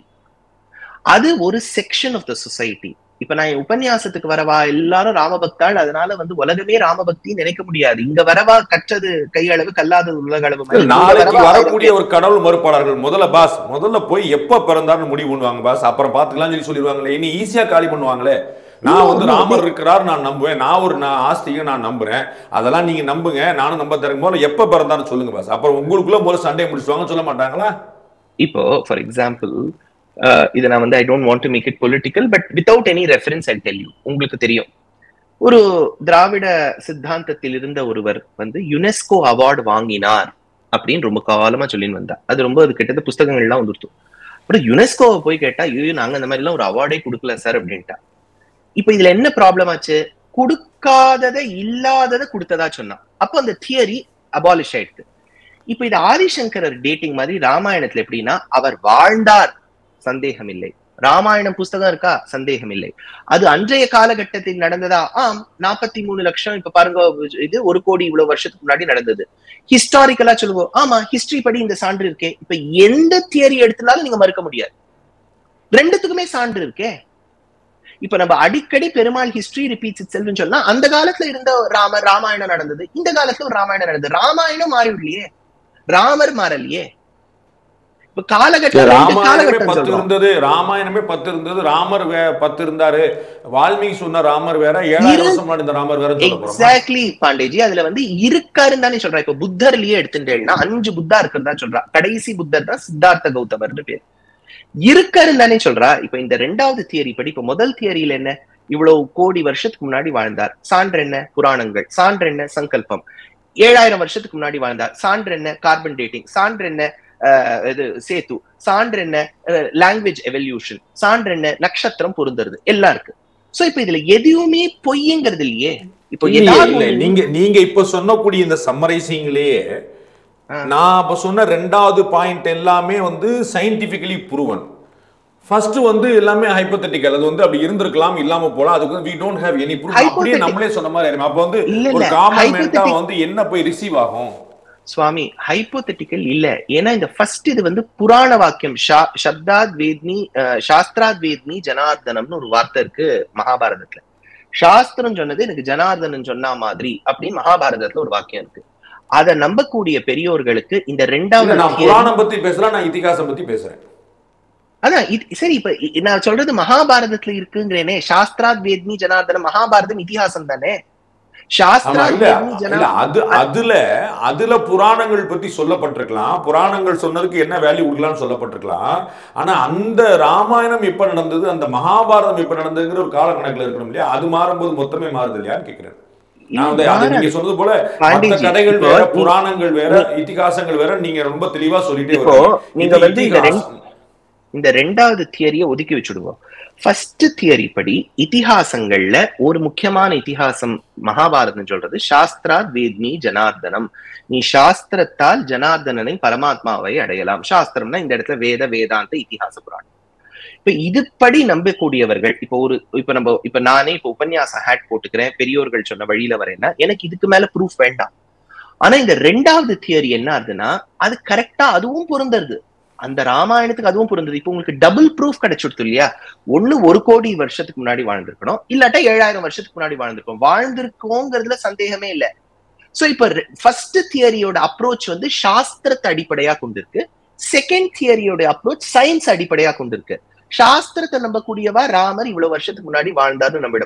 அது ஒரு செக்ஷன் ஆஃப் த சொசைட்டி இப்ப நான் என் உபன்யாசத்துக்கு வரவா எல்லாரும் ராமபக்தாள் அதனால வந்து உலகமே ராமபக்தி நினைக்க முடியாது இங்க வரவா கற்றது கையளவு கல்லாதது உலகளவு மாதிரி. இங்க நாளைக்கு வரவா வரக்கூடிய ஒரு கடவுள் மறுப்பாளர்கள் முதல்ல பாஸ் முதல்ல போய் எப்ப பிறந்தாருன்னு முடிவு பண்ணுவாங்க பாஸ் அப்புறம் பாத்துக்கலாம் சொல்லி சொல்லிடுவாங்களே இனி ஈஸியா காலி பண்ணுவாங்களே நான் வந்து ராமர் இருக்கிறார் நான் நம்புவேன் நான் ஒரு நான் ஆஸ்திக நான் நம்புறேன் அதெல்லாம் நீங்க நம்புங்க நானும் நம்ப தரேன் போல எப்ப பிறந்தாருன்னு சொல்லுங்க பாஸ் அப்புறம் உங்களுக்குள்ள முதல்ல சண்டை முடிச்சுவாங்க சொல்ல மாட்டாங்களா இப்போ ஃபார் எக்ஸாம்பிள் இதை நான் வந்து I don't want to make it political but without any reference I tell you உங்களுக்கு தெரியும் ஒரு திராவிட சித்தாந்தத்தில் இருந்த ஒருவர் வந்து யுனெஸ்கோ அவார்டு வாங்கினார் அப்படின்னு ரொம்ப காலமா சொல்லின்னு வந்தா அது ரொம்ப அது கிட்டத்தட்ட புஸ்தகங்கள்லாம் வந்துருத்து அப்புறம் யுனெஸ்கோவை போய் கேட்டா ஐயோ நாங்க இந்த மாதிரி எல்லாம் ஒரு அவார்டே கொடுக்கல சார் அப்படின்ட்டா இப்போ இதுல என்ன ப்ராப்ளம் ஆச்சு கொடுக்காததை இல்லாததை கொடுத்ததா சொன்னா அப்போ அந்த தியரி அபாலிஷ் ஆயிடுது இப்ப இது ஆதிசங்கரர் டேட்டிங் மாதிரி ராமாயணத்துல எப்படின்னா அவர் வாழ்ந்தார் சந்தேகம் இல்லை ராமாயணம் புஸ்தகம் இருக்கா சந்தேகம் இல்லை அது அன்றைய காலகட்டத்தில் நடந்ததா ஆம் நாற்பத்தி மூணு லட்சம் இப்ப பாருங்க இது ஒரு கோடி இவ்வளவு வருஷத்துக்கு முன்னாடி நடந்தது ஹிஸ்டாரிக்கலா சொல்லுவோம் ஆமா ஹிஸ்டரி படி இந்த சான்று இருக்கே இப்ப எந்த தியரி எடுத்தாலும் நீங்க மறுக்க முடியாது ரெண்டுத்துக்குமே சான்று இருக்கே இப்ப நம்ம அடிக்கடி Perumal history repeats itself சொன்னா அந்த காலத்துல இருந்த ராமர் ராமாயணம் நடந்தது இந்த காலத்துல ஒரு ராமாயணம் நடந்தது ராமாயணம் மாறிவிடலையே ராமர் மாறலையே இப்ப காலகட்டம் ரெண்டு ராமாயணமே காலகட்டம் பத்து சொல்றோம் இருந்தது ராமாயணமே பத்து இருந்தது ராமர் வே பத்து இருந்தாரு வால்மீகி சொன்ன ராமர் வேற ஏழாயிரம் இரு- வருஷம் முன்னாடி இந்த ராமர் வேற சொல்ல போறோம் எக்ஸாக்ட்லி பாண்டேஜி அதுல வந்து இருக்காருன்னு தானே சொல்றா இப்ப புத்தர்லயே எடுத்துட்டேன்னா அஞ்சு புத்தா இருக்கிறதா சொல்றா கடைசி புத்தர் தான் சித்தார்த்த கௌதமர்னு பேர் இருக்காருன்னு தானே சொல்றா இப்ப இந்த ரெண்டாவது தியரி படி இப்ப முதல் தியரியில என்ன இவ்வளவு கோடி வருஷத்துக்கு முன்னாடி வாழ்ந்தார் சான்று என்ன புராணங்கள் சான்று என்ன சங்கல்பம் ஏழாயிரம் வருஷத்துக்கு முன்னாடி வாழ்ந்தார் சான்று என்ன கார்பன் டேட்டிங் சான்று என்ன அஹ், இது சேத்து சான்று என்ன லாங்குவேஜ் எவல்யூஷன் சான்று என்ன நட்சத்திரம் பொருந்துறது எல்லாம் இருக்கு சோ இப்ப இதுல எதுவுமே பொய்ங்கிறது இல்லையே இப்போ இல்லையே, ஏதாவது இல்ல ஒண்ணு- நீங்க நீங்க இப்ப சொன்னக்கூடிய இந்த சம்மரைசிங்லயே ஆ. நான் இப்ப சொன்ன ரெண்டாவது பாயிண்ட் எல்லாமே வந்து சயின்டிபிக்கலி ப்ரூவன் ஃபர்ஸ்ட் வந்து எல்லாமே ஹைப்போதெட்டிக்கல் அது வந்து அப்படி இருந்திருக்கலாம் இல்லாம போலாம் அதுக்கு we don't have any proof அப்படியே Hypothetical. நம்மளே சொன்ன மாதிரி ஆயிரும். அப்ப வந்து இல்ல, ஒரு இல்ல. காமன் மென்டா Hypothetical. வந்து என்ன போய் ரிசீவ் ஆகும் சுவாமி ஹைப்போதெட்டிக்கல் இல்ல ஏன்னா இந்த ஃபர்ஸ்ட் இது வந்து புராண வாக்கியம் ஷா- சப்தாத் வேத்னி அஹ், சாஸ்திராத் வேத்னி ஜனார்தனம்னு ஒரு வார்த்தை இருக்கு மகாபாரதத்துல சாஸ்திரம் சொன்னது எனக்கு ஜனார்தனன் சொன்ன மாதிரி அப்படின்னு மகாபாரதத்துல ஒரு வாக்கியம் இருக்கு அதை நம்பக்கூடிய பெரியோர்களுக்கு இந்த இல்ல, ரெண்டாவது நான் theory- புராணம் பத்தி பேசலாம் நான் இதிகாசம் பத்தி பேசுறேன் அதான் இது- சரி இப்ப இ- நான் சொல்றது மகாபாரதத்துல இருக்குங்கிறேனே சாஸ்திராத் வேத்னி ஜனார்தனம் மகாபாரதம் இதிகாசம் தானே ஆமா சாஸ்திராத் இல்ல வேத்னி இல்ல ஜனார்தனம் அது அதுல அதுல புராணங்கள் பத்தி சொல்லப்பட்டிருக்கலாம் புராணங்கள் சொன்னதுக்கு என்ன வேல்யூ கொடுக்கலாம்னு சொல்லப்பட்டிருக்கலாம் ஆனா அந்த ராமாயணம் எப்ப நடந்தது அந்த மகாபாரதம் எப்ப நடந்ததுங்கிற ஒரு கால கணக்குல இருக்கணும் இல்லையா அது மாறும்போது மொத்தமே மாறுது இல்லையான்னு கேக்குறேன் நான் வந்து அது நீங்க சொன்னது போல மத்த பாண்டிஜி, கதைகள் இப்போ வேற நீ- புராணங்கள் வேற இதிகாசங்கள் வேற நீங்க ரொம்ப தெளிவா சொல்லிட்டே இப்போ வரீங்க நீங்க இந்த வந்து இந்த ரெண்டு- இதிகாசம் இந்த ரெண்டாவது தியரியை ஒதுக்கி வச்சுடுவோம் ஃபர்ஸ்ட் தியரி படி இதிகாசங்கள்ல ஒரு முக்கியமான இதிகாசம் மகாபாரதம் சொல்றது சாஸ்திரா வேத்னி ஜனார்தனம் நீ சாஸ்திரத்தால் ஜனார்தனனை பரமாத்மாவை அடையலாம் சாஸ்திரம்னா இந்த இடத்துல வேத வேதாந்த இதிகாச புராணம் இப்ப இதுபடி நம்பக்கூடியவர்கள் இப்ப ஒரு இப்ப நம்ம இப்ப நானே இப்ப உபன்யாச ஹேட் போட்டுக்கிறேன் பெரியோர்கள் சொன்ன வழியில வரேன்னா எனக்கு இதுக்கு மேல ப்ரூஃப் வேண்டாம் ஆனா இந்த ரெண்டாவது தியரி என்ன ஆகுதுன்னா அது கரெக்டா அதுவும் பொருந்தருது அந்த ராமாயணத்துக்கு அதுவும் பொருந்தது இப்போ உங்களுக்கு டபுள் ப்ரூஃப் கிடைச்சிடுது இல்லையா ஒண்ணு ஒரு கோடி வருஷத்துக்கு முன்னாடி வாழ்ந்திருக்கணும் இல்லாட்டா ஏழாயிரம் வருஷத்துக்கு முன்னாடி வாழ்ந்திருக்கோம் வாழ்ந்திருக்கோங்கிறதுல சந்தேகமே இல்ல சோ இப்ப ஃபர்ஸ்ட் தியரியோட அப்ரோச் வந்து சாஸ்திரத்தை அடிப்படையா கொண்டிருக்கு செகண்ட் தியரியோட அப்ரோச் சயின்ஸ் அடிப்படையா கொண்டிருக்கு சாஸ்திரத்தை நம்பக்கூடியவா ராமர் இவ்வளவு வருஷத்துக்கு முன்னாடி வாழ்ந்தாருன்னு நம்பிட போறா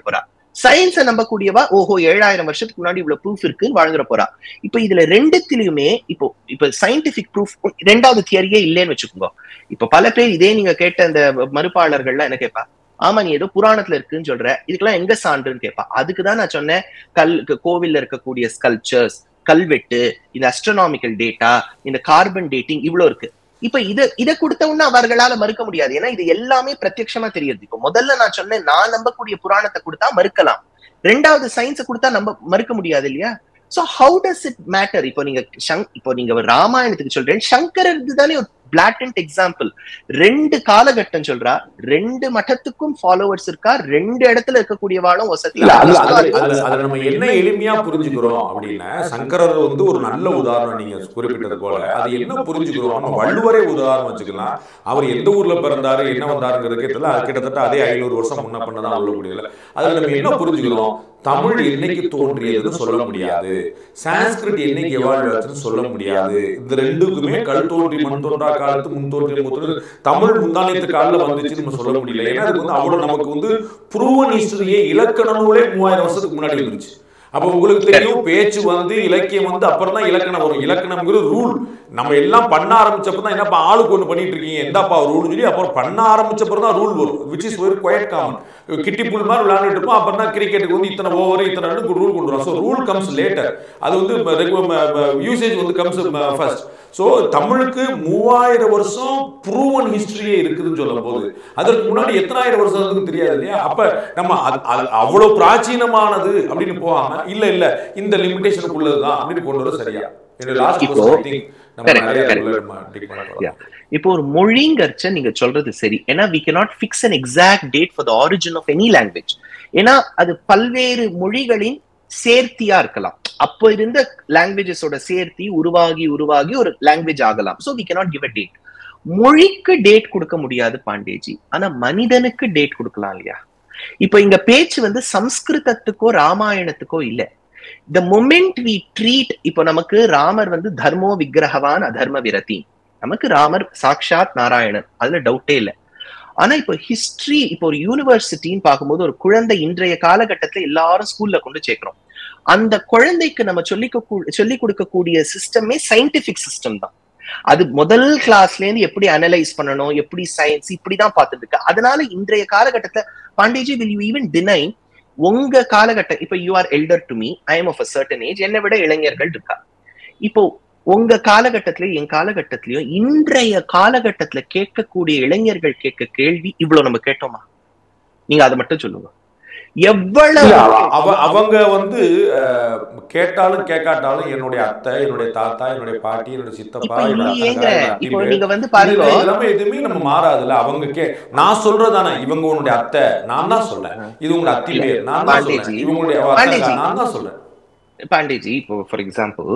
சயின்ஸை நம்பக்கூடியவா ஓஹோ ஏழாயிரம் வருஷத்துக்கு முன்னாடி இவ்வளவு ப்ரூஃப் இருக்குன்னு வாழ்ந்துட போறா இப்ப இதுல ரெண்டுத்திலயுமே இப்போ இப்ப சயின்டிபிக் ப்ரூஃப் ரெண்டாவது தியரியே இல்லைன்னு வச்சுக்கோங்க இப்ப பல பேர் இதே நீங்க கேட்ட அந்த மறுப்பாளர்கள்லாம் என்ன கேட்பா ஆமா நீ ஏதோ புராணத்துல இருக்குன்னு சொல்ற இதுக்கெல்லாம் எங்க சான்றுன்னு கேட்பா அதுக்குதான் நான் சொன்னேன் கல் கோவில்ல இருக்கக்கூடிய ஸ்கல்ச்சர்ஸ் கல்வெட்டு இந்த அஸ்ட்ரோனாமிக்கல் டேட்டா இந்த கார்பன் டேட்டிங் இவ்வளவு இருக்கு இப்ப இத இத கொடுத்தவொன்னு அவர்களால மறுக்க முடியாது ஏன்னா இது எல்லாமே பிரத்யட்சமா தெரியுது இப்போ முதல்ல நான் சொன்னேன் நான் நம்பக்கூடிய புராணத்தை கொடுத்தா மறுக்கலாம் ரெண்டாவது சயின்ஸை கொடுத்தா நம்ப மறுக்க முடியாது இல்லையா so how does it matter இப்போ நீங்க சங் இப்போ நீங்க ராமாயணத்துக்கு சொல்றேன் சங்கரர் தானே ஒரு பிளாட்டன்ட் எக்ஸாம்பிள் ரெண்டு காலகட்டம் சொல்றா ரெண்டு மட்டத்துக்கும் ஃபாலோவர்ஸ் இருக்கா ரெண்டு இடத்துல இருக்கக்கூடிய வாழும் இல்ல, அது- அது- அது- அது- அது நம்ம என்ன எளிமையா புரிஞ்சுக்கிறோம் அப்படின்னா சங்கரர் வந்து ஒரு நல்ல உதாரணம் நீங்க குறிப்பிட்டது போல அது என்ன புரிஞ்சுக்கிறோம் நம்ம வள்ளுவரே உதாரணம் வச்சுக்கலாம் அவர் எந்த ஊர்ல பிறந்தாரு என்ன வந்தாருங்கிறதுக்கு தெரியல அது கிட்டத்தட்ட அதே ஐநூறு வருஷம் முன்ன பண்ணதான் உள்ளக்கூடியதுல அதுல நம்ம என்ன புரிஞ்சுக்கிறோம் தமிழ் என்னைக்கு தோன்றியதுன்னு சொல்ல முடியாது சான்ஸ்கிரிட் என்னைக்கு எவால்வ் ஆச்சுன்னு சொல்ல முடியாது இந்த ரெண்டுக்குமே கல் தோன்றி மண் தோன்றா காலத்து முன் தோன்றி முத்தோன்றி தமிழ் முந்தானியத்து காலில் வந்துச்சுன்னு நம்ம சொல்ல முடியல ஏன்னா அதுக்கு வந்து அவ்வளவு நமக்கு வந்து ப்ரூவன் ஹிஸ்டரியே இலக்கண நூலே மூவாயிரம் வருஷத்துக்கு முன்னாடி வந்துருச்சு அப்ப உங்களுக்கு தெரியும் பேச்சு வந்து இலக்கியம் வந்து அப்புறம் தான் இலக்கணம் வரும் இலக்கணம்ங்கிறது ரூல் நம்ம எல்லாம் பண்ண ஆரம்பிச்சப்ப தான் என்னப்பா ஆளுக்கு ஒன்று பண்ணிட்டு இருக்கீங்க எந்தாப்பா ரூல் சொல்லி அப்புறம் பண்ண ஆரம்பிச்சப்பறம் தான் ரூல் வரும் which is very quite common கிட்டி புல் மாதிரி விளையாண்டுட்டு இருப்போம் அப்புறம் தான் கிரிக்கெட்டுக்கு வந்து இத்தனை ஓவர் இத்தனை ரூல் கொண்டு வரும் ஸோ ரூல் கம்ஸ் லேட்டர் அது வந்து யூசேஜ் வந்து கம்ஸ் ஃபர்ஸ்ட் ஸோ தமிழுக்கு மூவாயிரம் வருஷம் ப்ரூவன் ஹிஸ்டரியே இருக்குதுன்னு சொல்லும் போது அதற்கு முன்னாடி எத்தனாயிரம் வருஷம் இருக்குன்னு தெரியாது இல்லையா அப்ப நம்ம அது- அது அவ்வளவு பிராச்சீனமானது அப்படின்னு போகாம இல்ல இல்ல இந்த லிமிடேஷனுக்குள்ளதுதான் அப்படின்னு கொண்டு வர சரியா என்னோட லாஸ்ட் இப்போ- நம்ம correct, நிறைய correct. இதுல நம்ம dig பண்ண போறோம். Yeah. இப்போ ஒரு மொழிங்கர்ச்ச நீங்க சொல்றது சரி ஏன்னா we cannot fix an exact date for the origin of any language ஏன்னா அது பல்வேறு மொழிகளின் சேர்த்தியா இருக்கலாம் அப்போ இருந்த லாங்குவேஜஸோட சேர்த்தி உருவாகி உருவாகி ஒரு லாங்குவேஜ் ஆகலாம் so we cannot give a date மொழிக்கு டேட் கொடுக்க முடியாது பாண்டேஜி ஆனா மனிதனுக்கு டேட் கொடுக்கலாம் இல்லையா இப்போ இங்க பேச்சு வந்து சம்ஸ்கிருதத்துக்கோ ராமாயணத்துக்கோ இல்ல த மொமெண்ட் வி ட்ரீட் இப்போ நமக்கு ராமர் வந்து தர்மோ விக்கிரகவான் அதர்ம விரதி நமக்கு ராமர் சாக்ஷாத் நாராயணன் அதுல டவுட்டே இல்லை ஆனா இப்போ ஹிஸ்டரி இப்போ ஒரு யூனிவர்சிட்டின்னு பார்க்கும்போது ஒரு குழந்தை இன்றைய காலகட்டத்துல எல்லாரும் ஸ்கூல்ல கொண்டு சேர்க்கிறோம் அந்த குழந்தைக்கு நம்ம சொல்லிக்க சொல்லி கொடுக்கக்கூடிய சிஸ்டமே சயின்டிபிக் சிஸ்டம் தான் அது முதல் கிளாஸ்ல இருந்து எப்படி அனலைஸ் பண்ணணும் எப்படி சயின்ஸ் இப்படிதான் பார்த்துட்டு இருக்கு அதனால இன்றைய காலகட்டத்துல Pandeji will you even deny உங்க காலகட்டம் இப்ப you are elder to me I am of a certain age என்னை விட இளைஞர்கள் இருக்கா இப்போ உங்க காலகட்டத்திலயும் என் காலகட்டத்திலயும் இன்றைய காலகட்டத்துல கேட்கக்கூடிய இளைஞர்கள் கேட்க கேள்வி இவ்வளவு நம்ம கேட்டோமா நீங்க அதை மட்டும் சொல்லுங்க எவ்வளவு அவ அவங்க வந்து அஹ், கேட்டாலும் கேட்காட்டாலும் என்னுடைய அத்தை என்னுடைய தாத்தா என்னுடைய பாட்டி என்னுடைய சித்தப்பா இப்ப என்னோட இல்லையேங்க அக்கா, என்னோட இப்போ அத்திம்பேர். நீங்க வந்து பாருங்க இதுல எல்லாமே எதுவுமே நம்ம மாறாதுல்ல அவங்க கே நான் சொல்றதானே இவங்க உன்னுடைய அத்தை நான் தான் சொல்றேன் இது உங்களுடைய அத்தி பேர் நான் தான் சொல்றேன் பாண்டேஜி, இவங்களுடைய அக்கா, பாண்டேஜி. நான் தான் சொல்றேன் பாண்டேஜி இப்போ ஃபார் எக்ஸாம்பிள்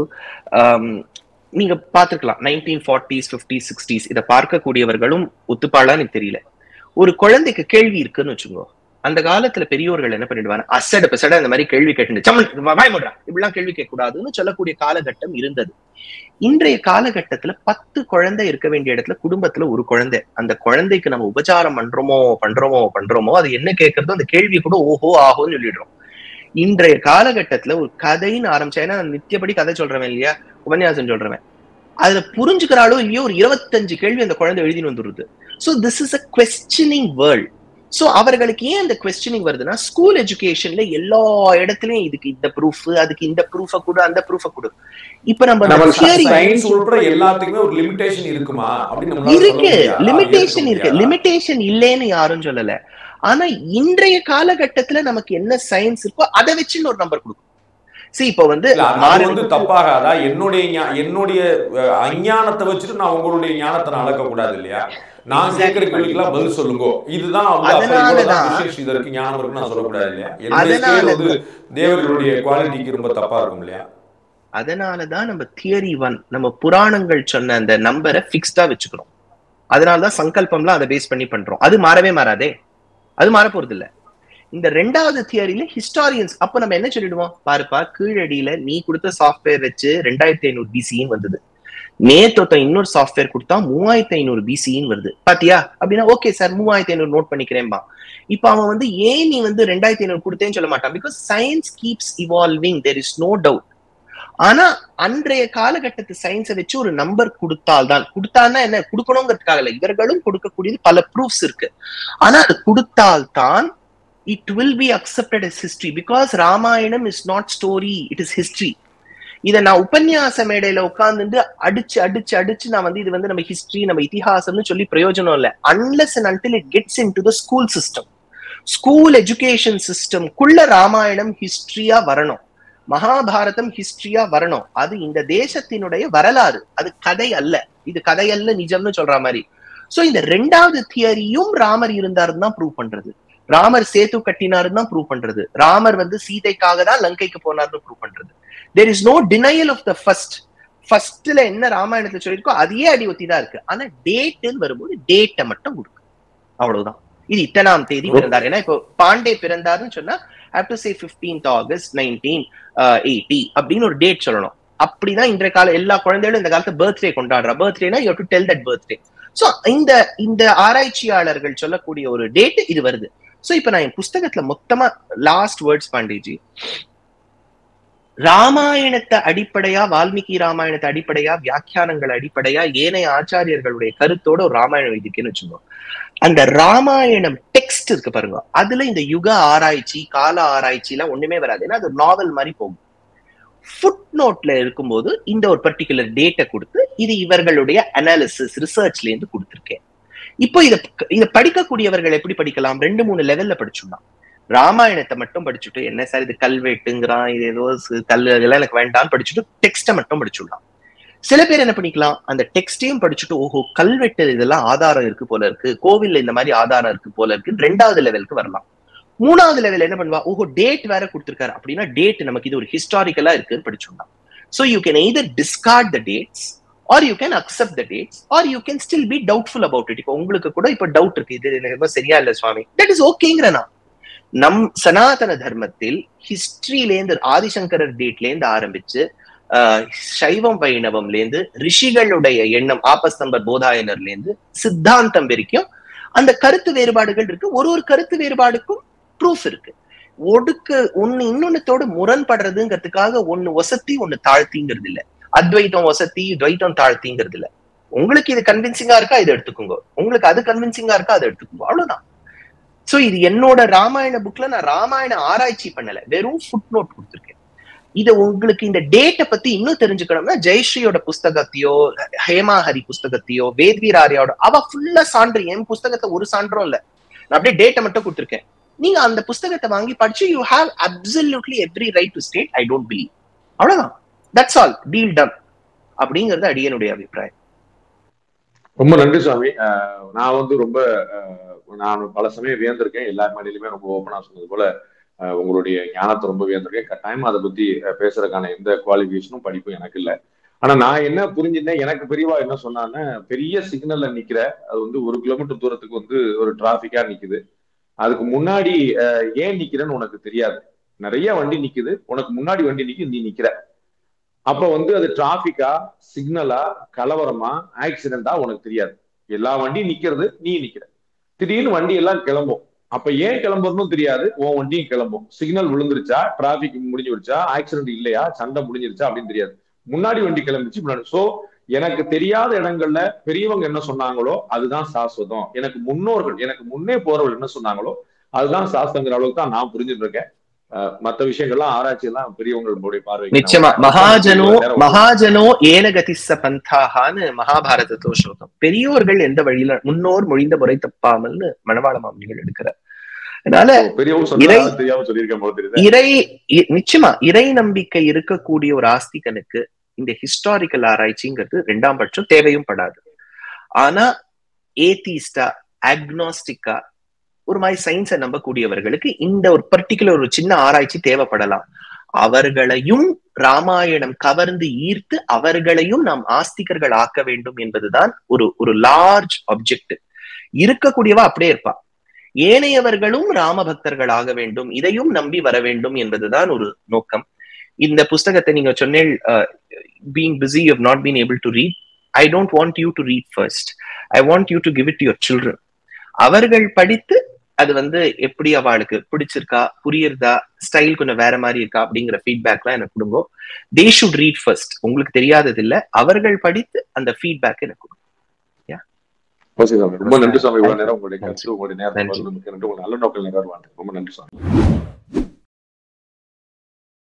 நீங்க பார்த்துக்கலாம் நைன்டீன் ஃபார்ட்டிஸ் ஃபிஃப்டிஸ் சிக்ஸ்டீஸ் இதை பார்க்கக்கூடியவர்களும் ஒத்துப்பாளான்னு எனக்கு தெரியல ஒரு குழந்தைக்கு கேள்வி இருக்குன்னு வச்சுக்கோ அந்த காலத்துல பெரியோர்கள் என்ன பண்ணிடுவாங்க அசட பெசட இந்த மாதிரி கேள்வி கேட்டு சம்மன் வாய் முடுறா இப்படிலாம் கேள்வி கேட்க கூடாதுன்னு சொல்லக்கூடிய காலகட்டம் இருந்தது இன்றைய காலகட்டத்துல பத்து குழந்தை இருக்க வேண்டிய இடத்துல குடும்பத்துல ஒரு குழந்தை அந்த குழந்தைக்கு நம்ம உபச்சாரம் பண்றோமோ பண்றோமோ பண்றோமோ அது என்ன கேட்கறதோ அந்த கேள்வி கூட ஓஹோ ஆஹோன்னு சொல்லிடுறோம் இன்றைய காலகட்டத்துல ஒரு கதைன்னு ஆரம்பிச்சா ஏன்னா நான் நித்தியப்படி கதை சொல்றவன் இல்லையா உபன்யாசம் சொல்றவன் அதுல புரிஞ்சுக்கிறாளோ இல்லையோ ஒரு இருபத்தஞ்சு கேள்வி அந்த குழந்தை எழுதின்னு வந்துருது so this is a questioning world so அவர்களுக்கு ஏன் அந்த கொஸ்டினிங் வருதுன்னா ஸ்கூல் எஜுகேஷன்ல எல்லா இடத்துலயும் இதுக்கு இந்த ப்ரூஃப் அதுக்கு இந்த ப்ரூஃப கொடு அந்த ப்ரூஃப கொடு இப்ப நம்ம நம்ம theory- சயின்ஸ் உட்பட எல்லாத்துக்குமே ஒரு லிமிடேஷன் இருக்குமா அப்படின்னு நம்மளால சொல்ல இருக்கு முடியாதா? லிமிடேஷன் ஏற்க இருக்கு முடியாதா? லிமிடேஷன் இல்லைன்னு யாரும் சொல்லல ஆனா இன்றைய காலகட்டத்துல நமக்கு என்ன சயின்ஸ் இருக்கோ அதை வச்சுன்னு ஒரு நம்பர் கொடுக்கும் see இப்போ வந்து இல்ல, அது மாறி- வந்து தப்பாகாதா என்னுடைய ஞா- என்னுடைய அஹ், அஞ்ஞானத்தை வச்சுட்டு நான் உங்களுடைய ஞானத்தை நான் அளக்க கூடாது இல்லையா நான் Exactly. கேட்கிற கேள்விக்கெல்லாம் பதில் சொல்லுங்க இதுதான் வந்து அப்ப அதனாலதான் இவ்வளவுதான் விசேஷம் இதற்கு ஞானம் இருக்குன்னு நான் சொல்லக்கூடாது இல்லையா என்னுடைய scale அதனால- வந்து தேவர்களுடைய குவாலிட்டிக்கு ரொம்ப தப்பா இருக்கும் இல்லையா அதனாலதான் நம்ம தியரி ஒன் நம்ம புராணங்கள் சொன்ன அந்த நம்பரை பிக்ஸ்டா வச்சுக்கிறோம் அதனாலதான் சங்கல்பம்லாம் அதை பேஸ் பண்ணி பண்றோம் அது மாறவே மாறாதே அது மாற போறது இல்ல இந்த ரெண்டாவது தியரியில ஹிஸ்டாரியன்ஸ் அப்ப நம்ம என்ன சொல்லிடுவோம் பாருப்பா கீழடியில நீ கொடுத்த சாஃப்ட்வேர் வச்சு ரெண்டாயிரத்தி ஐநூறு பிசின்னு வந்தது நேத்து ஒருத்தன் இன்னொரு சாஃப்ட்வேர் கொடுத்தா மூவாயிரத்தி ஐநூறு பிசின்னு வருது பாத்தியா அப்படின்னா ஓகே சார் மூவாயிரத்தி ஐநூறு நோட் பண்ணிக்கிறேன்பா இப்ப அவன் வந்து ஏன் நீ வந்து ரெண்டாயிரத்தி ஐநூறு கொடுத்தேன்னு சொல்ல மாட்டான் because science keeps evolving there is no doubt ஆனா அன்றைய காலகட்டத்து சயின்ஸை வச்சு ஒரு நம்பர் கொடுத்தால்தான் கொடுத்தான்னா என்ன கொடுக்கணுங்கிறதுக்காக இல்ல இவர்களும் கொடுக்கக்கூடியது பல ப்ரூஃப்ஸ் இருக்கு ஆனா அது கொடுத்தால்தான் it will be accepted as history because Ramayanam is not story it is history இதை நான் உபன்யாச மேடையில உட்கார்ந்துட்டு அடிச்சு அடிச்சு அடிச்சு நான் வந்து இது வந்து நம்ம ஹிஸ்டரி நம்ம இதிகாசம்னு சொல்லி பிரயோஜனம் இல்லை unless and until it gets into the school system school education சிஸ்டம்குள்ள ராமாயணம் ஹிஸ்டரியா வரணும் மகாபாரதம் ஹிஸ்டரியா வரணும் அது இந்த தேசத்தினுடைய வரலாறு அது கதை அல்ல இது கதை அல்ல நிஜம்னு சொல்ற மாதிரி சோ இந்த ரெண்டாவது தியரியும் ராமர் இருந்தாருன்னு தான் ப்ரூவ் பண்றது ராமர் சேத்து கட்டினாருன்னு தான் ப்ரூவ் பண்றது ராமர் வந்து சீதைக்காக தான் லங்கைக்கு போனார்னு ப்ரூவ் பண்றது there is no denial of the first ஃபர்ஸ்ட்ல என்ன ராமாயணத்துல சொல்லியிருக்கோ அதையே அடி ஒத்தி தான் இருக்கு ஆனா டேட்டுன்னு வரும்போது டேட்டை மட்டும் கொடுக்கு அவ்வளவுதான் இது இத்தனாம் தேதி பிறந்தார் ஏன்னா இப்போ பாண்டே பிறந்தாருன்னு சொன்னா have to say fifteenth August nineteen eighty அப்படின்னு ஒரு டேட் சொல்லணும் அப்படிதான் இன்றைய கால எல்லா குழந்தைகளும் இந்த காலத்து பர்த்டே கொண்டாடுறா பர்த்டேனா you to tell that birthday so இந்த இந்த ஆராய்ச்சியாளர்கள் சொல்லக்கூடிய ஒரு டேட் இது வருது சோ இப்ப நான் என் புஸ்தகத்துல மொத்தமா லாஸ்ட் வேர்ட்ஸ் பாண்டேஜி ராமாயணத்தை அடிப்படையா வால்மீகி ராமாயணத்தை அடிப்படையா வியாக்கியானங்கள் அடிப்படையா ஏனைய ஆச்சாரியர்களுடைய கருத்தோட ஒரு ராமாயணம் எழுதிக்கன்னு வச்சுக்கோங்க அந்த ராமாயணம் டெக்ஸ்ட் இருக்கு பாருங்க அதுல இந்த யுக ஆராய்ச்சி கால ஆராய்ச்சி எல்லாம் ஒண்ணுமே வராது ஏன்னா அது நாவல் மாதிரி போகும் ஃபுட் நோட்ல இருக்கும்போது இந்த ஒரு பர்டிகுலர் டேட்டை கொடுத்து இது இவர்களுடைய அனாலிசிஸ் ரிசர்ச்ல இருந்து கொடுத்துருக்கேன் இப்போ இதை இதை படிக்கக்கூடியவர்கள் எப்படி படிக்கலாம் ரெண்டு மூணு லெவல்ல படிச்சுடலாம் ராமாயணத்தை மட்டும் படிச்சுட்டு என்ன சார் இது கல்வெட்டுங்கிறான் இது ஏதோ கல் இதெல்லாம் எனக்கு வேண்டாம்னு படிச்சுட்டு டெக்ஸ்ட்டை மட்டும் படிச்சுடலாம் சில பேர் என்ன பண்ணிக்கலாம் அந்த டெக்ஸ்டையும் படிச்சுட்டு ஓஹோ கல்வெட்டு இதெல்லாம் ஆதாரம் இருக்கு போல இருக்கு கோவில்ல இந்த மாதிரி ஆதாரம் இருக்கு போல இருக்கு ரெண்டாவது லெவலுக்கு வரலாம் மூணாவது லெவல் என்ன பண்ணுவா ஓஹோ டேட் வேற கொடுத்துருக்காரு அப்படின்னா டேட் நமக்கு இது ஒரு ஹிஸ்டாரிக்கலா இருக்குன்னு படிச்சுடலாம் so you can either discard the dates or you can accept the dates or you can still be doubtful about it இப்போ உங்களுக்கு கூட இப்போ டவுட் இருக்கு இது எனக்கு சரியா இல்ல சுவாமி தட் இஸ் ஓகேங்கிற நான் நம் சனாதன தர்மத்தில் ஹிஸ்டரியிலேருந்து ஆதிசங்கரர் டேட்லேருந்து ஆரம்பிச்சு சைவம் வைணவம்லேருந்து ரிஷிகளுடைய எண்ணம் ஆபஸ்தம்பர் போதாயனர்ல இருந்து சித்தாந்தம் வரைக்கும் அந்த கருத்து வேறுபாடுகள் இருக்கு ஒரு ஒரு கருத்து வேறுபாடுக்கும் ப்ரூஃப் இருக்கு ஒடுக்கு ஒண்ணு இன்னொன்னத்தோட முரண்படுறதுங்கிறதுக்காக ஒண்ணு ஒசத்தி ஒண்ணு தாழ்த்திங்கிறது இல்ல அத்வைத்தம் ஒசத்தி துவைத்தம் தாழ்த்திங்கிறது இல்ல உங்களுக்கு இது கன்வின்சிங்கா இருக்கா இதை எடுத்துக்கோங்க உங்களுக்கு அது கன்வின்சிங்கா இருக்கா அதை எடுத்துக்கோங்க அவ்வளவுதான் சோ இது என்னோட ராமாயண புக்ல நான் ராமாயண ஆராய்ச்சி பண்ணல வெறும் ஃபுட் நோட் கொடுத்துருக்கேன் இத உங்களுக்கு இந்த டேட்டை பத்தி இன்னும் தெரிஞ்சுக்கணும்னா ஜெயஸ்ரீயோட புஸ்தகத்தையோ ஹேமாஹரி புஸ்தகத்தையோ வேத்வீர் ஆர்யாவோட அவ ஃபுல்லா சான்று என் புஸ்தகத்தை ஒரு சான்றும் இல்ல நான் அப்படியே டேட்டை மட்டும் கொடுத்துருக்கேன் நீங்க அந்த புஸ்தகத்தை வாங்கி படிச்சு you have absolutely every right to state I don't believe அவ்வளவுதான் தட்ஸ் ஆல் டீல் டன் அப்படிங்கிறது அடியனுடைய அபிப்பிராயம் ரொம்ப நன்றி சுவாமி நான் வந்து ரொம்ப நான் பல சமயம் வியந்திருக்கேன் எல்லா மேடையிலுமே ரொம்ப ஓப்பனா சொன்னது போல உங்களுடைய ஞானத்தை ரொம்ப வியந்திருக்கேன் கட்டாயமா அதை பத்தி பேசுறதுக்கான எந்த குவாலிஃபிகேஷனும் படிப்பும் எனக்கு இல்லை ஆனா நான் என்ன புரிஞ்சிருந்தேன் எனக்கு பெரியவா என்ன சொன்னான்னா பெரிய சிக்னல்ல நிக்கிற அது வந்து ஒரு கிலோமீட்டர் தூரத்துக்கு வந்து ஒரு டிராபிக்கா நிக்குது அதுக்கு முன்னாடி ஏன் நிக்கிறேன்னு உனக்கு தெரியாது நிறைய வண்டி நிக்குது உனக்கு முன்னாடி வண்டி நிக்கு நீ நிக்கிற அப்ப வந்து அது டிராபிக்கா சிக்னலா கலவரமா ஆக்சிடென்டா உனக்கு தெரியாது எல்லா வண்டியும் நிக்கிறது நீ நிக்கிற திடீர்னு வண்டி எல்லாம் கிளம்பும் அப்ப ஏன் கிளம்புறதும் தெரியாது உன் வண்டியும் கிளம்பும் சிக்னல் விழுந்துருச்சா டிராபிக் முடிஞ்சு விடுச்சா ஆக்சிடென்ட் இல்லையா சண்டை முடிஞ்சிருச்சா அப்படின்னு தெரியாது முன்னாடி வண்டி கிளம்பிச்சு முன்னாடி சோ எனக்கு தெரியாத இடங்கள்ல பெரியவங்க என்ன சொன்னாங்களோ அதுதான் சாஸ்வதம் எனக்கு முன்னோர்கள் எனக்கு முன்னே போறவர்கள் என்ன சொன்னாங்களோ அதுதான் சாஸ்திரங்கிற அளவுக்கு தான் நான் புரிஞ்சுட்டு இருக்கேன் மத்த விஷயங்கள்லாம் ஆராய்ச்சி எல்லாம் பெரியவங்களுடைய பார்வை நிச்சயமா மகாஜனோ மகாஜனோ ஏனகதிச பந்தாகான்னு மகாபாரதத்தோ ஸ்லோகம் பெரியோர்கள் எந்த வழியில முன்னோர் மொழிந்த முறை தப்பாமல்னு மணவாள மாமனிகள் எடுக்கிறார் அதனால இறை நிச்சயமா இறை நம்பிக்கை இருக்கக்கூடிய ஒரு ஆஸ்திகனுக்கு இந்த ஹிஸ்டாரிக்கல் ஆராய்ச்சிங்கிறது ரெண்டாம் பட்சம் தேவையும் படாது ஆனா ஏத்திஸ்டா அக்னாஸ்டிக்கா ஒரு மாதிரி சயின்ஸை நம்பக்கூடியவர்களுக்கு இந்த ஒரு பர்டிகுலர் ஒரு சின்ன ஆராய்ச்சி தேவைப்படலாம் அவர்களையும் ராமாயணம் கவர்ந்து ஈர்த்து அவர்களையும் நாம் ஆஸ்திகர்கள் ஆக்க வேண்டும் என்பதுதான் ஒரு ஒரு லார்ஜ் ஆப்ஜெக்டிவ் இருக்கக்கூடியவா அப்படியே இருப்பா ஏனையவர்களும் ராம பக்தர்கள் ஆக வேண்டும் இதையும் நம்பி வர வேண்டும் என்பதுதான் ஒரு நோக்கம் இந்த புஸ்தகத்தை நீங்க சொன்னேன் being busy you not been able to read I don't want you to read first I want you to give it your children அவர்கள் படித்து அது வந்து எப்படி அவளுக்கு பிடிச்சிருக்கா புரியுறதா ஸ்டைல் கொஞ்சம் வேற மாதிரி இருக்கா அப்படிங்கிற ஃபீட்பேக்லாம் எனக்கு கொடுங்க தே ஷுட் ரீட் ஃபர்ஸ்ட் உங்களுக்கு தெரியாதது இல்ல அவர்கள் படித்து அந்த ஃபீட்பேக் எனக்கு கொடுங்க ஓகே சாமி ரொம்ப நன்றி சாமி இவ்வளவு நேரம் உங்களுடைய கருத்து உங்களுடைய நேரம் நன்றி. மிக்க நன்றி உங்க நல்ல நோக்கம் நிறைவேறுவாங்க ரொம்ப நன்றி சாமி